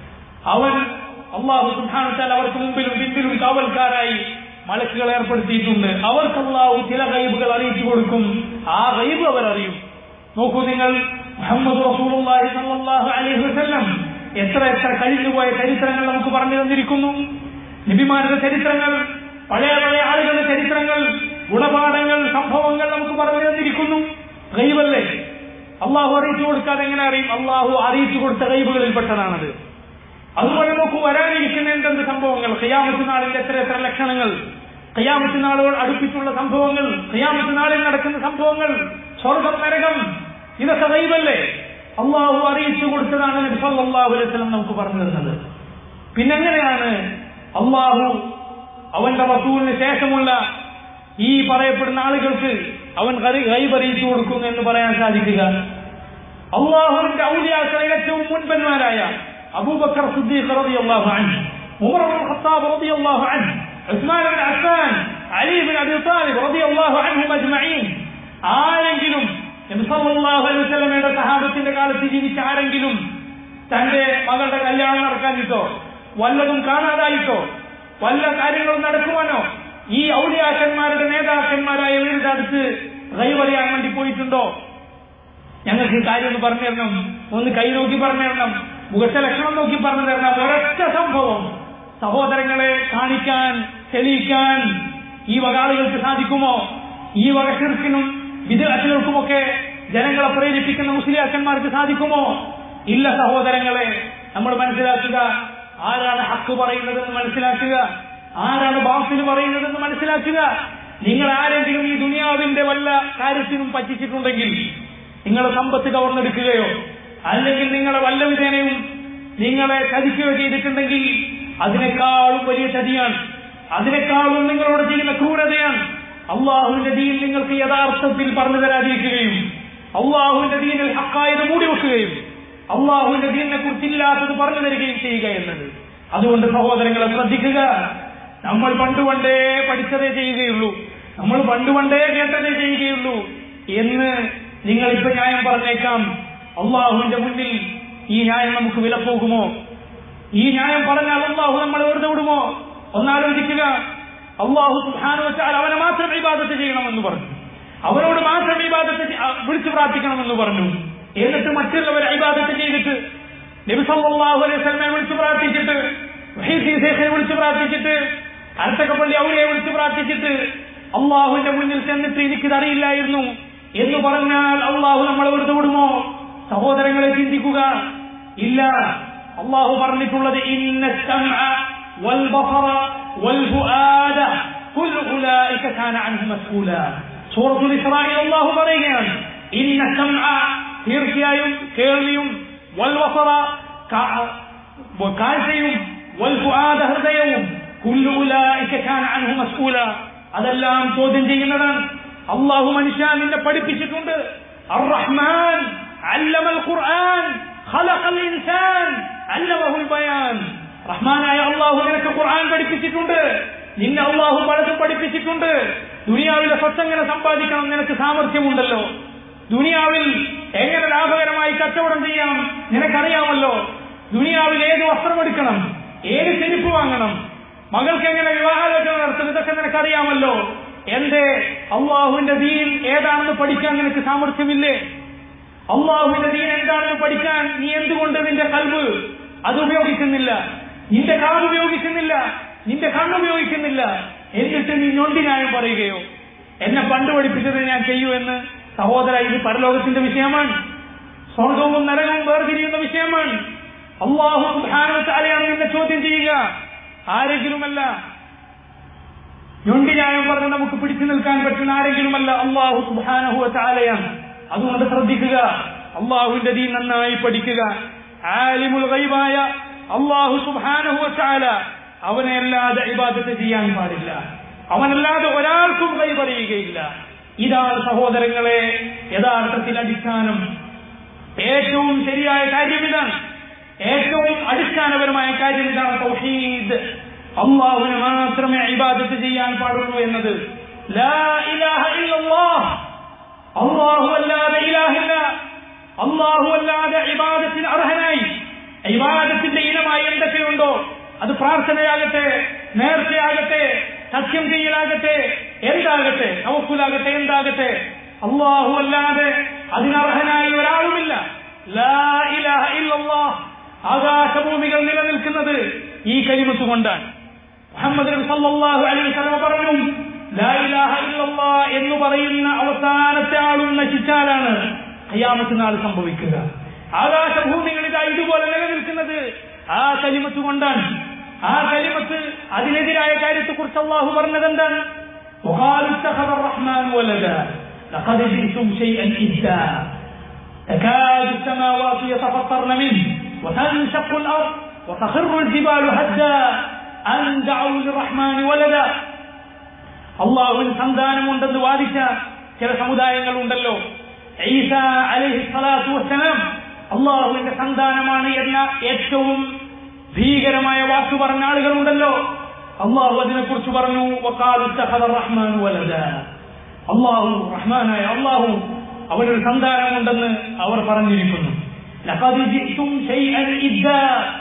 അവൻ അള്ളാഹു സുബ്ഹാനഹു വതആല അവർക്ക് മുമ്പിലും പിന്നിലും കാവൽക്കാരായി മലക്കുകൾ ഏർപ്പെടുത്തിയിട്ടുണ്ട് അവർക്ക് അള്ളാഹു ചില ഗൈബുകൾ അറിയിച്ചു കൊടുക്കും ആ ഗൈബ് അവർ അറിയും നോക്കൂ നിങ്ങൾ മുഹമ്മദ് റസൂലുള്ളാഹി സ്വല്ലല്ലാഹു അലൈഹി വസല്ലം എത്ര എത്ര കഴിഞ്ഞുപോയ ചരിത്രങ്ങൾ നമുക്ക് പറഞ്ഞു തന്നിരിക്കുന്നു നബിമാരുടെ ചരിത്രങ്ങൾ പഴയ പഴയ ആളുകളുടെ ചരിത്രങ്ങൾ ഗുണപാഠങ്ങൾ സംഭവങ്ങൾ നമുക്ക് പറഞ്ഞു തന്നിരിക്കുന്നു ഗൈബല്ലേ അള്ളാഹു അറിയിച്ചു കൊടുക്കാതെ എങ്ങനെ അറിയും അള്ളാഹു അറിയിച്ചു കൊടുത്ത ഗൈബുകളിൽപ്പെട്ടതാണത് അതുപോലെ നോക്കൂ വരാനിരിക്കുന്ന എന്തെന്ത് സംഭവങ്ങൾ ഖിയാമത്ത് നാളിന്റെ എത്ര എത്ര ലക്ഷണങ്ങൾ ഖിയാമത്ത് നാളുകൾ അടുപ്പിച്ചുള്ള സംഭവങ്ങൾ ഖിയാമത്ത് നാളിൽ നടക്കുന്ന സംഭവങ്ങൾ സ്വർഗം നരകം ഇതൊക്കെ ഗൈബല്ലേ അള്ളാഹു അറിയിച്ചു കൊടുത്തതാണ് നബി സല്ലല്ലാഹു അലൈഹി വസല്ലം നമുക്ക് പറഞ്ഞു തരുന്നത് പിന്നെങ്ങനെയാണ് അള്ളാഹു അവന്റെ റസൂലിന് ശേഷമുള്ള ഈ പറയപ്പെടുന്ന ആളുകൾക്ക് അവൻ ഗൈബ് അറിയിച്ചു കൊടുക്കും എന്ന് പറയാൻ സാധിക്കുക അള്ളാഹുവിന്റെ ഔലിയാക്കളെ ഏറ്റവും മുൻപന്മാരായ അബൂബക്കർ സിദ്ദീഖ് റളിയല്ലാഹു അൻഹു ഉമർ ഇബ്നു ഖത്താബ് റളിയല്ലാഹു അൻഹു Uthman ibn Affan Ali ibn Abi Talib റളിയല്ലാഹു അൻഹും അജ്മഈൻ ആരെങ്കിലും നബി സല്ലല്ലാഹു അലൈഹി വസല്ലമയുടെ സഹാബത്തിന്റെ കാലത്ത് ജീവിച്ച ആരെങ്കിലും തന്റെ മകളുടെ കല്യാണം നടക്കാനിട്ടോ വല്ലതും കാണാതായിട്ടോ വല്ല കാര്യങ്ങളും നടക്കുവാനോ ഈ ഔലിയാക്കന്മാരുടെ നേതാക്കന്മാരായ ഇവരുടെ അടുത്ത് അറിയാൻ വേണ്ടി പോയിട്ടുണ്ടോ ഞങ്ങൾക്ക് കാര്യം ഒന്ന് പറഞ്ഞു തരണം ഒന്ന് കൈ നോക്കി പറഞ്ഞു തരണം മുഖത്തെ ലക്ഷണം നോക്കി പറഞ്ഞു തരണം ഒരൊറ്റ സംഭവം സഹോദരങ്ങളെ കാണിക്കാൻ തെളിയിക്കാൻ ഈ വക ആളുകൾക്ക് സാധിക്കുമോ ഈ വക ഷിർക്കിനും വിദ്യാർത്ഥികൾക്കുമൊക്കെ ജനങ്ങളെ പ്രേരിപ്പിക്കുന്ന മുസ്ലിയാക്കന്മാർക്ക് സാധിക്കുമോ ഇല്ല സഹോദരങ്ങളെ നമ്മൾ മനസ്സിലാക്കുക ആരാണ് ഹക്ക് പറയുന്നതെന്ന് മനസ്സിലാക്കുക ആരാണ് ബാസിൽ പറയുന്നതെന്ന് മനസ്സിലാക്കുക നിങ്ങൾ ആരെങ്കിലും ഈ ദുനിയാവിന്റെ വല്ല കാര്യത്തിനും പറ്റിച്ചിട്ടുണ്ടെങ്കിൽ നിങ്ങളെ സമ്പത്ത് കവർന്നെടുക്കുകയോ അല്ലെങ്കിൽ നിങ്ങളെ വല്ല വിധേനയും നിങ്ങളെ ചതിക്കുകയോ ചെയ്തിട്ടുണ്ടെങ്കിൽ അതിനേക്കാളും വലിയ ചതിയാണ് അതിനേക്കാളും നിങ്ങളോട് ചെയ്യുന്ന ക്രൂരതയാണ് അള്ളാഹുവിന്റെ ദീൻ നിങ്ങൾക്ക് യഥാർത്ഥത്തിൽ പറഞ്ഞു തരാതിരിക്കുകയും അള്ളാഹുവിന്റെ ദീനിൽ ഹക്കായത് മൂടിവെക്കുകയും അള്ളാഹുവിന്റെ ദീനിനെ കുറിച്ചില്ലാത്തത് പറഞ്ഞു തരികയും ചെയ്യുക എന്നത് അതുകൊണ്ട് സഹോദരങ്ങളെ ശ്രദ്ധിക്കുക നമ്മൾ പണ്ടുപണ്ടേ പഠിച്ചതേ ചെയ്യുകയുള്ളൂ നമ്മൾ പണ്ടുപണ്ടേ കേട്ടതേ ചെയ്യുകയുള്ളൂ എന്ന് നിങ്ങൾ ഇപ്പൊ ന്യായം പറഞ്ഞേക്കാം അള്ളാഹുവിന്റെ മുന്നിൽ ഈ ന്യായം നമുക്ക് വിലപ്പോകുമോ ഈ ന്യായം പറഞ്ഞാൽ അള്ളാഹു നമ്മളെ വെറുതെ വിടുമോ ഒന്നാലോചിക്കുക അള്ളാഹു സുഹാനു വെച്ചാൽ അവനെ മാത്രം ഇബാദത്ത് ചെയ്യണമെന്ന് പറഞ്ഞു അവനോട് മാത്രം ഇബാദത്ത് വിളിച്ചു പ്രാർത്ഥിക്കണമെന്ന് പറഞ്ഞു എന്നിട്ട് മറ്റുള്ളവരെ ഇബാദത്ത് ചെയ്തിട്ട് നബി സല്ലല്ലാഹു അലൈഹി വസല്ലമയെ വിളിച്ചു പ്രാർത്ഥിച്ചിട്ട് ശേഖരെ വിളിച്ചു പ്രാർത്ഥിച്ചിട്ട് അരത്തക്കപ്പള്ളി ഔലിയെ വിളിച്ചു പ്രാർത്ഥിച്ചിട്ട് അള്ളാഹുവിന്റെ മുന്നിൽ ചെന്നിട്ട് എനിക്കിത് അറിയില്ലായിരുന്നു എന്ന് പറഞ്ഞാൽ അള്ളാഹു നമ്മളെ വെറുതെ വിടുമോ സഹോദരങ്ങളെ ചിന്തിക്കുക ഇല്ല അള്ളാഹു പറഞ്ഞിട്ടുള്ളത് ഇന്ന السمع والبصر والفؤاد كل أولئك كان عنه مسؤولا سورة الإسراء الله പറയുകയാണ് ഇന്ന السمع തീർച്ചയായും കേൾവിയും വൽവസറ കാഴ്ചയും വൽഫുആദ ഹൃദയവും കുല്ലു ഉലൈക കാന അൻഹു മസ്ഊല അതെല്ലാം ചോദ്യം ചെയ്യുന്നതാണ് അള്ളാഹു മനുഷ്യ നിന്നെ പഠിപ്പിച്ചിട്ടുണ്ട് الرحمن علم القرآن خلق الإنسان علمه البيان റഹ്മാനായ അള്ളാഹു നിനക്ക് ഖുർആൻ പഠിപ്പിച്ചിട്ടുണ്ട് നിന്നെ അള്ളാഹു പലതും പഠിപ്പിച്ചിട്ടുണ്ട് ദുനിയാവിലെ സ്വത്ത് എങ്ങനെ സമ്പാദിക്കണം നിനക്ക് സാമർഥ്യമുണ്ടല്ലോ ദുനിയാവിൽ എങ്ങനെ ലാഭകരമായി കച്ചവടം ചെയ്യാം നിനക്കറിയാമല്ലോ ദുനിയാവിൽ ഏത് വസ്ത്രം എടുക്കണം ഏത് ചെരുപ്പ് വാങ്ങണം മകൾക്ക് എങ്ങനെ വിവാഹാലോചന നടത്തും ഇതൊക്കെ നിനക്കറിയാമല്ലോ എന്റെ അള്ളാഹുവിന്റെ ദീൻ ഏതാണെന്ന് പഠിക്കാൻ നിനക്ക് സാമർഥ്യമില്ലേ അള്ളാഹുവിന്റെ ദീൻ എന്താണെന്ന് പഠിക്കാൻ നീ എന്തുകൊണ്ട് നിന്റെ കൽവ് അത് ഉപയോഗിക്കുന്നില്ല നിന്റെ കാത് ഉപയോഗിക്കുന്നില്ല നിന്റെ കണ്ണുപയോഗിക്കുന്നില്ല എന്നിട്ട് നീ ഞൊണ്ടിനായം പറയുകയോ എന്നെ പണ്ട് പഠിപ്പിച്ചത് ഞാൻ ചെയ്യൂ എന്ന് സഹോദര ഇത് പരലോകത്തിന്റെ വിഷയമാണ് സ്വർഗവും നരകവും വേർതിരിയുന്ന വിഷയമാണ് അള്ളാഹു സുധാനത്താലെയാണ് നിന്നെ ചോദ്യം ചെയ്യുക ആരെങ്കിലുമല്ല ഞൊണ്ടിനായം പറഞ്ഞ് നമുക്ക് പിടിച്ചു നിൽക്കാൻ പറ്റുന്ന ആരെങ്കിലുമല്ല അള്ളാഹു സുബാനഹു താലയാണ് അതുകൊണ്ട് ശ്രദ്ധിക്കുക അള്ളാഹുവിന്റെ ദീൻ നന്നായി പഠിക്കുക ആലിമുൽ ഗൈബായ അള്ളാഹു സുബാനഹു താല അവനെ അല്ലാതെ ഇബാദത്ത് ചെയ്യാൻ പാടില്ല അവനല്ലാതെ ഒരാൾക്കും കൈ പറയുകയില്ല ഇതാണ് സഹോദരങ്ങളെ യഥാർത്ഥത്തിൽ അടിസ്ഥാനം ഏറ്റവും ശരിയായ കാര്യം ഇതാണ് ഏറ്റവും അടിസ്ഥാനപരമായ കാര്യം ഇതാണ് തൗഹീദ് അള്ളാഹുവിന് മാത്രമേ ഇബാദത്ത് ചെയ്യാൻ പാടുള്ളൂ എന്നത് ലാ ഇലാഹ ഇല്ലല്ലാഹ് അള്ളാഹു അല്ലാതെ ഇലാഹില്ല അള്ളാഹു അല്ലാതെ ഇബാദത്തിന് അർഹനായി ഇബാദത്തിന്റെ ഇനമായി എന്തൊക്കെയുണ്ടോ അത് പ്രാർത്ഥനയാകട്ടെ നേർച്ചയാകട്ടെ സത്യം ചെയ്യലാകട്ടെ എന്താകട്ടെ അവക്കുലാകട്ടെ എന്താകട്ടെ അള്ളാഹു അല്ലാതെ അതിനർഹനായി ഒരാളുമില്ല ലാ ഇലാഹ ഇല്ലല്ലാഹ് ആകാശഭൂമികൾ നിലനിൽക്കുന്നത് ഈ കരിമത്ത് കൊണ്ടാണ് മുഹമ്മദ് നബി സല്ലല്ലാഹു അലൈഹി വസല്ലം പറഞ്ഞു ലാ ഇലാഹ ഇല്ലല്ലാഹ് എന്ന് പറയുന്ന അവസാനത്തെ ആളും നശിച്ചാലാണ് ഖിയാമത്ത് നാൾ സംഭവിക്കുക ആകാശഭൂമികൾ ഇതാ ഇതുപോലെ നിലനിൽക്കുന്നത് ആ കലിമത്ത് കൊണ്ടാണ് ആ കലിമത്ത് അതിനെതിരായ കാര്യത്തെക്കുറിച്ച് അള്ളാഹു പറഞ്ഞത് എന്താണ് وقالوا اتخذ الرحمن ولدا لقد جئتم شيئا إدا تكاد السماوات يتفطرن منه وتنشق الأرض وتخر الجبال هدا أن دعوا للرحمن ولدا അള്ളാഹുവിന് സന്താനമുണ്ടെന്ന് വാദിച്ച ചില സമുദായങ്ങൾ ഉണ്ടല്ലോ ഈസ അലൈഹി സ്വലാത്തു വസ്സലാം അള്ളാഹുവിന്റെ സന്താനമാണ് എന്ന ഏറ്റവും ഭീകരമായ വാക്ക് പറഞ്ഞ ആളുകളുണ്ടല്ലോ അള്ളാഹു അതിനെക്കുറിച്ച് പറഞ്ഞു റഹ്മാൻ വലദ അള്ളാഹു റഹ്മാനായ അള്ളാഹു അവനൊരു സന്താനമുണ്ടെന്ന് അവർ പറഞ്ഞിരിക്കുന്നു ലഖദ് ജിഅ്തും ശൈഅൻ ഇദ്ദാ.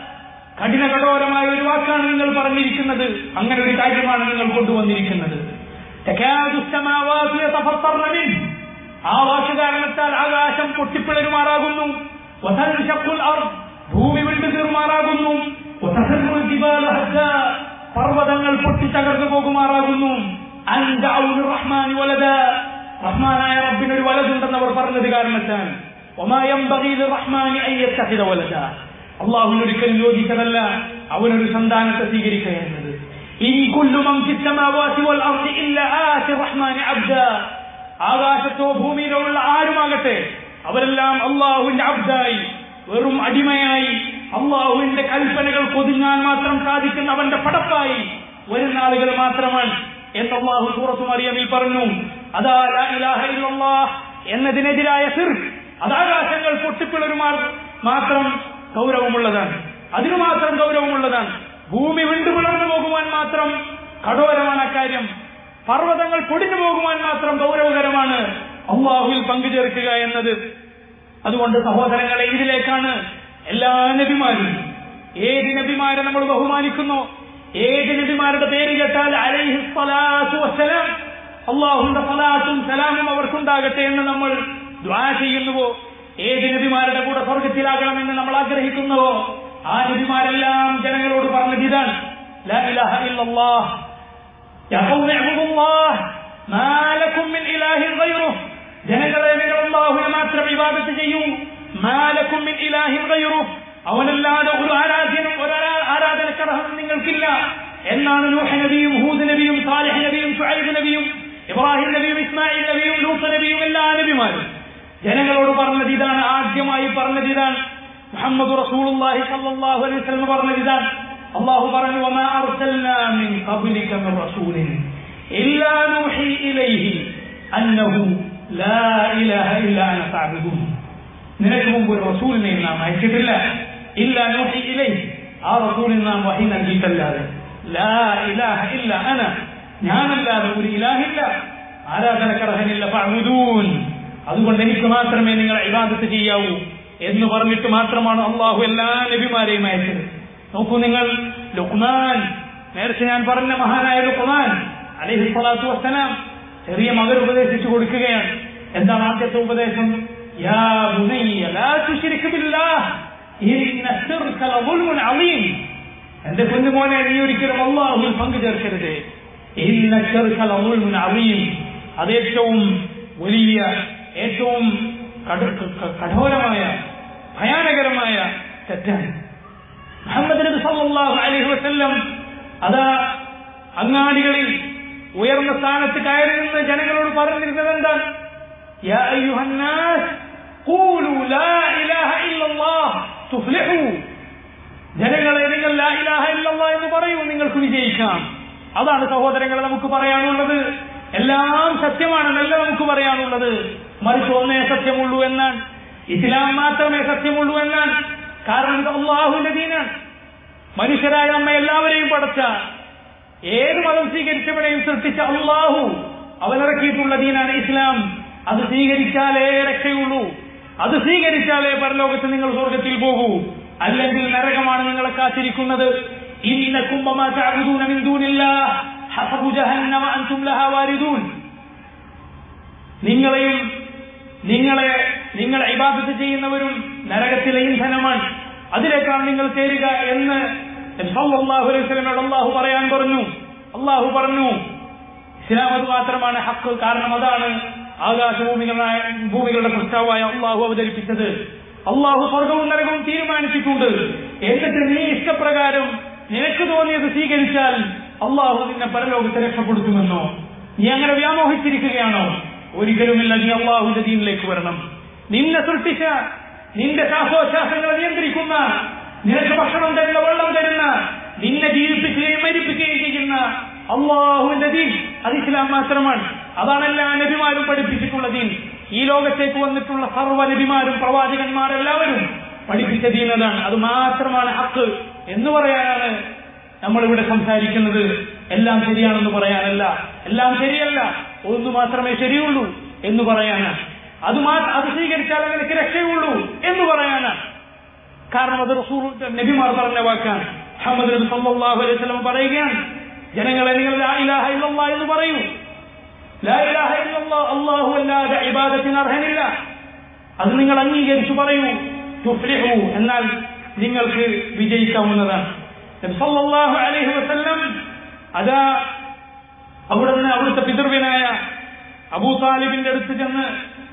കഠിന കഠോരമായ ഒരു വാക്കാണ് നിങ്ങൾ പറഞ്ഞിരിക്കുന്നത് അങ്ങനെ ഒരു കാര്യമാണ് നിങ്ങൾ കൊണ്ടുവന്നിരിക്കുന്നത് തകാദു السماوات يتفطرن منه ആ വാക്ക് കാരണത്താൽ ആകാശം പൊട്ടിപ്പിളരുമാറാകുന്നു وتنشق الأرض ഭൂമി വിട്ടു തീർമാറാകുന്നു وتخر الجبال هدا പർവ്വതങ്ങൾ പൊട്ടിത്തകർന്നു പോകുമാറാകുന്നു അൻ ദഅു ലിർറഹ്മാനി വലദാ റഹ്മാനായ റബ്ബിന് ഒരു വലതുണ്ടെന്ന് അവർ പറഞ്ഞത് കാരണത്താൽ وما ينبغي للرحمن أن يتخذ ولدا അള്ളാഹുവിന് ഒരിക്കലും യോജിച്ചതല്ല അവനൊരു സന്താനത്തെ സ്വീകരിക്കുക എന്നത് ഇൻ കുല്ലു മൻ ഫിസ് സമാവാതി വൽ അർദി ഇല്ല ആതി റഹ്മാനി അബ്ദാ ആകാശത്തോ ഭൂമിയിലോ ഉള്ള ആരുമാകട്ടെ അവരെല്ലാം അള്ളാഹുവിന്റെ അബ്ദായി വെറും അടിമയായി അള്ളാഹുവിന്റെ കൽപ്പനകൾ പൊതുങ്ങാൻ മാത്രം സാധിക്കുന്ന അവന്റെ പടപ്പായി വരുന്ന ആളുകൾ മാത്രമാണ് എന്ന് അള്ളാഹു സൂറത്തു മറിയമിൽ പറഞ്ഞു അതാ ലാ ഇലാഹ ഇല്ലല്ലാഹ് എന്നതിനെതിരായ സിർക്ക് അത് ആകാശങ്ങൾ പൊട്ടിപ്പിളരുമാർ മാത്രം ഗൗരവമുള്ളതാണ് അതിനു മാത്രം ഗൗരവമുള്ളതാണ് ഭൂമി വിണ്ടുപിളർന്നു പോകുവാൻ മാത്രം കഠോരമാണ് അക്കാര്യം പർവ്വതങ്ങൾ പൊടിഞ്ഞു പോകുവാൻ മാത്രം ഗൗരവകരമാണ് അള്ളാഹുവിൽ പങ്കുചേർക്കുക എന്നത് അതുകൊണ്ട് സഹോദരങ്ങളെ ഇതിലേക്കാണ് എല്ലാ നബിമാരും ഏത് നബിമാരെ നമ്മൾ ബഹുമാനിക്കുന്നു ഏത് നബിമാരുടെ പേര് കേട്ടാൽ അലൈഹി സ്വലാത്തു വസ്സലാം അള്ളാഹുന്റെ സലാത്തും സലാമും അവർക്കുണ്ടാകട്ടെ എന്ന് നമ്മൾ ദ്വാ ചെയ്യുന്നുവോ ഏത് നബിമാരുടെ കൂടെ സ്വർഗത്തിലാകണമെന്ന് നമ്മൾ ആഗ്രഹിക്കുന്നുവോ ആ നബിമാരെല്ലാം ജനങ്ങളോട് പറഞ്ഞത് ഇതാണ് ലാ ഇലാഹ ഇല്ലല്ലാഹ് യാ ഖൗമി അബ്ദുല്ലാഹ് മാ ലക്കും മിൻ ഇലാഹിൻ ഗൈറുഹ് ജനങ്ങളെ നിങ്ങൾ അല്ലാഹുവിനെ മാത്രം ഇബാദത്ത് ചെയ്യൂ മാ ലക്കും മിൻ ഇലാഹിൻ ഗൈറുഹ് അവനല്ലാതെ ഒരു ആരാധ്യനും ഒരു ആരാധനക്കർഹം നിങ്ങൾക്കില്ല എന്നാണ് നൂഹ് നബിയും ഹൂദ് നബിയും സാലിഹ് നബിയും ഷുഐബ് നബിയും ഇബ്രാഹിം നബിയും ഇസ്മായിൽ നബിയും ലൂത്ത് നബിയും എല്ലാ നബിമാരും ജനങ്ങളോട് പറഞ്ഞത് ഇതാണ് ആദ്യമായി പറഞ്ഞത് ഇതാണ് മുഹമ്മദ് റസൂലുള്ളാഹി സ്വല്ലല്ലാഹു അലൈഹി വസല്ലം പറഞ്ഞത് ഇതാണ് അല്ലാഹു പറഞ്ഞു വമാ അർസൽനാ മിൻ ഖബ്ലിക മിൻ റസൂലിൻ ഇല്ലാ നൂഹി ഇലൈഹി അന്നഹു ലാ ഇലാഹ ഇല്ലാ അന ഫഅബ്ദൂൻ നിനക്ക് മുമ്പ് ഒരു റസൂലിനെയും നാം അയച്ചിട്ടില്ല ഇല്ല നൂഹി ഇലൈഹി ആ റസൂലിന് നാം വഹി നൽകിയിട്ടല്ലാതെ ലാ ഇലാഹ ഇല്ല അന ഞാനല്ലാതെ ഒരു ഇലാഹില്ല ആരാധനക്കർഹനില്ല ഫഅബ്ദൂൻ അതുകൊണ്ട് എനിക്ക് മാത്രമേ നിങ്ങൾ ഇബാദത്ത് ചെയ്യാവൂ എന്ന് പറഞ്ഞിട്ട് മാത്രമാണ് അള്ളാഹു എല്ലാ നബിമാരെയും അയച്ചത് നോക്കൂ നിങ്ങൾ ലുക്മാൻ നേരത്തെ ഞാൻ പറഞ്ഞ മഹാനായ ലുക്മാൻ അലൈഹി സ്വലാത്തു വസ്സലാം ചെറിയ മകൻ ഉപദേശിച്ചു കൊടുക്കുകയാണ് എന്താണ് ആദ്യത്തെ ഉപദേശം യാ ബുനയ്യ ലാ തുശ്രിക് ബില്ലാഹ് ഇന്ന ശിർക ലളുൽമുൻ അളീം എന്റെ കുഞ്ഞുമോനെ നീ ഒരിക്കലും അള്ളാഹുവിൽ പങ്കു ചേർക്കരുത് ഇന്ന ശിർക ലളുൽമുൻ അളീം അത് ഏറ്റവും വലിയ ഏറ്റവും കട- ക- കഠോരമായ ഭയാനകരമായ തെറ്റാണ് മുഹമ്മദ് നബി സല്ലല്ലാഹു അലൈഹി വസല്ലം അതാ അങ്ങാടികളിൽ ഉയർന്ന സ്ഥാനത്ത് കയറി നിന്ന് ജനങ്ങളോട് പറഞ്ഞിരുന്നത് എന്താണ് യാ അയ്യുഹന്നാസ് ഖൂലു ലാ ഇലാഹ ഇല്ലല്ലാഹ് തുഫ്ലിഹു ജനങ്ങളെ നിങ്ങൾ ലാ ഇലാഹ ഇല്ലല്ലാഹ് എന്ന് പറയൂ നിങ്ങൾക്ക് വിജയിക്കാം അതാണ് സഹോദരങ്ങളെ നമുക്ക് പറയാനുള്ളത് എല്ലാം സത്യമാണെന്നല്ല നമുക്ക് പറയാനുള്ളത് മറിച്ച് ഒന്നേ സത്യമുള്ളൂ എന്നാണ് ഇസ്ലാം മാത്രമേ സത്യമുള്ളൂ എന്നാണ് കാരണം ഇത് അള്ളാഹുവിന്റെ ദീനാണ് മനുഷ്യരായ നമ്മെ എല്ലാവരെയും പടച്ച ഏത് മതം സ്വീകരിച്ചവരെയും സൃഷ്ടിച്ച അള്ളാഹു അവനിറക്കിയിട്ടുള്ള ദീനാണ് ഇസ്ലാം അത് സ്വീകരിച്ചാലേ രക്ഷയുള്ളൂ അത് സ്വീകരിച്ചാലേ പരലോകത്ത് നിങ്ങൾ സ്വർഗത്തിൽ പോകൂ അല്ലെങ്കിൽ നരകമാണ് നിങ്ങളെ കാത്തിരിക്കുന്നത് ഇന്നക്കും വമാ തഅബുദൂന മിൻ ദൂനില്ലാഹ് ഹസബു ജഹന്നമ അൻതും ലഹാ വാരിദൂൻ നിങ്ങളെയും നിങ്ങളെ നിങ്ങൾ ഇബാദത്ത് ചെയ്യുന്നവരും നരകത്തിലെ ഇന്ധനമാണ് അതിലേക്കാണ് നിങ്ങൾ ചേരുക എന്ന് സല്ലല്ലാഹു അലൈഹി വസല്ലമയോട് അള്ളാഹു പറയാൻ പറഞ്ഞു അള്ളാഹു പറഞ്ഞു ഇസ്ലാം അത് മാത്രമാണ് ഹക്ക് കാരണം അതാണ് ആകാശഭൂമികളായ ഭൂമികളുടെ പ്രസ്താവായ അള്ളാഹു അവതരിപ്പിച്ചത് അള്ളാഹു സ്വർഗവും നരകവും തീരുമാനിച്ചിട്ടുണ്ട് എന്നിട്ട് നീ ഇഷ്ടപ്രകാരം നിനക്ക് തോന്നിയത് സ്വീകരിച്ചാൽ അള്ളാഹു നിന്നെ പരലോകത്തെ രക്ഷപ്പെടുത്തുമെന്നോ നീ അങ്ങനെ വ്യാമോഹിച്ചിരിക്കുകയാണോ ഒരിക്കലുമില്ല നീ അള്ളാഹുവിന്റെ ദീനിലേക്ക് വരണം നിന്നെ സൃഷ്ടിച്ച നിന്റെ ശ്വാസോച്ഛ്വാസങ്ങളെ നിയന്ത്രിക്കുന്ന നിനക്ക് ഭക്ഷണം തരുന്ന വെള്ളം തരുന്ന നിന്നെ ജീവിപ്പിക്കുകയും മരിപ്പിക്കുകയും ചെയ്യുന്ന അള്ളാഹുവിന്റെ ദീൻ അത് ഇസ്ലാം മാത്രമാണ് അതാണ് എല്ലാ നബിമാരും പഠിപ്പിച്ചിട്ടുള്ള ദീൻ ഈ ലോകത്തേക്ക് വന്നിട്ടുള്ള സർവ്വ നബിമാരും പ്രവാചകന്മാരെല്ലാവരും പഠിപ്പിച്ച ദീൻ അതാണ് അത് മാത്രമാണ് ഹക്ക് എന്ന് പറയാനാണ് നമ്മളിവിടെ സംസാരിക്കുന്നത് എല്ലാം ശരിയാണെന്ന് പറയാനല്ല എല്ലാം ശരിയല്ല ഒന്ന് മാത്രമേ ശരിയുള്ളൂ എന്ന് പറയാനാണ് അത് മാ അത് സ്വീകരിച്ചാൽ നിനക്ക് രക്ഷയുള്ളൂ എന്ന് പറയാനാണ് കാരണം അത് റസൂൽ നബിമാർ പറഞ്ഞ വാക്കാണ് മുഹമ്മദ് നബി സല്ലല്ലാഹു അലൈഹി വസല്ലം പറയുകയാണ് ജനങ്ങളെ നിങ്ങൾ ലാ ഇലാഹ ഇല്ലല്ലാഹ് എന്ന് പറയൂ ലാ ഇലാഹ ഇല്ലല്ലാഹ് അല്ലാഹു അല്ലാതെ ഇബാദത്തിന് അർഹനില്ല അത് നിങ്ങൾ അംഗീകരിച്ചു പറയൂ തുഫ്ലിഹു എന്നാൽ നിങ്ങൾക്ക് വിജയിക്കാവുന്നതാണ് നബി സല്ലല്ലാഹു അലൈഹി വസല്ലം അതാ അവിടുന്ന് അവിടുത്തെ പിതൃവിനായ അബൂ താലിബിന്റെ അടുത്ത് ചെന്ന്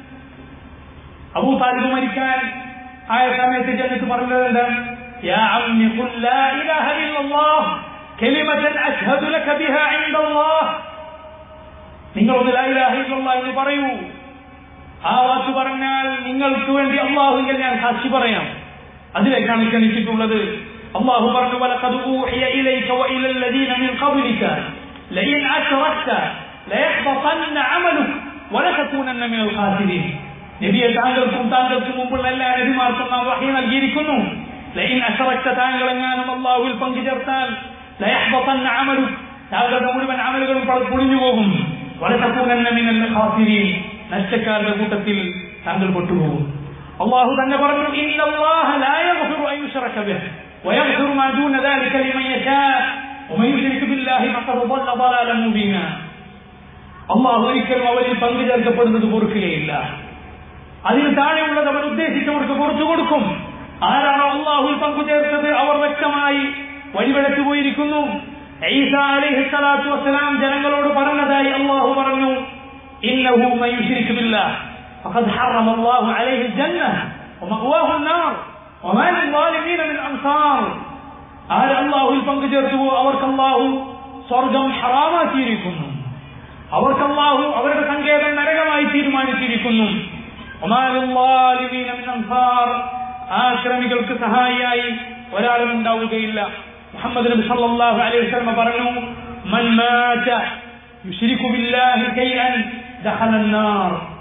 അബൂ താലിബ് മരിക്കാൻ ആയ സമയത്ത് ചെന്നിട്ട് പറഞ്ഞത് എന്താണ് يا عم قل لا إله إلا الله كلمة أشهد لك بها عند الله നിങ്ങളൊന്ന് ലാ ഇലാഹ ഇല്ലല്ലാഹ് എന്ന് പറയൂ ആ വാക്ക് പറഞ്ഞാൽ നിങ്ങൾക്ക് വേണ്ടി അള്ളാഹുവിൽ ഞാൻ സാക്ഷി പറയാം അതിലേക്കാണ് ക്ഷണിച്ചിട്ടുള്ളത് അള്ളാഹു പറഞ്ഞു വലഖദ് ഊഹിയ ഇലൈക വഇല الذين من قبلك لئن أشركت ليحبطن عملك ولتكونن من الخاسرين നബിയെ താങ്കൾക്കും താങ്കൾക്കും മുമ്പുള്ള എല്ലാ നബിമാർക്കും നാം വഹി നൽകിയിരിക്കുന്നു ലൈൻ അഷറക്ത താങ്കൾ എങ്ങാനും അള്ളാഹുവിൽ പങ്കുചേർത്താൽ ലയഹ്ബത്തന്ന അമലു താങ്കളുടെ മുഴുവൻ അമലുകളും പല പൊളിഞ്ഞു പോകും വളരെക്കൂനന്ന മിനൽ ഖാസിരീൻ നഷ്ടക്കാരുടെ കൂട്ടത്തിൽ താങ്കൾ പെട്ടുപോകും അള്ളാഹു തന്നെ പറഞ്ഞു ഇന്നല്ലാഹ ലാ യഗ്ഫിറു അൻ യുശ്റക ബിഹി ويغفر ما دون ذلك لمن يشاء ومن يشرك بالله فقد ضل ضلالا مبينا അള്ളാഹു ഒരിക്കലും അവരിൽ പങ്കുചേർക്കപ്പെടുന്നത് പൊറുക്കുകയില്ല അതിന് താഴെയുള്ളത് അവർ ഉദ്ദേശിച്ചവർക്ക് പുറത്തു കൊടുക്കും ആരാണോ അള്ളാഹുൽ പങ്കുചേർത്തത് അവർ വ്യക്തമായി വഴിവിളച്ചു പോയിരിക്കുന്നു ഈസ അലൈഹി സ്വലാത്തു വസ്സലാം ജനങ്ങളോട് പറഞ്ഞതായി അള്ളാഹു പറഞ്ഞു ഇന്നഹു മൻ യുശ്രിക് ബില്ലാഹ് ഫഖദ് ഹറമ അല്ലാഹു അലൈഹി الجنة ومأواه النار وما للظالمين من أنصار ആര് അള്ളാഹുൽ പങ്കുചേർത്തുവോ അവർക്ക് അള്ളാഹു സ്വർഗം ഹറാമാക്കിയിരിക്കുന്നു അവർക്ക് അള്ളാഹു അവരുടെ സങ്കേതം നരകമായി തീരുമാനിച്ചിരിക്കുന്നു وما للظالمين من أنصار ആക്രമികൾക്ക് സഹായിയായി ഒരാളും ഉണ്ടാവുകയില്ല മുഹമ്മദ് നബി സല്ലല്ലാഹു അലൈഹി വസല്ലം പറഞ്ഞു മൻ മാത യുശ്രികു ബില്ലാഹി ശൈഅൻ ദഖല النار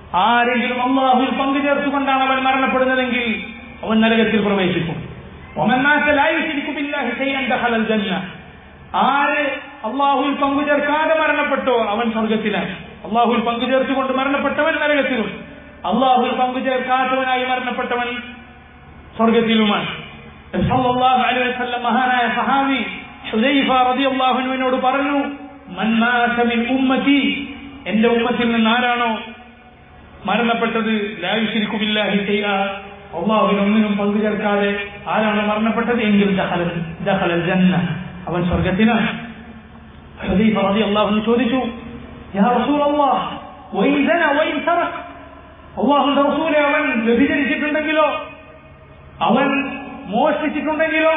ആരെങ്കിലും അള്ളാഹുവിൽ പങ്കു ചേർത്തുകൊണ്ടാണ് അവൻ മരണപ്പെടുന്നതെങ്കിൽ അവൻ നരകത്തിൽ പ്രവേശിക്കും ومن مات لا يشرك بالله شيئا دخل الجنة ആര് അള്ളാഹുവിൽ പങ്കു ചേർക്കാതെ മരണപ്പെട്ടോ അവൻ സ്വർഗത്തിലാണ് അള്ളാഹുവിൽ പങ്കു ചേർത്തുകൊണ്ട് മരണപ്പെട്ടവൻ നരകത്തിലും അള്ളാഹുവിൽ പങ്കു ചേർക്കാത്തവനായി മരണപ്പെട്ടവൻ സ്വർഗത്തിലുമാണ് സല്ലല്ലാഹു അലൈഹി വസല്ലം മഹാനായ സഹാബി ഹുദൈഫ റളിയല്ലാഹു അൻഹുവിനോട് പറഞ്ഞു മൻ മാത മിൻ ഉമ്മതി എന്റെ ഉമ്മത്തിൽ നിന്ന് ആരാണോ മരണപ്പെട്ടത് ലാ യുശ്രിക്കു ബില്ലാഹി ഷൈആ അള്ളാഹുവിൽ ഒന്നിനും പങ്കു ചേർക്കാതെ ആരാണ് മരണപ്പെട്ടത് എങ്കിൽ ദഖലൽ ദഖലൽ ജന്ന അവൻ സ്വർഗത്തിലാണ് ഹുദൈഫ റളിയല്ലാഹു അൻഹു ചോദിച്ചു യാ റസൂലല്ലാഹ് വൈൻ സന വൈൻ സറഖ് അള്ളാഹുന്റെ റസൂലെ അവൻ വ്യഭിചരിച്ചിട്ടുണ്ടെങ്കിലോ അവൻ മോഷ്ടിച്ചിട്ടുണ്ടെങ്കിലോ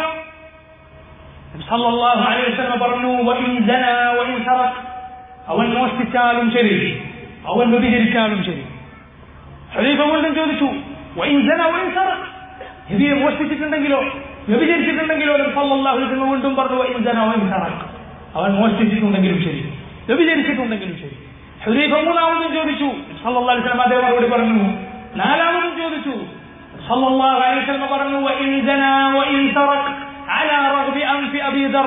സല്ലല്ലാഹു അലൈഹി വസല്ലം പറഞ്ഞു വഇൻ സന വഇൻ സറഖ് അവൻ മോഷ്ടിച്ചാലും ശരി അവൻ വ്യഭിചരിച്ചാലും ശരി ഹരീഫ വീണ്ടും ചോദിച്ചു വൈൻ സന വൈൻ സറഖ് നബിയെ മോഷ്ടിച്ചിട്ടുണ്ടെങ്കിലോ വ്യഭിചരിച്ചിട്ടുണ്ടെങ്കിലോ സല്ലല്ലാഹു അലൈഹി വസല്ലം വീണ്ടും പറഞ്ഞു വൈൻ സന വൈൻ സറഖ് അവൻ മോഷ്ടിച്ചിട്ടുണ്ടെങ്കിലും ശരി വ്യഭിചരിച്ചിട്ടുണ്ടെങ്കിലും ശരി ഹുദൈഫ മൂന്നാമതും ചോദിച്ചു സല്ലല്ലാഹു അലൈഹി വസല്ലം അതേ മറുപടി പറഞ്ഞു നാലാമതും ചോദിച്ചു സല്ലല്ലാഹു അലൈഹി വസല്ലം പറഞ്ഞു വഇൻ സന വഇൻ സറഖ് അലാ റഗ്ബി അൻഫി അബീ ദർ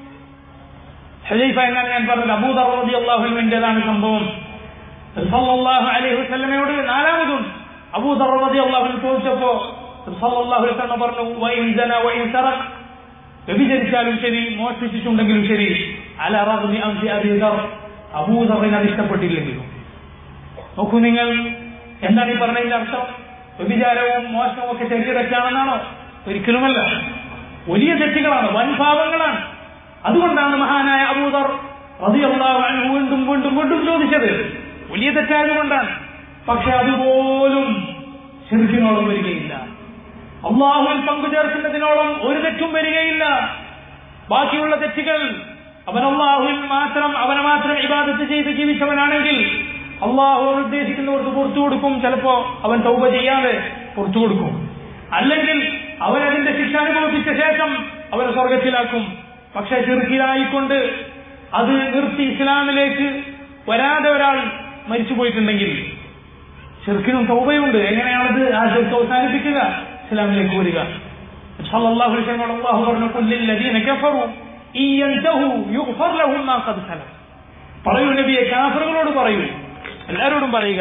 ഹുദൈഫ എന്നാണ് ഞാൻ പറഞ്ഞത് അബൂദർ റളിയല്ലാഹു അൻഹുവിന്റേതാണ് സംഭവം സല്ലല്ലാഹു അലൈഹി വസല്ലമയോട് നാലാമതും അബൂദർ റളിയല്ലാഹു അൻഹു ചോദിച്ചപ്പോ സല്ലല്ലാഹു അലൈഹി വസല്ലം പറഞ്ഞു വഇൻ സന വഇൻ സറഖ് വ്യഭിചരിച്ചാലും ശരി മോഷ്ടിച്ചിട്ടുണ്ടെങ്കിലും ശരി അല റഗ്ബി അൻഫി അബീ ദർ അബൂദറിന് അത് ഇഷ്ടപ്പെട്ടില്ലെങ്കിലും നോക്കൂ നിങ്ങൾ എന്താണ് ഈ പറഞ്ഞതിന്റെ അർത്ഥം വ്യഭിചാരവും മോശവും ഒക്കെ ചെറിയ തെറ്റാണെന്നാണോ ഒരിക്കലുമല്ല വലിയ തെറ്റുകളാണ് വൻഭാവങ്ങളാണ് അതുകൊണ്ടാണ് മഹാനായ അബൂദർ റളിയല്ലാഹു അൻഹു വീണ്ടും വീണ്ടും വീണ്ടും ചോദിച്ചത് വലിയ തെറ്റായതുകൊണ്ടാണ് പക്ഷെ അതുപോലും ശിർക്കിനോളം വരികയില്ല അള്ളാഹുവിൽ പങ്കുചേർക്കുന്നതിനോളം ഒരു തെറ്റും വരികയില്ല ബാക്കിയുള്ള തെറ്റുകൾ അവൻ അള്ളാഹുവിൽ മാത്രം അവനെ മാത്രം ഇബാദത്ത് ചെയ്ത് ജീവിച്ചവനാണെങ്കിൽ അള്ളാഹു ഉദ്ദേശിക്കുന്നവർക്ക് പുറത്തു കൊടുക്കും ചിലപ്പോ അവൻ തൗബ ചെയ്യാതെ പുറത്തു കൊടുക്കും അല്ലെങ്കിൽ അവൻ അതിന്റെ ശിക്ഷ അനുഭവിച്ച ശേഷം അവനെ സ്വർഗത്തിലാക്കും പക്ഷെ ചെറുക്കിലായിക്കൊണ്ട് അത് നിർത്തി ഇസ്ലാമിലേക്ക് വരാതെ ഒരാൾ മരിച്ചു പോയിട്ടുണ്ടെങ്കിൽ ചെറുക്കിനും തൗബയുണ്ട് എങ്ങനെയാണത് ആ ചെറുക്ക് അവസാനിപ്പിക്കുക ഇസ്ലാമിലേക്ക് വരിക സല്ലല്ലാഹു അലൈഹി വസല്ലം അല്ലാഹു പറഞ്ഞു കുല്ലിൽ ലദീന കഫറു ഇൻ യൻതഹു യുഗ്ഫർ ലഹും മാ ഖദ് സലം പറയൂ നബിയെ കാഫറുകളോട് പറയൂ എല്ലാരോടും പറയുക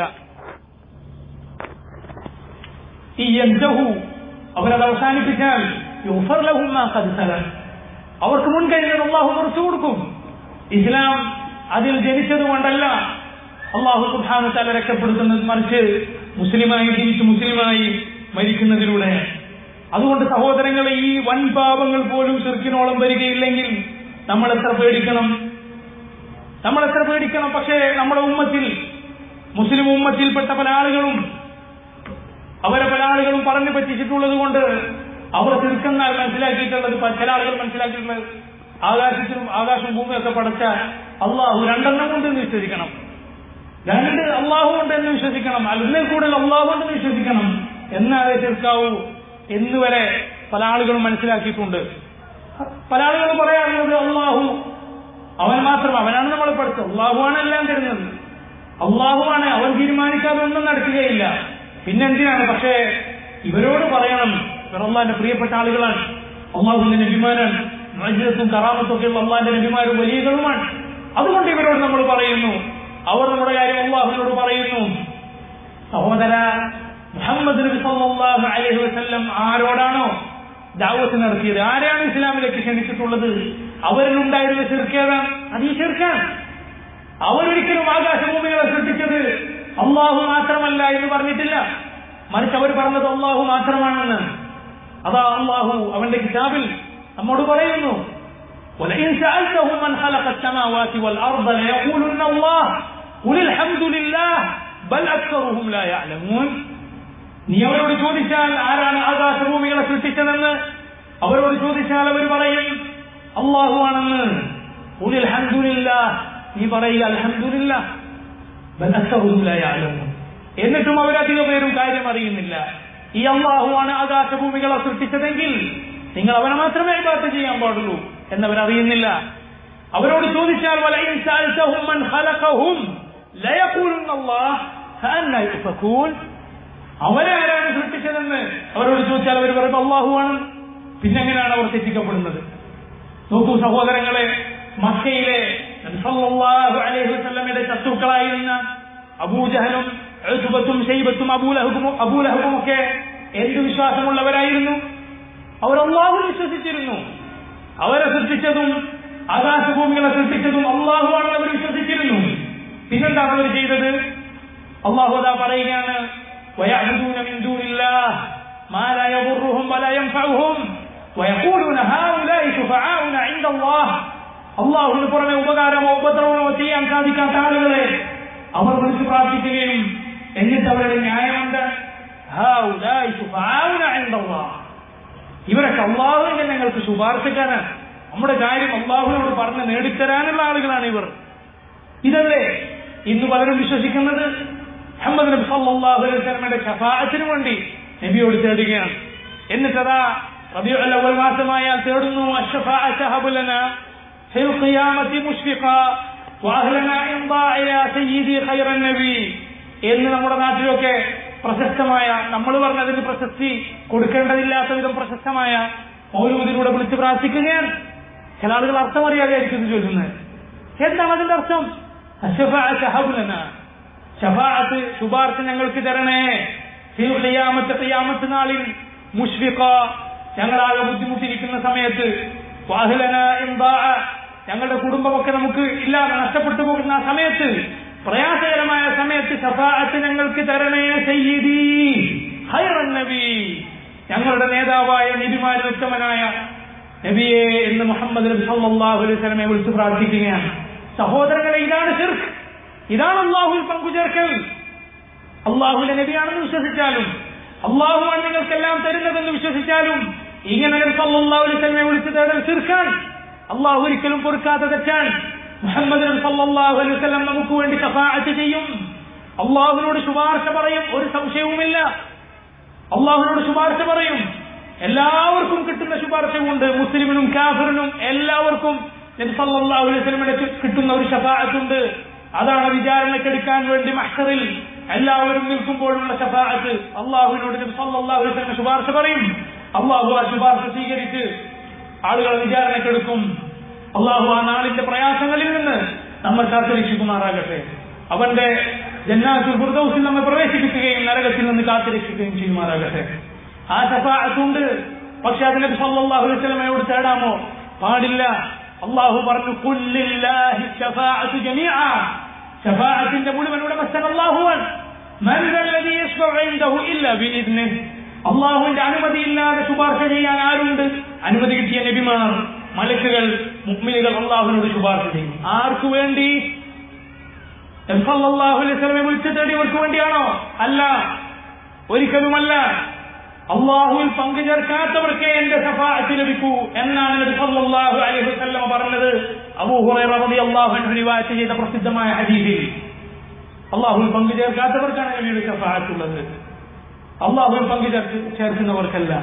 ഇൻ യൻതഹു അവരത് അവസാനിപ്പിച്ചാൽ യുഗ്ഫർ ലഹും മാ ഖദ് സലം അവർക്ക് മുൻകഴിഞ്ഞത് അള്ളാഹു കുറച്ചു കൊടുക്കും ഇസ്ലാം അതിൽ ജനിച്ചത് കൊണ്ടല്ല അള്ളാഹു സുബ്ഹാനഹു തആല രക്ഷപ്പെടുത്തുന്നത് മറിച്ച് മുസ്ലിമായി ജീവിച്ച് മുസ്ലിമായി മരിക്കുന്നതിലൂടെ അതുകൊണ്ട് സഹോദരങ്ങളെ ഈ വൻ പാപങ്ങൾ പോലും ചെറുക്കിനോളം വരികയില്ലെങ്കിൽ നമ്മൾ എത്ര പേടിക്കണം നമ്മൾ എത്ര പേടിക്കണം പക്ഷേ നമ്മുടെ ഉമ്മത്തിൽ മുസ്ലിം ഉമ്മത്തിൽപ്പെട്ട പല ആളുകളും അവരെ പല ആളുകളും പറഞ്ഞു പറ്റിച്ചിട്ടുള്ളത് കൊണ്ട് അവർ തീർക്കെന്നാൽ മനസ്സിലാക്കിയിട്ടുള്ളത് പ- ചില ആളുകൾ മനസ്സിലാക്കിയിട്ടുള്ളത് ആകാശത്തിനും ആകാശം ഭൂമിയൊക്കെ പടച്ച അള്ളാഹു രണ്ടെണ്ണം കൊണ്ട് എന്ന് വിശ്വസിക്കണം രണ്ട് അള്ളാഹു കൊണ്ട് എന്ന് വിശ്വസിക്കണം അതിൽ കൂടുതൽ അള്ളാഹു കൊണ്ട് വിശ്വസിക്കണം എന്നാലേ തീർക്കാവൂ എന്ന് വരെ പല ആളുകളും മനസ്സിലാക്കിയിട്ടുണ്ട് പല ആളുകളും പറയാറുള്ളത് അള്ളാഹു അവൻ മാത്രം അവനാണ് നമ്മളെ പഠിച്ചത് അള്ളാഹുവാണ് എല്ലാം തരുന്നത് അള്ളാഹുവാണ് അവൻ തീരുമാനിക്കാതെ ഒന്നും നടക്കുകയില്ല പിന്നെന്തിനാണ് പക്ഷേ ഇവരോട് പറയണം ഇവർ അള്ളാന്റെ പ്രിയപ്പെട്ട ആളുകളാണ് അള്ളാഹുവിന്റെ നബിമാരാണ് മജിദത്തും കറാമത്തും ഒക്കെയുള്ള അള്ളാന്റെ നബിമാരും വലിയകളുമാണ് അതുകൊണ്ട് ഇവരോട് നമ്മൾ പറയുന്നു അവർ നമ്മുടെ കാര്യം അള്ളാഹുവിനോട് പറയുന്നു സഹോദര മുഹമ്മദ് നബി സല്ലല്ലാഹു അലൈഹി വസല്ലം ആരോടാണോ ദാവത്ത് നടത്തിയത് ആരെയാണ് ഇസ്ലാമിലേക്ക് ക്ഷണിച്ചിട്ടുള്ളത് അവരിലുണ്ടായിരുന്ന ചെറുക്കേതാണ് അത് ഈ ചെറുക്കാണ് അവരൊരിക്കലും ആകാശഭൂമികളെ സൃഷ്ടിച്ചത് അള്ളാഹു മാത്രമല്ല എന്ന് പറഞ്ഞിട്ടില്ല മറിച്ച് അവർ പറഞ്ഞത് അള്ളാഹു മാത്രമാണെന്ന് അതാ അള്ളാഹു അവന്റെ കിതാബിൽ നമ്മോട് പറയുന്നു ولئن سألتهم من خلق السماوات والأرض ليقولن الله قل الحمد لله بل أكثرهم لا يعلمون നീ അവരോട് ചോദിച്ചാൽ ആരാണ് ആകാശഭൂമികളെ സൃഷ്ടിച്ചതെന്ന് അവരോട് ചോദിച്ചാൽ അവർ പറയും അള്ളാഹു ആണെന്ന് ഉലിൽ ഹംദുലില്ല നീ പറയുക അൽഹംദുലില്ല ബൽ അക്സറുഹും ലാ യഅലമൂൻ എന്നിട്ടും അവരധിക പേരും കാര്യം അറിയുന്നില്ല ഈ അള്ളാഹുവാണ് ആകാശഭൂമികളെ സൃഷ്ടിച്ചതെങ്കിൽ നിങ്ങൾ അവനെ മാത്രമേ ഇബാദത്ത് ചെയ്യാൻ പാടുള്ളൂ എന്നവരറിയുന്നില്ല അവരോട് ചോദിച്ചാൽ വലയിൻ സഅൽതഹും മൻ ഖലഖഹും ലയഖൂലുന്ന അല്ലാഹ് فأنا يؤفكون അവരാരാണ് സൃഷ്ടിച്ചതെന്ന് അവരോട് ചോദിച്ചാൽ അവർ പറയും അള്ളാഹുവാണ് പിന്നെ എങ്ങനെയാണ് അവർ തെറ്റിക്കപ്പെടുന്നത് നോക്കൂ സഹോദരങ്ങളെ മക്കയിലെ സല്ലല്ലാഹു അലൈഹി വസല്ലമയുടെ ശത്രുക്കളായിരുന്ന അബൂജഹലും ഉത്ബത്തും ഷൈബത്തും അബൂലഹബും അബൂലഹബും ഒക്കെ എന്ത് വിശ്വാസമുള്ളവരായിരുന്നു അവർ അള്ളാഹു വിശ്വസിച്ചിരുന്നു അവരെ സൃഷ്ടിച്ചതും ആകാശഭൂമികളെ സൃഷ്ടിച്ചതും അള്ളാഹുവാണെന്ന് അവർ വിശ്വസിച്ചിരുന്നു പിന്നെന്താണ് അവർ ചെയ്തത് അള്ളാഹു അതാ പറയുകയാണ് ويعبدون من دون الله ما لا يضرهم ولا ينفعهم ويقولون هؤلاء شفعاؤنا عند الله അള്ളാഹുവിന് പുറമെ ഉപകാരമോ ഉപദ്രവമോ ചെയ്യാൻ സാധിക്കാത്ത ആളുകളെ അവർ വിളിച്ചു പ്രാർത്ഥിക്കുകയും എന്നിട്ട് അവരുടെ ന്യായമുണ്ട് هؤلاء شفعاؤنا عند الله ഇവരൊക്കെ അള്ളാഹുവിന്റെ ഞങ്ങൾക്ക് ശുപാർശക്കാരാണ് നമ്മുടെ കാര്യം അള്ളാഹുവിനോട് പറഞ്ഞ് നേടിത്തരാനുള്ള ആളുകളാണ് ഇവർ ഇതല്ലേ ഇന്ന് പലരും വിശ്വസിക്കുന്നത് മുഹമ്മദ് നബി സല്ലല്ലാഹു അലൈഹി വസല്ലമയുടെ ഷഫാഅത്തിന് വേണ്ടി നബിയോട് തേടുകയാണ് എന്നിട്ടതാ റബീഉൽ അവൽ മാസമായാൽ തേടുന്നു അഷ്ഫാഅ ഹബലന ഫിൽ ഖിയാമത്തി മുഷ്ഫിഖ വഅഹ്ലന ഇംദാ ഇലാ സയ്യിദി ഖൈറൻ നബി എന്ന് നമ്മുടെ നാട്ടിലൊക്കെ പ്രശസ്തമായ നമ്മൾ പറഞ്ഞതിന് പ്രശസ്തി കൊടുക്കേണ്ടതില്ലാത്ത വിധം പ്രശസ്തമായ മൗലൂദിലൂടെ വിളിച്ച് പ്രാർത്ഥിക്കുകയാണ് ചില ആളുകൾ അർത്ഥം അറിയാതെയായിരിക്കും ഇത് ചൊല്ലുന്നത് എന്താണ് അതിന്റെ അർത്ഥം അഷ്ഫാഅ ഹബലന ഷഫാഅത്ത് ശുപാർശ ഞങ്ങൾക്ക് തരണേ ഫിൽ ഖിയാമത്ത് ഖിയാമത്ത് നാളിൽ മുഷ്ഫിഖ ഞങ്ങളാകെ ബുദ്ധിമുട്ടിയിരിക്കുന്ന സമയത്ത് വാഹിലന ഇംദാഅ ഞങ്ങളുടെ കുടുംബമൊക്കെ നമുക്ക് ഇല്ലാതെ നഷ്ടപ്പെട്ടു പോകുന്ന ആ സമയത്ത് പ്രയാസകരമായ സമയത്ത് ഷഫാഅത്ത് ഞങ്ങൾക്ക് തരണേ സയ്യിദി ഖൈറൻ നബി ഞങ്ങളുടെ നേതാവായ നബിമാരിൽ ഉത്തമനായ നബിയെ എന്ന് മുഹമ്മദ് നബി സല്ലല്ലാഹു അലൈഹി വസല്ലമയെ വിളിച്ച് പ്രാർത്ഥിക്കുകയാണ് സഹോദരങ്ങളെ ഇതാണ് ഷിർക്ക് ഇതാണ് അള്ളാഹുൽ പങ്കുചേർക്കൽ അള്ളാഹുവിന്റെ നബിയാണെന്ന് വിശ്വസിച്ചാലും അള്ളാഹുവാണ് നിങ്ങൾക്കെല്ലാം തരുന്നതെന്ന് വിശ്വസിച്ചാലും ഇങ്ങനെ നബി സല്ലല്ലാഹു അലൈഹി വസല്ലമയെ വിളിച്ചു തേടൽ ഷിർക്കാൻ അള്ളാഹു ഒരിക്കലും പൊറുക്കാത്ത തെറ്റാൻ മുഹമ്മദ് നബി സല്ലല്ലാഹു അലൈഹി വസല്ലം നമുക്ക് വേണ്ടി ശഫാഅത്ത് ചെയ്യും അള്ളാഹുവിനോട് ശുപാർശ പറയും ഒരു സംശയവുമില്ല അള്ളാഹുവിനോട് ശുപാർശ പറയും എല്ലാവർക്കും കിട്ടുന്ന ശുപാർശയുണ്ട് മുസ്ലിമിനും കാഫറിനും എല്ലാവർക്കും നബി സല്ലല്ലാഹു അലൈഹി വസല്ലമയുടെ കിട്ടുന്ന ഒരു ശഫാഅത്തുണ്ട് അതാണ് വിചാരണക്കെടുക്കാൻ വേണ്ടി മഹറിൽ എല്ലാവരും നിൽക്കുമ്പോഴുള്ള ശഫാഅത്ത് അള്ളാഹുവിനോട് നബി സല്ലല്ലാഹു അലൈഹി വസല്ലം ശുപാർശ പറയും അള്ളാഹു ആ ശുപാർശ സ്വീകരിച്ച് ആളുകൾ വിചാരണക്കെടുക്കും അള്ളാഹു ആ നാളിന്റെ പ്രയാസങ്ങളിൽ നിന്ന് നമ്മൾ കാത്തുരക്ഷിക്കുമാറാകട്ടെ അവന്റെ ജന്നാത്തുൽ ഫിർദൗസിൽ നമ്മെ പ്രവേശിപ്പിക്കുകയും നരകത്തിൽ നിന്ന് കാത്തുരക്ഷിക്കുകയും ചെയ്യുമാറാകട്ടെ ആ ശഫാഅത്തുണ്ട് പക്ഷെ അതിനെ സല്ലല്ലാഹു അലൈഹി വസല്ലമയോട് തേടാമോ പാടില്ല അള്ളാഹു പറഞ്ഞു കുല്ലില്ലാഹി ശഫാഅത്തു ജമീഅ ശഫാഅത്തിന്റെ മുഴുവൻ ഉടമസ്ഥൻ അള്ളാഹുവാണ് മൻ ദല്ലദീ യശ്ഫഉ ഇൻദഹു ഇല്ലാ ബിഇദ്നിഹി അള്ളാഹുവിന്റെ അനുമതി ഇല്ലാതെ ശുപാർശ ചെയ്യാൻ ആരുണ്ട് അനുമതി കിട്ടിയ നബിമാർ മലക്കുകൾ മുക്മിനുകൾ അള്ളാഹുവിനോട് ശുപാർശ ചെയ്യും ആർക്കു വേണ്ടി സല്ലല്ലാഹു അലൈഹി വസല്ലമയെ വിളിച്ചു തേടിയവർക്ക് വേണ്ടിയാണോ അല്ല ഒരിക്കലുമല്ല അള്ളാഹുവിൽ പങ്കുചേർക്കാത്തവർക്ക് എന്റെ സഫാഅത്ത് ലഭിക്കൂ എന്നാണ് നബി സല്ലല്ലാഹു അലൈഹി വസല്ലം പറഞ്ഞത് അബൂ ഹുറൈറ റളിയല്ലാഹു അൻഹു റിവായത്ത് ചെയ്ത പ്രസിദ്ധമായ ഹദീസിൽ അള്ളാഹുവിൽ പങ്കുചേർക്കാത്തവർക്കാണ് നബിയുടെ സഫാഅത്ത് ഉള്ളത് അള്ളാഹുവിൽ പങ്കു ചേർക്കുന്നവർക്കല്ല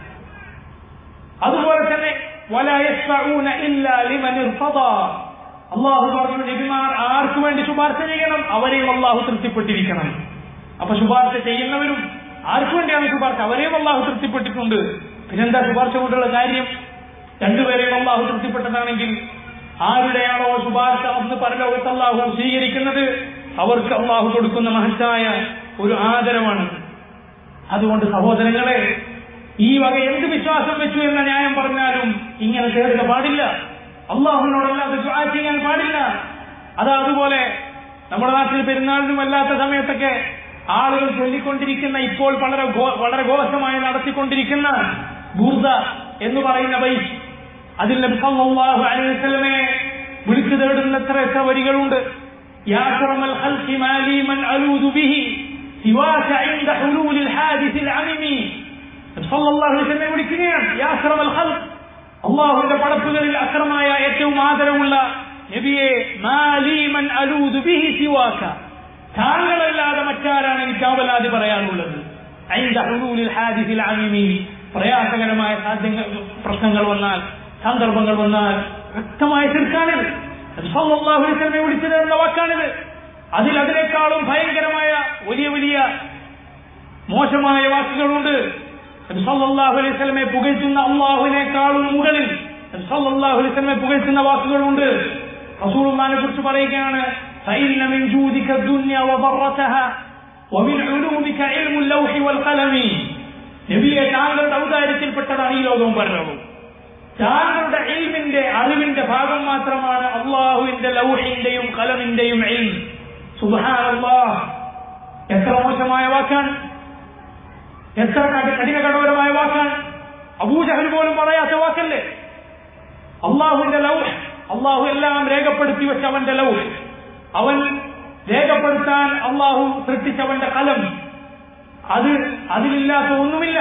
അതുപോലെ തന്നെ ولا يشفعون إلا لمن ارتضى അള്ളാഹു പറഞ്ഞു നബിമാർ ആർക്കു വേണ്ടി ശുപാർശ ചെയ്യണം അവരെയും അള്ളാഹു തൃപ്തിപ്പെട്ടിരിക്കണം അപ്പൊ ശുപാർശ ചെയ്യുന്നവരും ആർക്കു വേണ്ടിയാണ് ശുപാർശ അവരെയും അള്ളാഹു തൃപ്തിപ്പെട്ടിട്ടുണ്ട് പിന്നെന്താ ശുപാർശ കൊണ്ടുള്ള കാര്യം രണ്ടുപേരെയും അള്ളാഹു തൃപ്തിപ്പെട്ടതാണെങ്കിൽ ആരുടെയാണോ ശുപാർശ അന്ന് പരലോകത്ത് അള്ളാഹു സ്വീകരിക്കുന്നത് അവർക്ക് അള്ളാഹു കൊടുക്കുന്ന മഹത്തായ ഒരു ആദരവാണ് അതുകൊണ്ട് സഹോദരങ്ങളെ ഈ വക എന്ത് വിശ്വാസം വെച്ചു എന്ന ന്യായം പറഞ്ഞാലും ഇങ്ങനെ ചേർക്ക പാടില്ല അള്ളാഹുവിനോടല്ലാതെ ദുആ ചെയ്യാൻ പാടില്ല അത് അതുപോലെ നമ്മുടെ നാട്ടിൽ പെരുന്നാളിനും അല്ലാത്ത സമയത്തൊക്കെ ആളുകൾ ചൊല്ലിക്കൊണ്ടിരിക്കുന്ന ഇപ്പോൾ വളരെ വളരെ ഘോഷമായി നടത്തിക്കൊണ്ടിരിക്കുന്ന ബൂർദ എന്ന് പറയുന്ന ബൈ അതിൽ നബി സല്ലല്ലാഹു അലൈഹി വസല്ലമയെ വിളിച്ചു തേടുന്ന എത്ര എത്ര വരികളുണ്ട് യാ അക്രമൽ ഖൽഖി മാലി മൻ അലൂദു ബിഹി സിവാക ഇൻദ ഹുലൂലിൽ ഹാദിസിൽ അമിമി സല്ലല്ലാഹു അലൈഹി വസല്ലമയെ വിളിക്കുകയാണ് യാ അക്രമൽ ഖൽഖ് അള്ളാഹുവിന്റെ പടപ്പുകളിൽ അക്രമായ ഏറ്റവും ആദരവുള്ള നബിയെ മാലീമൻ അലൂദു ബിഹി സിവാക താങ്കളല്ലാതെ മറ്റാരാണ് എനിക്ക് അവലാതി പറയാനുള്ളത് عند حلول الحادث العميم പ്രയാസകരമായ സാധ്യങ്ങൾ പ്രശ്നങ്ങൾ വന്നാൽ സന്ദർഭങ്ങൾ വന്നാൽ വ്യക്തമായ തീർക്കാണിത് സല്ലല്ലാഹു അലൈഹി വസല്ലമയെ വിളിച്ചു തരുന്ന വാക്കാണിത് അതിൽ അതിനേക്കാളും ഭയങ്കരമായ വലിയ വലിയ മോശമായ വാക്കുകളുണ്ട് നബി സല്ലല്ലാഹു അലൈഹി വസല്ലമയെ പുകഴ്ത്തുന്ന അള്ളാഹുവിനേക്കാളും മുകളിൽ നബി സല്ലല്ലാഹു അലൈഹി വസല്ലമയെ പുകഴ്ത്തുന്ന വാക്കുകളുണ്ട് റസൂലുള്ളാഹിനെ കുറിച്ച് പറയുകയാണ് فإن من جودك الدنيا وضرتها ومن علومك علم اللوح والقلم നബിയെ താങ്കളുടെ ഔദാര്യത്തിൽപ്പെട്ടതാണ് ഈ ലോകവും പറഞ്ഞത് താങ്കളുടെ ഇൽമിന്റെ അറിവിന്റെ ഭാഗം മാത്രമാണ് അള്ളാഹുവിന്റെ ലൗഹിന്റെയും കലമിന്റെയും ഇൽം സുബ്ഹാനല്ലാഹ് എത്ര മോശമായ വാക്കാണ് എത്ര കഠി- കഠിന കഠോരമായ വാക്കാണ് അബൂജഹൽ പോലും പറയാത്ത വാക്കല്ലേ അള്ളാഹുവിന്റെ ലൗഹ് അള്ളാഹു എല്ലാം രേഖപ്പെടുത്തി വെച്ച അവന്റെ ലൗഹ് അവൻ രേഖപ്പെടുത്താൻ അള്ളാഹു സൃഷ്ടിച്ചവന്റെ കലം അത് അതിലില്ലാത്ത ഒന്നുമില്ല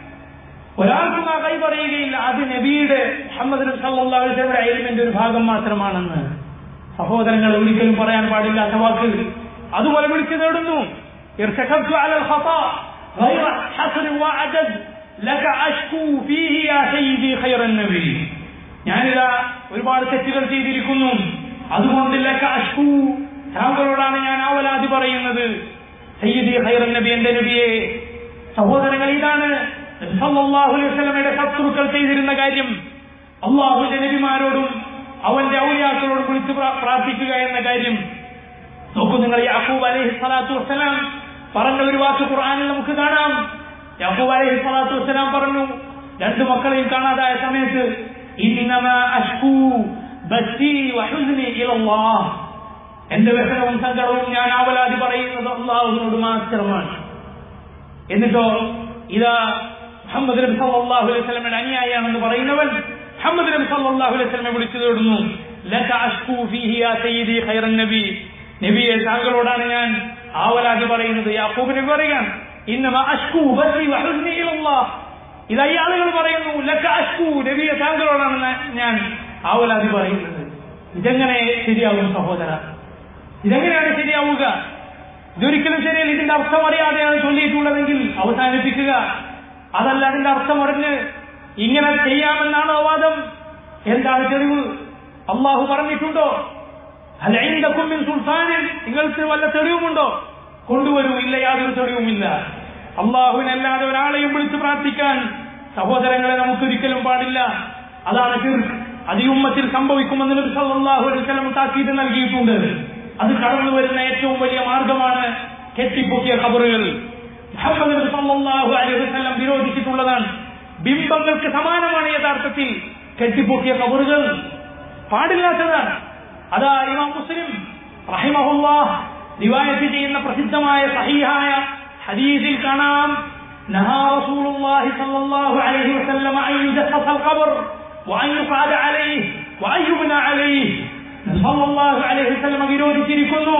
ഒരാൾക്കും ആ കൈ പറയുകയില്ല അത് നബിയുടെ മുഹമ്മദ് നബി സല്ലല്ലാഹു അലൈഹി വസല്ലമയുടെ ഇൽമിന്റെ ഒരു ഭാഗം മാത്രമാണെന്ന് സഹോദരങ്ങൾ ഒരിക്കലും പറയാൻ പാടില്ലാത്ത വാക്ക് അതുപോലെ വിളിച്ചു നേടുന്നു ارتكبت على الخطا غير حصر وعدد لك اشكو فيه يا سيدي خير النبي ഞാനിതാ ഒരുപാട് തെറ്റുകൾ ചെയ്തിരിക്കുന്നു അതുകൊണ്ട് ലക അഷ്കു താങ്കളോടാണ് ഞാൻ ആവലാതി പറയുന്നത് സയ്യിദി ഖൈറൻ നബി എന്റെ നബിയെ സഹോദരങ്ങൾ ഇതാണ് നബി സല്ലല്ലാഹു അലൈഹി വസല്ലമയുടെ ശത്രുക്കൾ ചെയ്തിരുന്ന കാര്യം അള്ളാഹുവിന്റെ നബിമാരോടും അവന്റെ ഔലിയാക്കളോടും വിളിച്ചു പ്രാ- പ്രാർത്ഥിക്കുക എന്ന കാര്യം നോക്കൂ നിങ്ങൾ യാക്കൂബ് അലൈഹി സ്വലാത്തു വസ്സലാം പറഞ്ഞ ഒരു വാക്ക് ഖുർആനിൽ നമുക്ക് കാണാം യാക്കൂബ് അലൈഹി സ്വലാത്തു വസ്സലാം പറഞ്ഞു രണ്ട് മക്കളെയും കാണാതായ സമയത്ത് ഇന്നമാ അഷ്കൂ ബസ്സി വഹുസ്നി ഇലല്ലാഹ് എന്റെ വ്യസനവും സങ്കടവും ഞാൻ ആവലാതി പറയുന്നത് അള്ളാഹുവിനോട് മാത്രമാണ് എന്നിട്ടോ ഇതാ മുഹമ്മദ് നബി സല്ലല്ലാഹു അലൈഹി വസല്ലമയുടെ അനുയായിയാണെന്ന് പറയുന്നവൻ മുഹമ്മദ് നബി സല്ലല്ലാഹു അലൈഹി വസല്ലമയെ വിളിച്ചു തേടുന്നു ലക അഷ്കു ഫീഹി യാ സയ്യിദി ഖൈറൻ നബി നബിയെ താങ്കളോടാണ് ഞാൻ ആവലാതി പറയുന്നത് യാക്കൂബ് നബി പറയുകയാണ് ഇന്നമ അഷ്കു ബസ്സി വഹുസ്നി ഇലല്ലാഹ് ഇതാ ഈ ആളുകൾ പറയുന്നു ലക അഷ്കു നബിയെ താങ്കളോടാണ് ഞാൻ- ഞാൻ ആവലാതി പറയുന്നത് ഇതെങ്ങനെ ശരിയാകും സഹോദര ഇതെങ്ങനെയാണ് ശരിയാവുക ഇതൊരിക്കലും ശരിയല്ല ഇതിന്റെ അർത്ഥം അറിയാതെയാണ് ചൊല്ലിയിട്ടുള്ളതെങ്കിൽ അവസാനിപ്പിക്കുക അതല്ല അതിന്റെ അർത്ഥം അറിഞ്ഞ് ഇങ്ങനെ ചെയ്യാമെന്നാണോ വാദം എന്താണ് തെളിവ് അള്ളാഹു പറഞ്ഞിട്ടുണ്ടോ അല്ല ഇന്ദക്കും സുൽത്താനിൽ നിങ്ങൾക്ക് വല്ല തെളിവുമുണ്ടോ കൊണ്ടുവരൂ ഇല്ല യാതൊരു തെളിവുമില്ല അള്ളാഹുവിനല്ലാതെ ഒരാളെയും വിളിച്ച് പ്രാർത്ഥിക്കാൻ സഹോദരങ്ങളെ നമുക്കൊരിക്കലും പാടില്ല അതാണ് ശിർക്ക്. അത് ഈ ഉമ്മത്തിൽ സംഭവിക്കുമെന്ന് നബി സല്ലല്ലാഹു അലൈഹി വസല്ലം താക്കീത് നൽകിയിട്ടുണ്ട് അത് കടന്നു വരുന്ന ഏറ്റവും വലിയ മാർഗമാണ് കെട്ടിപ്പൊക്കിയ ഖബറുകൾ മുഹമ്മദ് നബി സല്ലല്ലാഹു അലൈഹി വസല്ലം വിരോധിച്ചിട്ടുള്ളതാണ് ബിംബങ്ങൾക്ക് സമാനമാണ് യഥാർത്ഥത്തിൽ കെട്ടിപ്പൊക്കിയ ഖബറുകൾ പാടില്ലാത്തതാണ് അതാ ഇമാം മുസ്ലിം റഹിമഹുല്ലാഹ് റിവായത്ത് ചെയ്യുന്ന പ്രസിദ്ധമായ സഹീഹായ ഹദീസിൽ കാണാം نهى رسول الله صلى الله عليه وسلم أن يدسس القبر وأن يقعد عليه وأن يبنى عليه صلى الله عليه وسلم വിരോധിച്ചിരിക്കുന്നു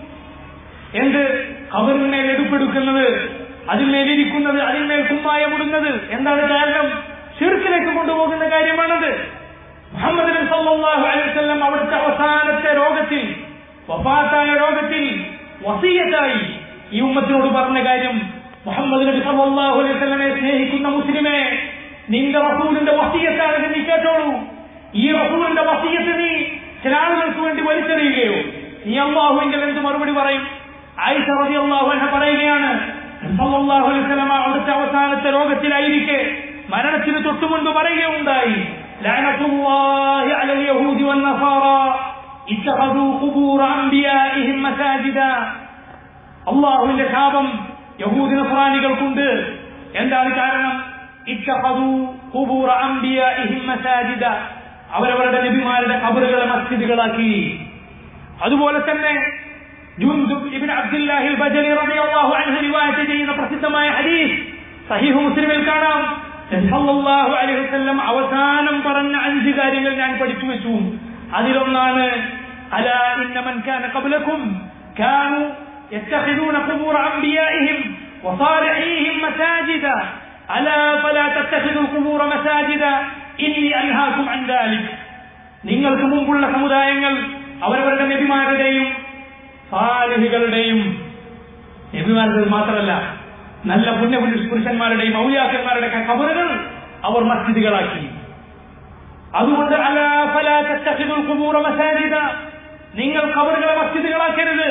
എന്ത് ഖബറിന്മേൽ എടുപ്പെടുക്കുന്നത് അതിന്മേലിരിക്കുന്നത് അതിന്മേൽ കുമ്മായമിടുന്നത് എന്താണ് കാരണം ഷിർക്കിലേക്ക് കൊണ്ടുപോകുന്ന കാര്യമാണത് മുഹമ്മദ് നബി സല്ലല്ലാഹു അലൈഹി വസല്ലം അവിടുത്തെ അവസാനത്തെ രോഗത്തിൽ വഫാത്തായ രോഗത്തിൽ വസീയത്തായി ഈ ഉമ്മത്തിനോട് പറഞ്ഞ കാര്യം മുഹമ്മദ് നബി സല്ലല്ലാഹു അലൈഹി വസല്ലമയെ സ്നേഹിക്കുന്ന മുസ്ലിമെ നിന്റെ റസൂലിന്റെ വസീയത്താണ് നീ കേട്ടോളൂ ഈ റസൂലിന്റെ വസീയത്ത് നീ ചില ആളുകൾക്ക് വേണ്ടി വലിച്ചെറിയുകയോ നീ അള്ളാഹുവിന്റെ എന്ത് മറുപടി പറയും ആയിഷ റളിയല്ലാഹു അൻഹ പറയുകയാണ് സല്ലല്ലാഹു അലൈഹി വസല്ലമ അവിടുത്തെ അവസാനത്തെ രോഗത്തിലായിരിക്കെ മരണത്തിന് തൊട്ടു മുൻപ് പറയുകയുണ്ടായി ലഅനത്തുല്ലാഹി അലൽ യഹൂദി വന്നസാറ ഇത്തഖദു ഖുബൂർ അംബിയാഇഹിം മസാജിദ അള്ളാഹുവിന്റെ ശാപം യഹൂദി നസ്രാനികൾക്കുണ്ട് എന്താണ് കാരണം ഇത്തഖദു ഖുബൂർ അംബിയാഇഹിം മസാജിദ അവരവരുടെ നബിമാരുടെ ഖബറുകളെ മസ്ജിദുകളാക്കി അതുപോലെ തന്നെ ജുൻദുബ് ഇബ്നു അബ്ദുല്ലാഹിൽ ബജലി റളിയല്ലാഹു അൻഹു റിവായത്ത് ചെയ്യുന്ന പ്രസിദ്ധമായ ഹദീസ് സഹീഹ് മുസ്ലിമിൽ കാണാം നബി സല്ലല്ലാഹു അലൈഹി വസല്ലം അവസാനം പറഞ്ഞ അഞ്ച് കാര്യങ്ങൾ ഞാൻ പഠിച്ചു വെച്ചു അതിലൊന്നാണ് അലാ ഇന്ന മൻ കാന ഖബ്ലക്കും കാനു يتخذون قبور أنبيائهم وصالحيهم مساجدا ألا فلا تتخذوا القبور مساجدا إني أنهاكم عن ذلك നിങ്ങൾക്ക് മുമ്പുള്ള സമുദായങ്ങൾ അവരവരുടെ നബിമാരുടെയും സാലിഹികളുടെയും നബിമാരുടെ മാത്രമല്ല നല്ല പുണ്യ പുരുഷന്മാരുടെയും ഔലിയാക്കന്മാരുടെ കബറുകൾ അവർ മസ്ജിദുകളാക്കി അതുകൊണ്ട് അലാ ഫലാ തത്തഖിദുൽ ഖുബൂറ മസാജിദ നിങ്ങൾ കബറുകളെ മസ്ജിദുകളാക്കരുത്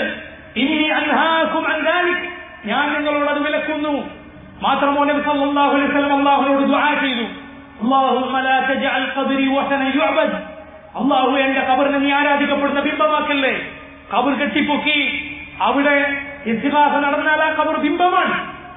ഇനി അൻഹാക്കും അൻ ദാലിക് ഞാൻ നിങ്ങളോട് അത് വിലക്കുന്നു മാത്രമോ നബി സല്ലല്ലാഹു അലൈഹി വസല്ലം അല്ലാഹുവിനോട് ദുആ ചെയ്തു اللهم لا تجعل قبري وثنا يعبد അള്ളാഹു എന്റെ കബറിനെ നീ ആരാധിക്കപ്പെടുന്ന ബിംബമാക്കല്ലേ കബർ കെട്ടിപ്പൊക്കി അവിടെ ഇത്തിഹാസ നടന്നാൽ ആ കബർ ബിംബമാണ്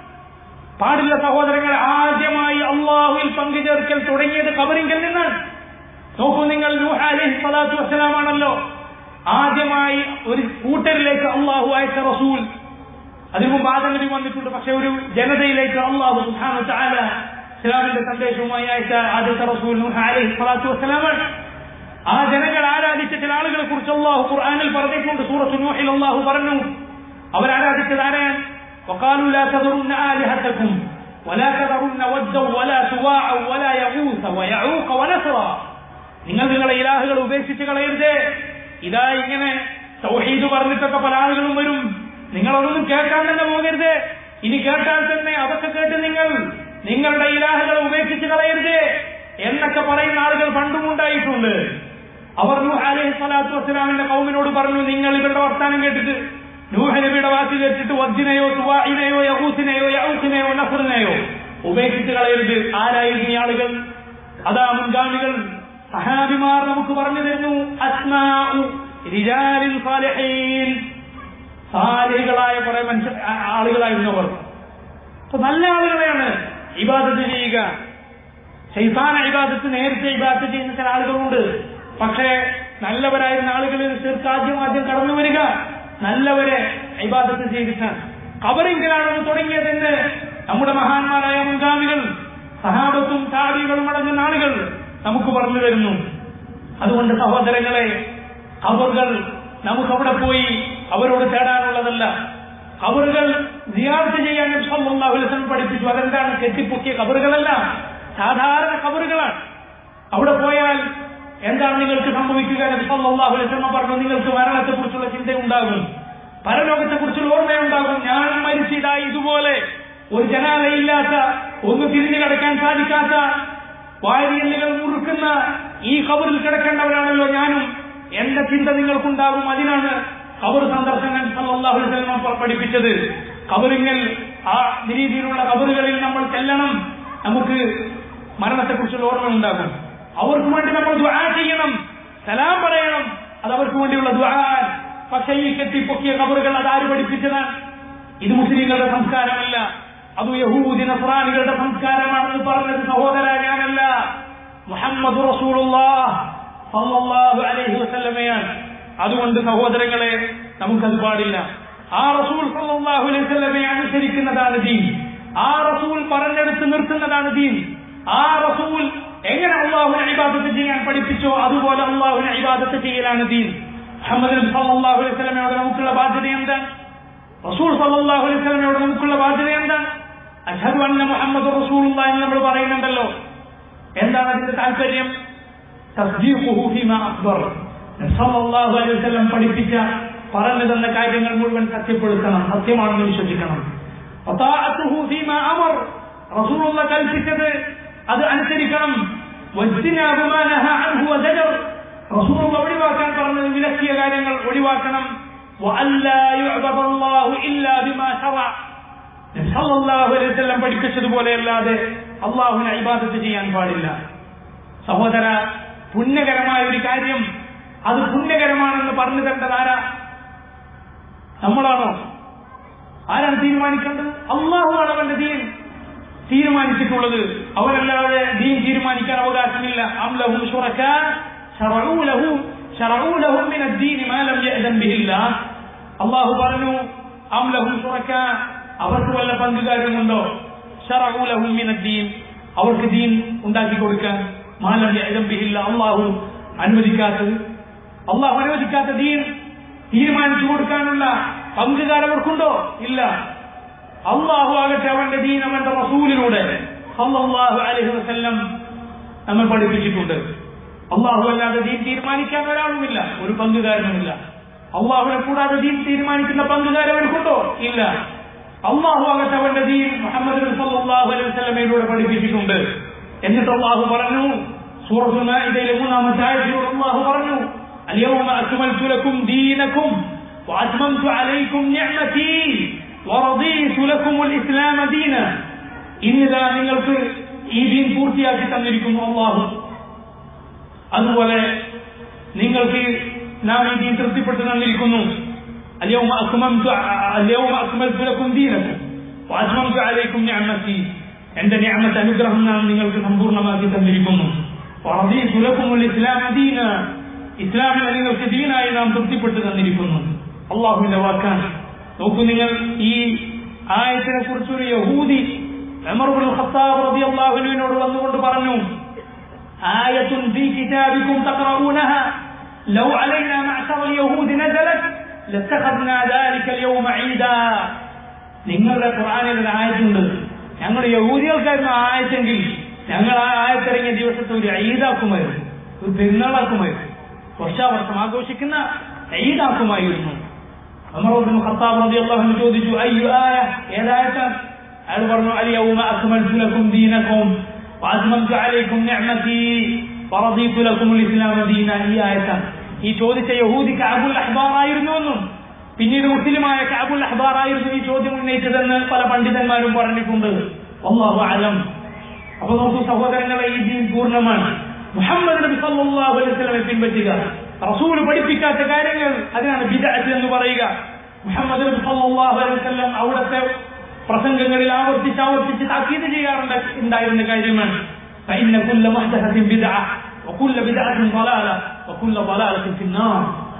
പാടില്ല സഹോദരങ്ങൾ ആദ്യമായി അള്ളാഹുവിൽ പങ്കുചേർക്കൽ തുടങ്ങിയത് കബറിങ്കൽ നിന്നാണ് നോക്കൂ നിങ്ങൾ നൂഹ് അലൈഹി സ്വലാത്തു വസ്സലാമാണല്ലോ ആദ്യമായി ഒരു കൂട്ടരിലേക്ക് അള്ളാഹു അയച്ച റസൂൽ അതിനു മുമ്പ് ആദനബി വന്നിട്ടുണ്ട് പക്ഷെ ഒരു ജനതയിലേക്ക് അള്ളാഹു സുബ്ഹാനഹു വ തആല ഇസ്ലാമിന്റെ സന്ദേശവുമായി അയച്ച ആദ്യത്തെ റസൂൽ നൂഹ് അലൈഹി സ്വലാത്തു വസ്സലാമാണ് ആ ജനങ്ങൾ ആരാധിച്ച ചില ആളുകളെ കുറിച്ച് അള്ളാഹു ഖുർആനിൽ പറഞ്ഞിട്ടുണ്ട് സൂറത്തു നൂഹിൽ അള്ളാഹു പറഞ്ഞു അവരാരാധിച്ചത് ആരാൻ وقالوا لا تذرن آلهتكم ولا تذرن ودا ولا سواعا ولا يغوث ويعوق ونسرا നിങ്ങൾ നിങ്ങളെ ഇലാഹുകൾ ഉപേക്ഷിച്ച് കളയരുതേ ഇതാ ഇങ്ങനെ തൗഹീദ് പറഞ്ഞിട്ടൊക്കെ പല ആളുകളും വരും നിങ്ങളതൊന്നും കേൾക്കാൻ തന്നെ പോകരുത് ഇനി കേട്ടാൽ തന്നെ അതൊക്കെ കേട്ട് നിങ്ങൾ നിങ്ങളുടെ ഇലാഹുകളെ ഉപേക്ഷിച്ച് കളയരുത് എന്നൊക്കെ പറയുന്ന ആളുകൾ പണ്ടും ഉണ്ടായിട്ടുണ്ട് അവർ നൂഹ് അലൈഹി സ്വലാത്തു വസ്സലാമിന്റെ കൗമിനോട് പറഞ്ഞു നിങ്ങൾ ഇവരുടെ വർത്താനം കേട്ടിട്ട് നൂഹ് നബിയുടെ വാക്ക് കേട്ടിട്ട് വദ്ദിനെയോ തുവാഇനെയോ യഹൂസിനെയോ യഹൂസിനെയോ നഫറിനെയോ ഉപേക്ഷിച്ച് കളയരുത് ആരായിരുന്നു ഈ ആളുകൾ അതാ മുൻഗാമികൾ സഹാബിമാർ നമുക്ക് പറഞ്ഞു തരുന്നു അസ്മാഉ റിജാലിൻ സാലിഹീൻ സാലിഹികളായ കുറെ മനുഷ്യ ആ- ആളുകളായിരുന്നു അവർ അപ്പൊ നല്ല ആളുകളെയാണ് ഇബാദത്ത് ചെയ്യുക ശൈത്താന ഇബാദത്ത് നേരത്തെ ഇബാദത്ത് ചെയ്യുന്ന ചില ആളുകളുണ്ട് പക്ഷേ നല്ലവരായിരുന്ന ആളുകളിൽ തീർച്ച ആദ്യം ആദ്യം കടന്നു വരിക നല്ലവരെ ഇബാദത്ത് ചെയ്തിട്ടാണ് കബറിങ്കിലാണെന്ന് തുടങ്ങിയതെന്ന് നമ്മുടെ മഹാന്മാരായ മുൻഗാമികൾ സഹാബത്തും താടികളും അടങ്ങുന്ന ആളുകൾ നമുക്ക് പറഞ്ഞു തരുന്നു അതുകൊണ്ട് സഹോദരങ്ങളെ കബറുകൾ നമുക്കവിടെ പോയി അവരോട് തേടാനുള്ളതല്ല കബറുകൾ സിയാർത്ത് ചെയ്യാൻ നബി സല്ലല്ലാഹു അലൈഹി വസല്ലം പഠിപ്പിച്ചു അതെന്താണ് കെട്ടിപ്പൊക്കിയ കബറുകളല്ല സാധാരണ കബറുകളാണ് അവിടെ പോയാൽ എന്താണ് നിങ്ങൾക്ക് സംഭവിക്കുക നബി സല്ലല്ലാഹു അലൈഹി വസല്ലം പറഞ്ഞു നിങ്ങൾക്ക് മരണത്തെക്കുറിച്ചുള്ള ചിന്തയുണ്ടാകും പരലോകത്തെക്കുറിച്ചുള്ള ഓർമ്മയുണ്ടാകും ഞാൻ മരിച്ചിതായി ഇതുപോലെ ഒരു ജനാലയില്ലാത്ത ഒന്ന് തിരിഞ്ഞു കിടക്കാൻ സാധിക്കാത്ത വാരിയല്ലുകൾ മുറുക്കുന്ന ഈ കബറിൽ കിടക്കേണ്ടവരാണല്ലോ ഞാനും എന്റെ ചിന്ത നിങ്ങൾക്കുണ്ടാകും അതിനാണ് കബർ സന്ദർശനം സല്ലല്ലാഹു അലൈഹി വസല്ലം പ- പഠിപ്പിച്ചത് കബറിങ്ങൽ ആ രീതിയിലുള്ള കബറുകളിൽ നമ്മൾ ചെല്ലണം നമുക്ക് മരണത്തെക്കുറിച്ചുള്ള ഓർമ്മ ഉണ്ടാകും അവർക്ക് വേണ്ടി നമ്മൾ ദുആ ചെയ്യണം സലാം പറയണം അത് അവർക്ക് വേണ്ടിയുള്ള ദുആ പക്ഷേ ഈ കെട്ടിപ്പൊക്കിയ കബറുകൾ അത് ആര് പഠിപ്പിച്ചതാണ് ഇത് മുസ്ലിങ്ങളുടെ സംസ്കാരമല്ല അത് യഹൂദി നസ്രാനികളുടെ സംസ്കാരമാണെന്ന് പറഞ്ഞത് സഹോദര ഞാനല്ല മുഹമ്മദ് റസൂലുള്ളാഹ് സല്ലല്ലാഹു അലൈഹി വസല്ലമയാണ് അതുകൊണ്ട് സഹോദരങ്ങളെ നമുക്കത് പാടില്ല ആ റസൂൽ സല്ലല്ലാഹു അലൈഹി വസല്ലമയെ അനുസരിക്കുന്നതാണ് ദീൻ ആ റസൂൽ പറഞ്ഞെടുത്ത് നിർത്തുന്നതാണ് ദീൻ ആ റസൂൽ എങ്ങനെ അള്ളാഹുവിനെ ഇബാദത്ത് ചെയ്യാൻ പഠിപ്പിച്ചോ അതുപോലെ അള്ളാഹുവിനെ ഇബാദത്ത് ചെയ്യലാണ് ദീൻ മുഹമ്മദ് നബി സല്ലല്ലാഹു അലൈഹി വസല്ലമയോട് നമുക്കുള്ള ബാധ്യത എന്താണ് റസൂൽ സല്ലല്ലാഹു അലൈഹി വസല്ലമയോട് നമുക്കുള്ള ബാധ്യത എന്താണ് അഷ്ഹദു അന്ന മുഹമ്മദ് റസൂലുള്ള എന്ന് നമ്മൾ പറയുന്നുണ്ടല്ലോ എന്താണ് അതിന്റെ താല്പര്യം തസ്ദീഖുഹു ഫീമാ അക്ബർ നബി സല്ലല്ലാഹു അലൈഹി വസല്ലം പഠിപ്പിച്ച പറഞ്ഞു തന്ന കാര്യങ്ങൾ മുഴുവൻ സത്യപ്പെടുത്തണം സത്യമാണെന്ന് വിശ്വസിക്കണം വതാഅത്തുഹു ഫീമാ അമർ റസൂലുള്ള കൽപ്പിച്ചത് അത് അനുസരിക്കണം വജ്തിനാബു മാ നഹാ അൻഹു വസജർ റസൂലുള്ള ഒഴിവാക്കാൻ പറഞ്ഞത് വിലക്കിയ കാര്യങ്ങൾ ഒഴിവാക്കണം വഅല്ലാ യുഅബദ അല്ലാഹു ഇല്ലാ ബിമാ ശറഅ നബി സല്ലല്ലാഹു അലൈഹി വസല്ലം പഠിപ്പിച്ചതുപോലെയല്ലാതെ അള്ളാഹുവിനെ ഇബാദത്ത് ചെയ്യാൻ പാടില്ല സഹോദര പുണ്യകരമായ ഒരു കാര്യം അത് പുണ്യകരമാണെന്ന് പറഞ്ഞു തരേണ്ടത് ആരാ നമ്മളാണോ ആരാണ് തീരുമാനിക്കേണ്ടത് അള്ളാഹുവാണ് അവന്റെ ദീൻ തീരുമാനിച്ചിട്ടുള്ളത് അവരല്ലാതെ ദീൻ തീരുമാനിക്കാൻ അവകാശമില്ല അംലഹും ശുറക്കാ ശറഊ ലഹു ശറഊ ലഹും മിന الدين ما لم يأذن به الله അള്ളാഹു പറഞ്ഞു അംലഹും ശുറക്കാ അവർക്ക് വല്ല പങ്കുകാരുമുണ്ടോ ശറഊ ലഹും മിന الدين അവർക്ക് ദീൻ ഉണ്ടാക്കി കൊടുക്കാൻ മാലം യഅ്ദൻ ബിഹില്ല അള്ളാഹു അനുവദിക്കാത്തത് അള്ളാഹു അനുവദിക്കാത്ത ദീൻ തീരുമാനിച്ചു കൊടുക്കാനുള്ള പങ്കുകാർ അവർക്കുണ്ടോ ഇല്ല അള്ളാഹു ആകട്ടെ അവന്റെ ദീൻ അവന്റെ റസൂലിലൂടെ സല്ലല്ലാഹു അലൈഹി വസല്ലം നമ്മൾ പഠിപ്പിച്ചിട്ടുണ്ട് അള്ളാഹു അല്ലാതെ ദീൻ തീരുമാനിക്കാൻ ഒരാളുമില്ല ഒരു പങ്കുകാരനുമില്ല അള്ളാഹുവിനെ കൂടാതെ ദീൻ തീരുമാനിക്കുന്ന പങ്കുകാർ അവർക്കുണ്ടോ ഇല്ല അള്ളാഹു ആകട്ടെ അവന്റെ ദീൻ മുഹമ്മദ് സല്ലല്ലാഹു അലൈഹി വസല്ലമയിലൂടെ പഠിപ്പിച്ചിട്ടുണ്ട് എന്നിട്ട് അള്ളാഹു പറഞ്ഞു സൂറത്തുൽ മാഇദയിലെ മൂന്നാമത്തെ ആയത്തിലൂടെ അള്ളാഹു പറഞ്ഞു اليوم أكملت لكم دينكم وأتممت عليكم نعمتي ورضيت لكم الإسلام دينا ഇന്നിതാ നിങ്ങൾക്ക് ഈ ദീൻ പൂർത്തിയാക്കി തന്നിരിക്കുന്നു അള്ളാഹു അതുപോലെ നിങ്ങൾക്ക് നാം ഈ ദീൻ തൃപ്തിപ്പെട്ട് തന്നിരിക്കുന്നു اليوم أكملت اليوم أكملت لكم دينكم وأتممت عليكم نعمتي എന്റെ ഞാമത്ത് അനുഗ്രഹം നാം നിങ്ങൾക്ക് സമ്പൂർണ്ണമാക്കി തന്നിരിക്കുന്നു വറദീതു ലക്കുമുൽ ഇസ്ലാമ ദീന ഇസ്ലാമിനെ നിങ്ങൾക്ക് ദീനായി നാം തൃപ്തിപ്പെട്ട് തന്നിരിക്കുന്നു അള്ളാഹുവിന്റെ വാക്കാണ് നോക്കൂ നിങ്ങൾ ഈ ആയത്തിനെ കുറിച്ചൊരു യഹൂദി ഉമർ ഇബ്നുൽ ഖത്താബ് റളിയല്ലാഹു അൻഹുവിനോട് വന്നുകൊണ്ട് പറഞ്ഞു ആയത്തുൻ ഫീ കിതാബിക്കും തഖറഊനഹ ലൗ അലൈനാ മഅശറ اليهود نزلت لاتخذنا ذلك اليوم عيدا നിങ്ങളുടെ ഖുർആനിൽ ഒരു ആയത്തുണ്ട് ഞങ്ങൾ യഹൂദികൾക്കായിരുന്നു ആയത്തെങ്കിൽ ഞങ്ങൾ ആ ആയത്തിറങ്ങിയ ദിവസത്തെ ഒരു ഈദാക്കുമായിരുന്നു ഒരു പെരുന്നാളാക്കുമായിരുന്നു വർഷാവർഷം ആഘോഷിക്കുന്ന ഈദാക്കുമായിരുന്നു അമറോബിൻ ഖത്താബ് റളിയല്ലാഹു അൻഹു ചോദിച്ചു അയ്യു ആയ ഏതായത്താണ് അയാൾ പറഞ്ഞു അലിയൗമ അക്മൽതു ലക്കും ദീനക്കും വഅത്മംതു അലൈക്കും നിഅമതി വറദീതു ലക്കും ഇസ്ലാമ ദീന ഈ ആയത്താണ് ഈ ചോദിച്ച യഹൂദി കഅബുൽ അഹ്ബാർ ആയിരുന്നു എന്നും പിന്നീട് മുസ്ലിമായ കഅബുൽ അഹ്ബാർ ആയിരുന്നു ഈ ചോദ്യം ഉന്നയിച്ചതെന്ന് പല പണ്ഡിതന്മാരും പറഞ്ഞിട്ടുണ്ട് അല്ലാഹു അലം അപ്പൊ നോക്കൂ സഹോദരങ്ങളെ ഈ ദീൻ പൂർണ്ണമാണ് മുഹമ്മദ് നബി സല്ലല്ലാഹു അലൈഹി വസല്ലമയെ പിൻപറ്റുക റസൂൽ പഠിപ്പിക്കാത്ത കാര്യങ്ങൾ അതിനാണ് ബിദഅത്ത് എന്ന് പറയുക മുഹമ്മദ് നബി സല്ലല്ലാഹു അലൈഹി വസല്ലം അവിടുത്തെ പ്രസംഗങ്ങളിൽ ആവർത്തിച്ച് ആവർത്തിച്ച് താക്കീത് ചെയ്യാറുണ്ട് ഉണ്ടായിരുന്ന കാര്യമാണ് فإن كل محدثة بدعة وكل بدعة ضلالة وكل ضلالة في النار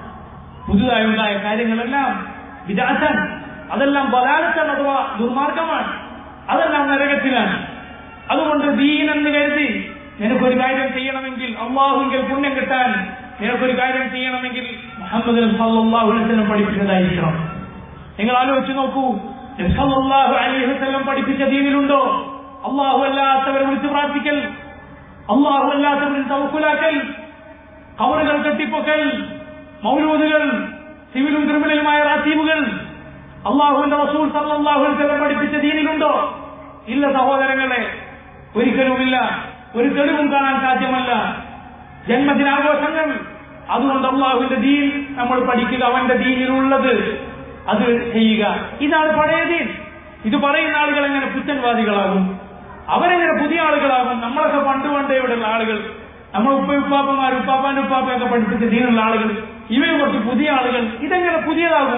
പുതുതായി ഉണ്ടായ കാര്യങ്ങളെല്ലാം വിദാസൻ അതെല്ലാം ബലാലത്താണ് അഥവാ ദുർമാർഗമാണ് അതെല്ലാം നരകത്തിലാണ് അതുകൊണ്ട് ദീൻ എന്ന് കരുതി നിനക്കൊരു കാര്യം ചെയ്യണമെങ്കിൽ അള്ളാഹുവിൽ പുണ്യം കിട്ടാൻ നിനക്കൊരു കാര്യം ചെയ്യണമെങ്കിൽ മുഹമ്മദ് സല്ലല്ലാഹു അലൈഹി വസല്ലം പഠിപ്പിച്ചതായിരിക്കണം നിങ്ങൾ ആലോചിച്ച് നോക്കൂ നബി സല്ലല്ലാഹു അലൈഹി വസല്ലം പഠിപ്പിച്ച ദീനിലുണ്ടോ അള്ളാഹു അല്ലാത്തവരെ വിളിച്ച് പ്രാർത്ഥിക്കൽ അള്ളാഹു അല്ലാത്തവരിൽ തവക്കുലാക്കൽ കവറുകൾ കെട്ടിപ്പൊക്കൽ മൗലൂദുകൾ സിവിലും ക്രിമിനലുമായ റാത്തീവുകൾ അള്ളാഹുവിന്റെ റസൂൽ സല്ലല്ലാഹു അലൈഹി വസല്ലം പഠിപ്പിച്ച ദീനിലുണ്ടോ ഇല്ല സഹോദരങ്ങളെ ഒരിക്കലുമില്ല ഒരു തെളിവും കാണാൻ സാധ്യമല്ല ജന്മദിനാഘോഷങ്ങൾ അതുകൊണ്ട് അള്ളാഹുവിന്റെ ദീൻ നമ്മൾ പഠിക്കുക അവന്റെ ദീനിലുള്ളത് അത് ചെയ്യുക ഇതാണ് പഴയ ദീൻ ഇത് പറയുന്ന ആളുകൾ എങ്ങനെ പുത്തൻവാദികളാകും അവരെങ്ങനെ പുതിയ ആളുകളാകും നമ്മളൊക്കെ പണ്ട് പണ്ടേ ഇവിടെയുള്ള ആളുകൾ നമ്മൾ ഉപ്പ ഉപ്പാപ്പമാർ ഉപ്പാപ്പാൻ ഉപ്പാപ്പയൊക്കെ പഠിപ്പിച്ച ദീനുള്ള ആളുകൾ ഇവയെ കുറച്ച് പുതിയ ആളുകൾ ഇതെങ്ങനെ പുതിയതാകും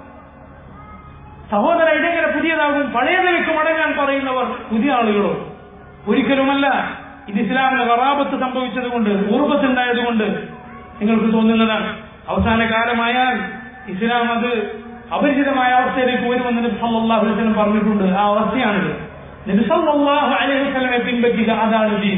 സഹോദര ഇതെങ്ങനെ പുതിയതാകും പഴയ നിലയ്ക്ക് മടങ്ങാൻ പറയുന്നവർ പുതിയ ആളുകളോ ഒരിക്കലുമല്ല ഇത് ഇസ്ലാമിന് വറാപത്ത് സംഭവിച്ചതുകൊണ്ട് ഊർബത്തുണ്ടായതുകൊണ്ട് നിങ്ങൾക്ക് തോന്നുന്നതാണ് അവസാന കാലമായാൽ ഇസ്ലാം അത് അപരിചിതമായ അവസ്ഥയിലേക്ക് വരുമെന്ന് നബി സല്ലല്ലാഹു അലൈഹി വസല്ലം പറഞ്ഞിട്ടുണ്ട് ആ അവസ്ഥയാണിത് നബി സല്ലല്ലാഹു അലൈഹി വസല്ലമെ പിൻപറ്റുക അതാണ് ദീൻ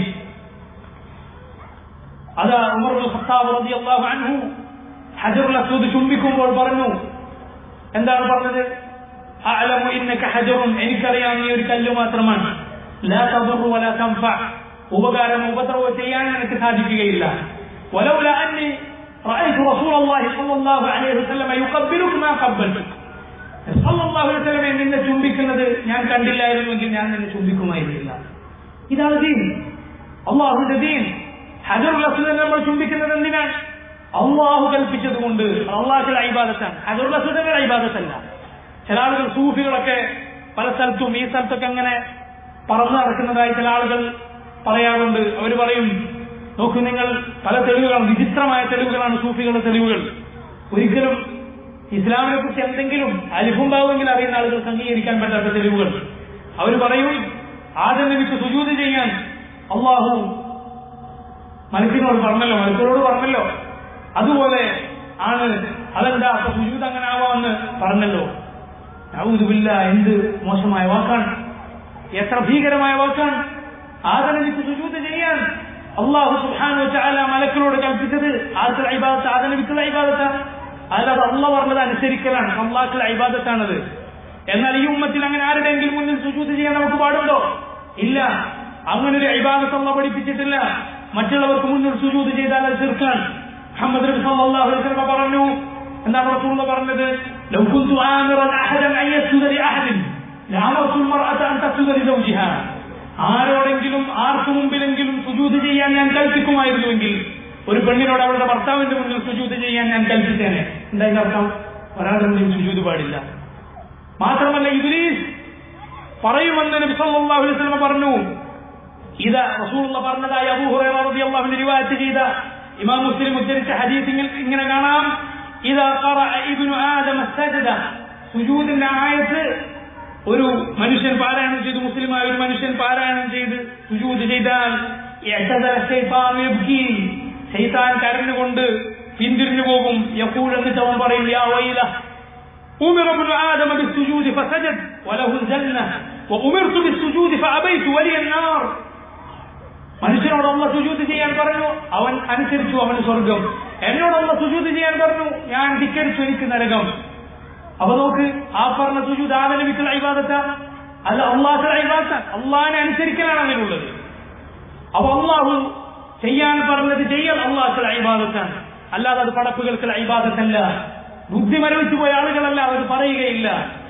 അതാ ഉമർ ഇബ്നുൽ ഖത്താബ് റളിയല്ലാഹു അൻഹു ഹജറുൽ അസ്വദ് ചുംബിക്കുമ്പോൾ പറഞ്ഞു എന്താണ് പറഞ്ഞത് അഅലമു ഇന്നക ഹജറുൻ എനിക്കറിയാം നീ ഒരു കല്ല് മാത്രമാണ് ലാ തദറു വലാ തൻഫ ഉപകാരം ഉപദ്രവം ചെയ്യാൻ എനിക്ക് സാധിക്കുകയില്ല ولولا أني رأيت رسول الله صلى الله عليه وسلم يقبلك ما قبلتك صلى الله عليه وسلم നിന്നെ ചുംബിക്കുന്നത് ഞാൻ കണ്ടില്ലായിരുന്നുവെങ്കിൽ ഞാൻ നിന്നെ ചുംബിക്കുമായിരുന്നില്ല ഇതാണ് ദീൻ അള്ളാഹുന്റെ ദീൻ ഹജറുൽ അസ്വദ് നമ്മൾ ചുംബിക്കുന്നത് എന്തിനാണ് അള്ളാഹു കൽപ്പിച്ചത് കൊണ്ട് അള്ളാഹുടെ ഐബാദത്താണ് ഹജറുൽ അസ്വദിന്റെ ഐബാദത്തല്ല ചില ആളുകൾ സൂഫികളൊക്കെ പല സ്ഥലത്തും ഈ സ്ഥലത്തൊക്കെ അങ്ങനെ പറന്നു നടക്കുന്നതായി ചില ആളുകൾ പറയാറുണ്ട് അവർ പറയും നോക്കൂ നിങ്ങൾ പല തെളിവുകളാണ് വിചിത്രമായ തെളിവുകളാണ് സൂഫികളുടെ തെളിവുകൾ ഒരിക്കലും ഇസ്ലാമിനെ കുറിച്ച് എന്തെങ്കിലും അലിഫുണ്ടാവുമെങ്കിൽ അറിയുന്ന ആളുകൾക്ക് അംഗീകരിക്കാൻ പറ്റാത്ത തെളിവുകൾ അവർ പറയും ആദ്യം എനിക്ക് സുജൂത് ചെയ്യാൻ അള്ളാഹു മനുഷ്യനോട് പറഞ്ഞല്ലോ മനുഷ്യരോട് പറഞ്ഞല്ലോ അതുപോലെ ആണ് അതെന്താ അപ്പൊ സുജൂത് അങ്ങനെ ആവാമെന്ന് പറഞ്ഞല്ലോ ഔദുബില്ല എന്ത് മോശമായ വാക്കാണ് എത്ര ഭീകരമായ വാക്കാണ് ആദനബിക്ക് സുജൂത് ചെയ്യാൻ അള്ളാഹു സുഹാനു ചാല മലക്കളോട് കൽപ്പിച്ചത് ആർക്കുള്ള ഇബാദത്ത് ആദനബിക്കുള്ള ഇബാദത്താണ് അല്ലാതെ അള്ള പറഞ്ഞത് അനുസരിക്കലാണ് അള്ളാഹുള്ള ഇബാദത്താണത് എന്നാൽ ഈ ഉമ്മത്തിൽ അങ്ങനെ ആരുടെയെങ്കിലും മുന്നിൽ സുജൂത് ചെയ്യാൻ നമുക്ക് പാടുണ്ടോ ഇല്ല അങ്ങനെ ഒരു ഇബാദത്ത് അള്ള പഠിപ്പിച്ചിട്ടില്ല മറ്റുള്ളവർക്ക് മുന്നിൽ സുജൂത് ചെയ്താൽ അത് ചെറുക്കാൻ മുഹമ്മദ് നബി സല്ലല്ലാഹു അലൈഹി വസല്ലം പറഞ്ഞു എന്താണ് റസൂൽ പറഞ്ഞത് ലൗ കുന്തു ആമിറൻ അഹദൻ അൻ യസ്ജുദ ലി അഹദിൻ ലഅമർതു അൽമർഅത അൻ തസ്ജുദ ലി സൗജിഹാ ആരോടെങ്കിലും ആർക്കു മുമ്പിലെങ്കിലും സുജൂത് ചെയ്യാൻ ഞാൻ കൽപ്പിക്കുമായിരുന്നുവെങ്കിൽ ഒരു പെണ്ണിനോട് അവളുടെ ഭർത്താവിന്റെ മുന്നിൽ സുജൂത് ചെയ്യാൻ ഞാൻ കൽപ്പിച്ചേനെ എന്താ ഇതിന്റെ അർത്ഥം ഒരാളുടെ മുന്നിൽ സുജൂത് പാടില്ല മാത്രമല്ല ഇബ്ലീസ് പറയുമെന്ന് നബി സല്ലല്ലാഹു അലൈഹി വസല്ലം പറഞ്ഞു ഇത് റസൂലുള്ള പറഞ്ഞതായി അബൂ ഹുറൈറ റളിയല്ലാഹു റിവായത്ത് ചെയ്ത ഇമാം മുസ്ലിം ഉദ്ധരിച്ച ഹദീസ് ഇങ്ങനെ കാണാം ഇതാ ഖറഅ ഇബ്നു ആദം സജദ സുജൂദിന്റെ ആയത്ത് ഒരു മനുഷ്യൻ പാരായണം ചെയ്ത് മുസ്ലിമായ ഒരു മനുഷ്യൻ പാരായണം ചെയ്ത് സുജൂദ് ചെയ്താൽ ശൈത്താൻ കരഞ്ഞുകൊണ്ട് പിന്തിരിഞ്ഞു പോകും യക്കൂൾ എന്നിട്ട് അവൻ പറയും യാ വൈല أمر ابن آدم بالسجود فسجد وله الجنة وأمرت بالسجود فأبيت ولي النار മനുഷ്യനോട് അള്ള സുജൂത് ചെയ്യാൻ പറഞ്ഞു അവൻ അനുസരിച്ചു അവന് സ്വർഗം എന്നോട് അള്ള സുജൂത് ചെയ്യാൻ പറഞ്ഞു ഞാൻ ധിക്കരിച്ചു എനിക്ക് നരകം അപ്പൊ നോക്ക് ആ പറഞ്ഞ സുജൂത് ആദനബിക്കുള്ള ഇബാദത്താണ് അല്ല അള്ളാഹുള്ള ഇബാദത്താണ് അള്ളാഹിനെ അനുസരിക്കലാണ് അതിനുള്ളത് അപ്പൊ അള്ളാഹു ചെയ്യാൻ പറഞ്ഞത് ചെയ്യൽ അള്ളാഹുള്ള ഇബാദത്താണ് അല്ലാതെ അത് പടപ്പുകൾക്കുള്ള ഇബാദത്തല്ല ബുദ്ധി മരവിച്ചു പോയ ആളുകളല്ല അവർ പറയുകയില്ല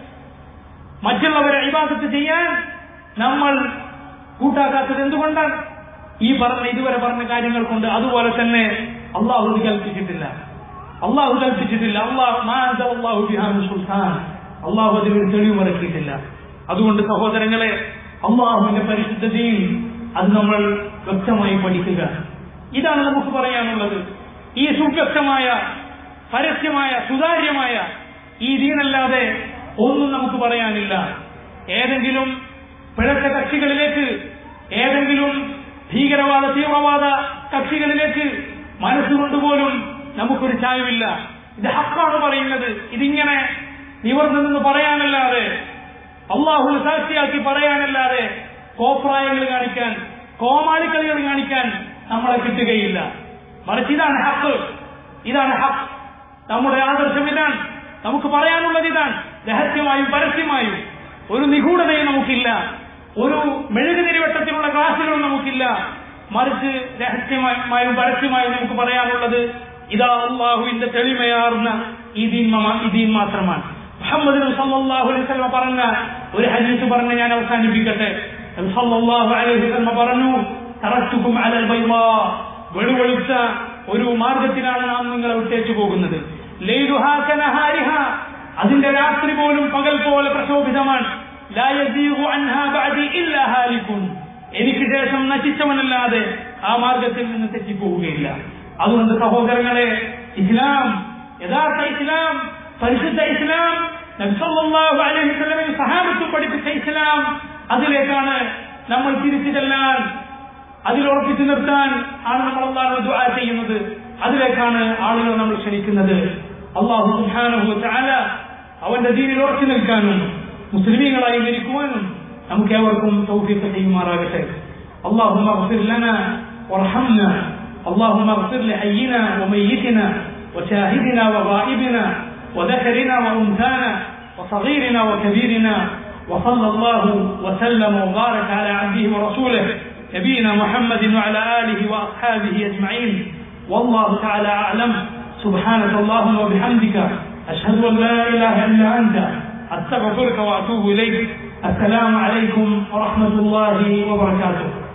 മറ്റുള്ളവരെ ഇബാദത്ത് ചെയ്യാൻ നമ്മൾ കൂട്ടാക്കാത്തത് എന്തുകൊണ്ടാണ് ഈ പറഞ്ഞ ഇതുവരെ പറഞ്ഞ കാര്യങ്ങൾ കൊണ്ട് അതുപോലെ തന്നെ അള്ളാഹു കൽപ്പിച്ചിട്ടില്ല അള്ളാഹു കൽപ്പിച്ചിട്ടില്ല അള്ളാഹു അള്ളാഹു ബിഹാൻ സുൽത്താൻ അള്ളാഹു അതിനൊരു തെളിവുമിറക്കിയിട്ടില്ല അതുകൊണ്ട് സഹോദരങ്ങളെ അള്ളാഹുവിന്റെ പരിശുദ്ധതയും അത് നമ്മൾ വ്യക്തമായി പഠിക്കുക ഇതാണ് നമുക്ക് പറയാനുള്ളത് ഈ സുവ്യക്തമായ പരസ്യമായ സുതാര്യമായ ഈ ദീനല്ലാതെ ഒന്നും നമുക്ക് പറയാനില്ല ഏതെങ്കിലും പിഴച്ച കക്ഷികളിലേക്ക് ഏതെങ്കിലും ഭീകരവാദ തീവ്രവാദ കക്ഷികളിലേക്ക് മനസ്സുകൊണ്ടുപോലും നമുക്കൊരു ചായവില്ല ഇത് ഹക്കാണ് പറയുന്നത് ഇതിങ്ങനെ നിവർന്നു നിന്ന് പറയാനല്ലാതെ അള്ളാഹു സാക്ഷിയാക്കി പറയാനല്ലാതെ കോപ്രായങ്ങൾ കാണിക്കാൻ കോമാളിക്കളികൾ കാണിക്കാൻ നമ്മളെ കിട്ടുകയില്ല മറിച്ച് ഇതാണ് ഹക്ക് ഇതാണ് ഹക്ക് നമ്മുടെ ആദർശം ഇതാണ് നമുക്ക് പറയാനുള്ളത് ഇതാണ് രഹസ്യമായും പരസ്യമായും ഒരു നിഗൂഢതയും നമുക്കില്ല ഒരു മെഴുകുതിരിവട്ടത്തിലുള്ള ക്ലാസുകളും നമുക്കില്ല മറിച്ച് രഹസ്യമായും പരസ്യമായും നമുക്ക് പറയാനുള്ളത് ഇതാ അള്ളാഹുവിന്റെ തെളിമയാർന്ന ഈ ദീൻ മ- ഈ ദീൻ മാത്രമാണ് മുഹമ്മദ് നബി സല്ലല്ലാഹു അലൈഹി വസല്ലം പറഞ്ഞ ഒരു ഹദീസ് പറഞ്ഞ് ഞാൻ അവസാനിപ്പിക്കട്ടെ നബി സല്ലല്ലാഹു അലൈഹി വസല്ലം പറഞ്ഞു തറസ്തുക്കും അലൽ ബൈളാ വെളുവെളുത്ത ഒരു മാർഗത്തിലാണ് നാം നിങ്ങളെ വിട്ടേച്ചു പോകുന്നത് ലൈലുഹാ കനഹാരിഹാ അതിന്റെ രാത്രി പോലും പകൽ പോലെ പ്രശോഭിതമാണ് ലാ യസീഗു അൻഹാ ബഅദി ഇല്ലാ ഹാലികുൻ എനിക്ക് ശേഷം നശിച്ചവനല്ലാതെ ആ മാർഗത്തിൽ നിന്ന് തെറ്റിപ്പോവുകയില്ല അതുകൊണ്ട് സഹോദരങ്ങളെ ഇസ്ലാം യഥാർത്ഥ ഇസ്ലാം പരിശുദ്ധ ഇസ്ലാം നബ്സല്ലാഹു അലൈഹി വസല്ലമയും സഹാബത്തും പഠിപ്പിച്ച ഇസ്ലാം അതിലേക്കാണ് നമ്മൾ തിരിച്ചു ചെല്ലാൻ അതിൽ ഉറപ്പിച്ചു നിർത്താൻ ആണ് നമ്മൾ അള്ളാഹു ദുആ ചെയ്യുന്നത് അതിലേക്കാണ് ആളുകൾ നമ്മൾ ക്ഷണിക്കുന്നത് അള്ളാഹു സുബ്ഹാനഹു തആല അവന്റെ ദീനിൽ ഉറച്ചു നിൽക്കാനും മുസ്ലിമീങ്ങളായി മരിക്കുവാനും നമുക്ക് ഏവർക്കും തൗഫീഖ് ചെയ്യുമാറാകട്ടെ اللهم اغفر لنا وارحمنا اللهم اغفر لحينا وميتنا وشاهدنا وغائبنا وذكرنا وانثانا وصغيرنا وكبيرنا وصلى الله وسلم وبارك على عبده ورسوله نبينا محمد وعلى اله واصحابه اجمعين والله تعالى اعلم سبحانك اللهم وبحمدك اشهد ان لا اله الا انت استغفرك واتوب اليك السلام عليكم ورحمه الله وبركاته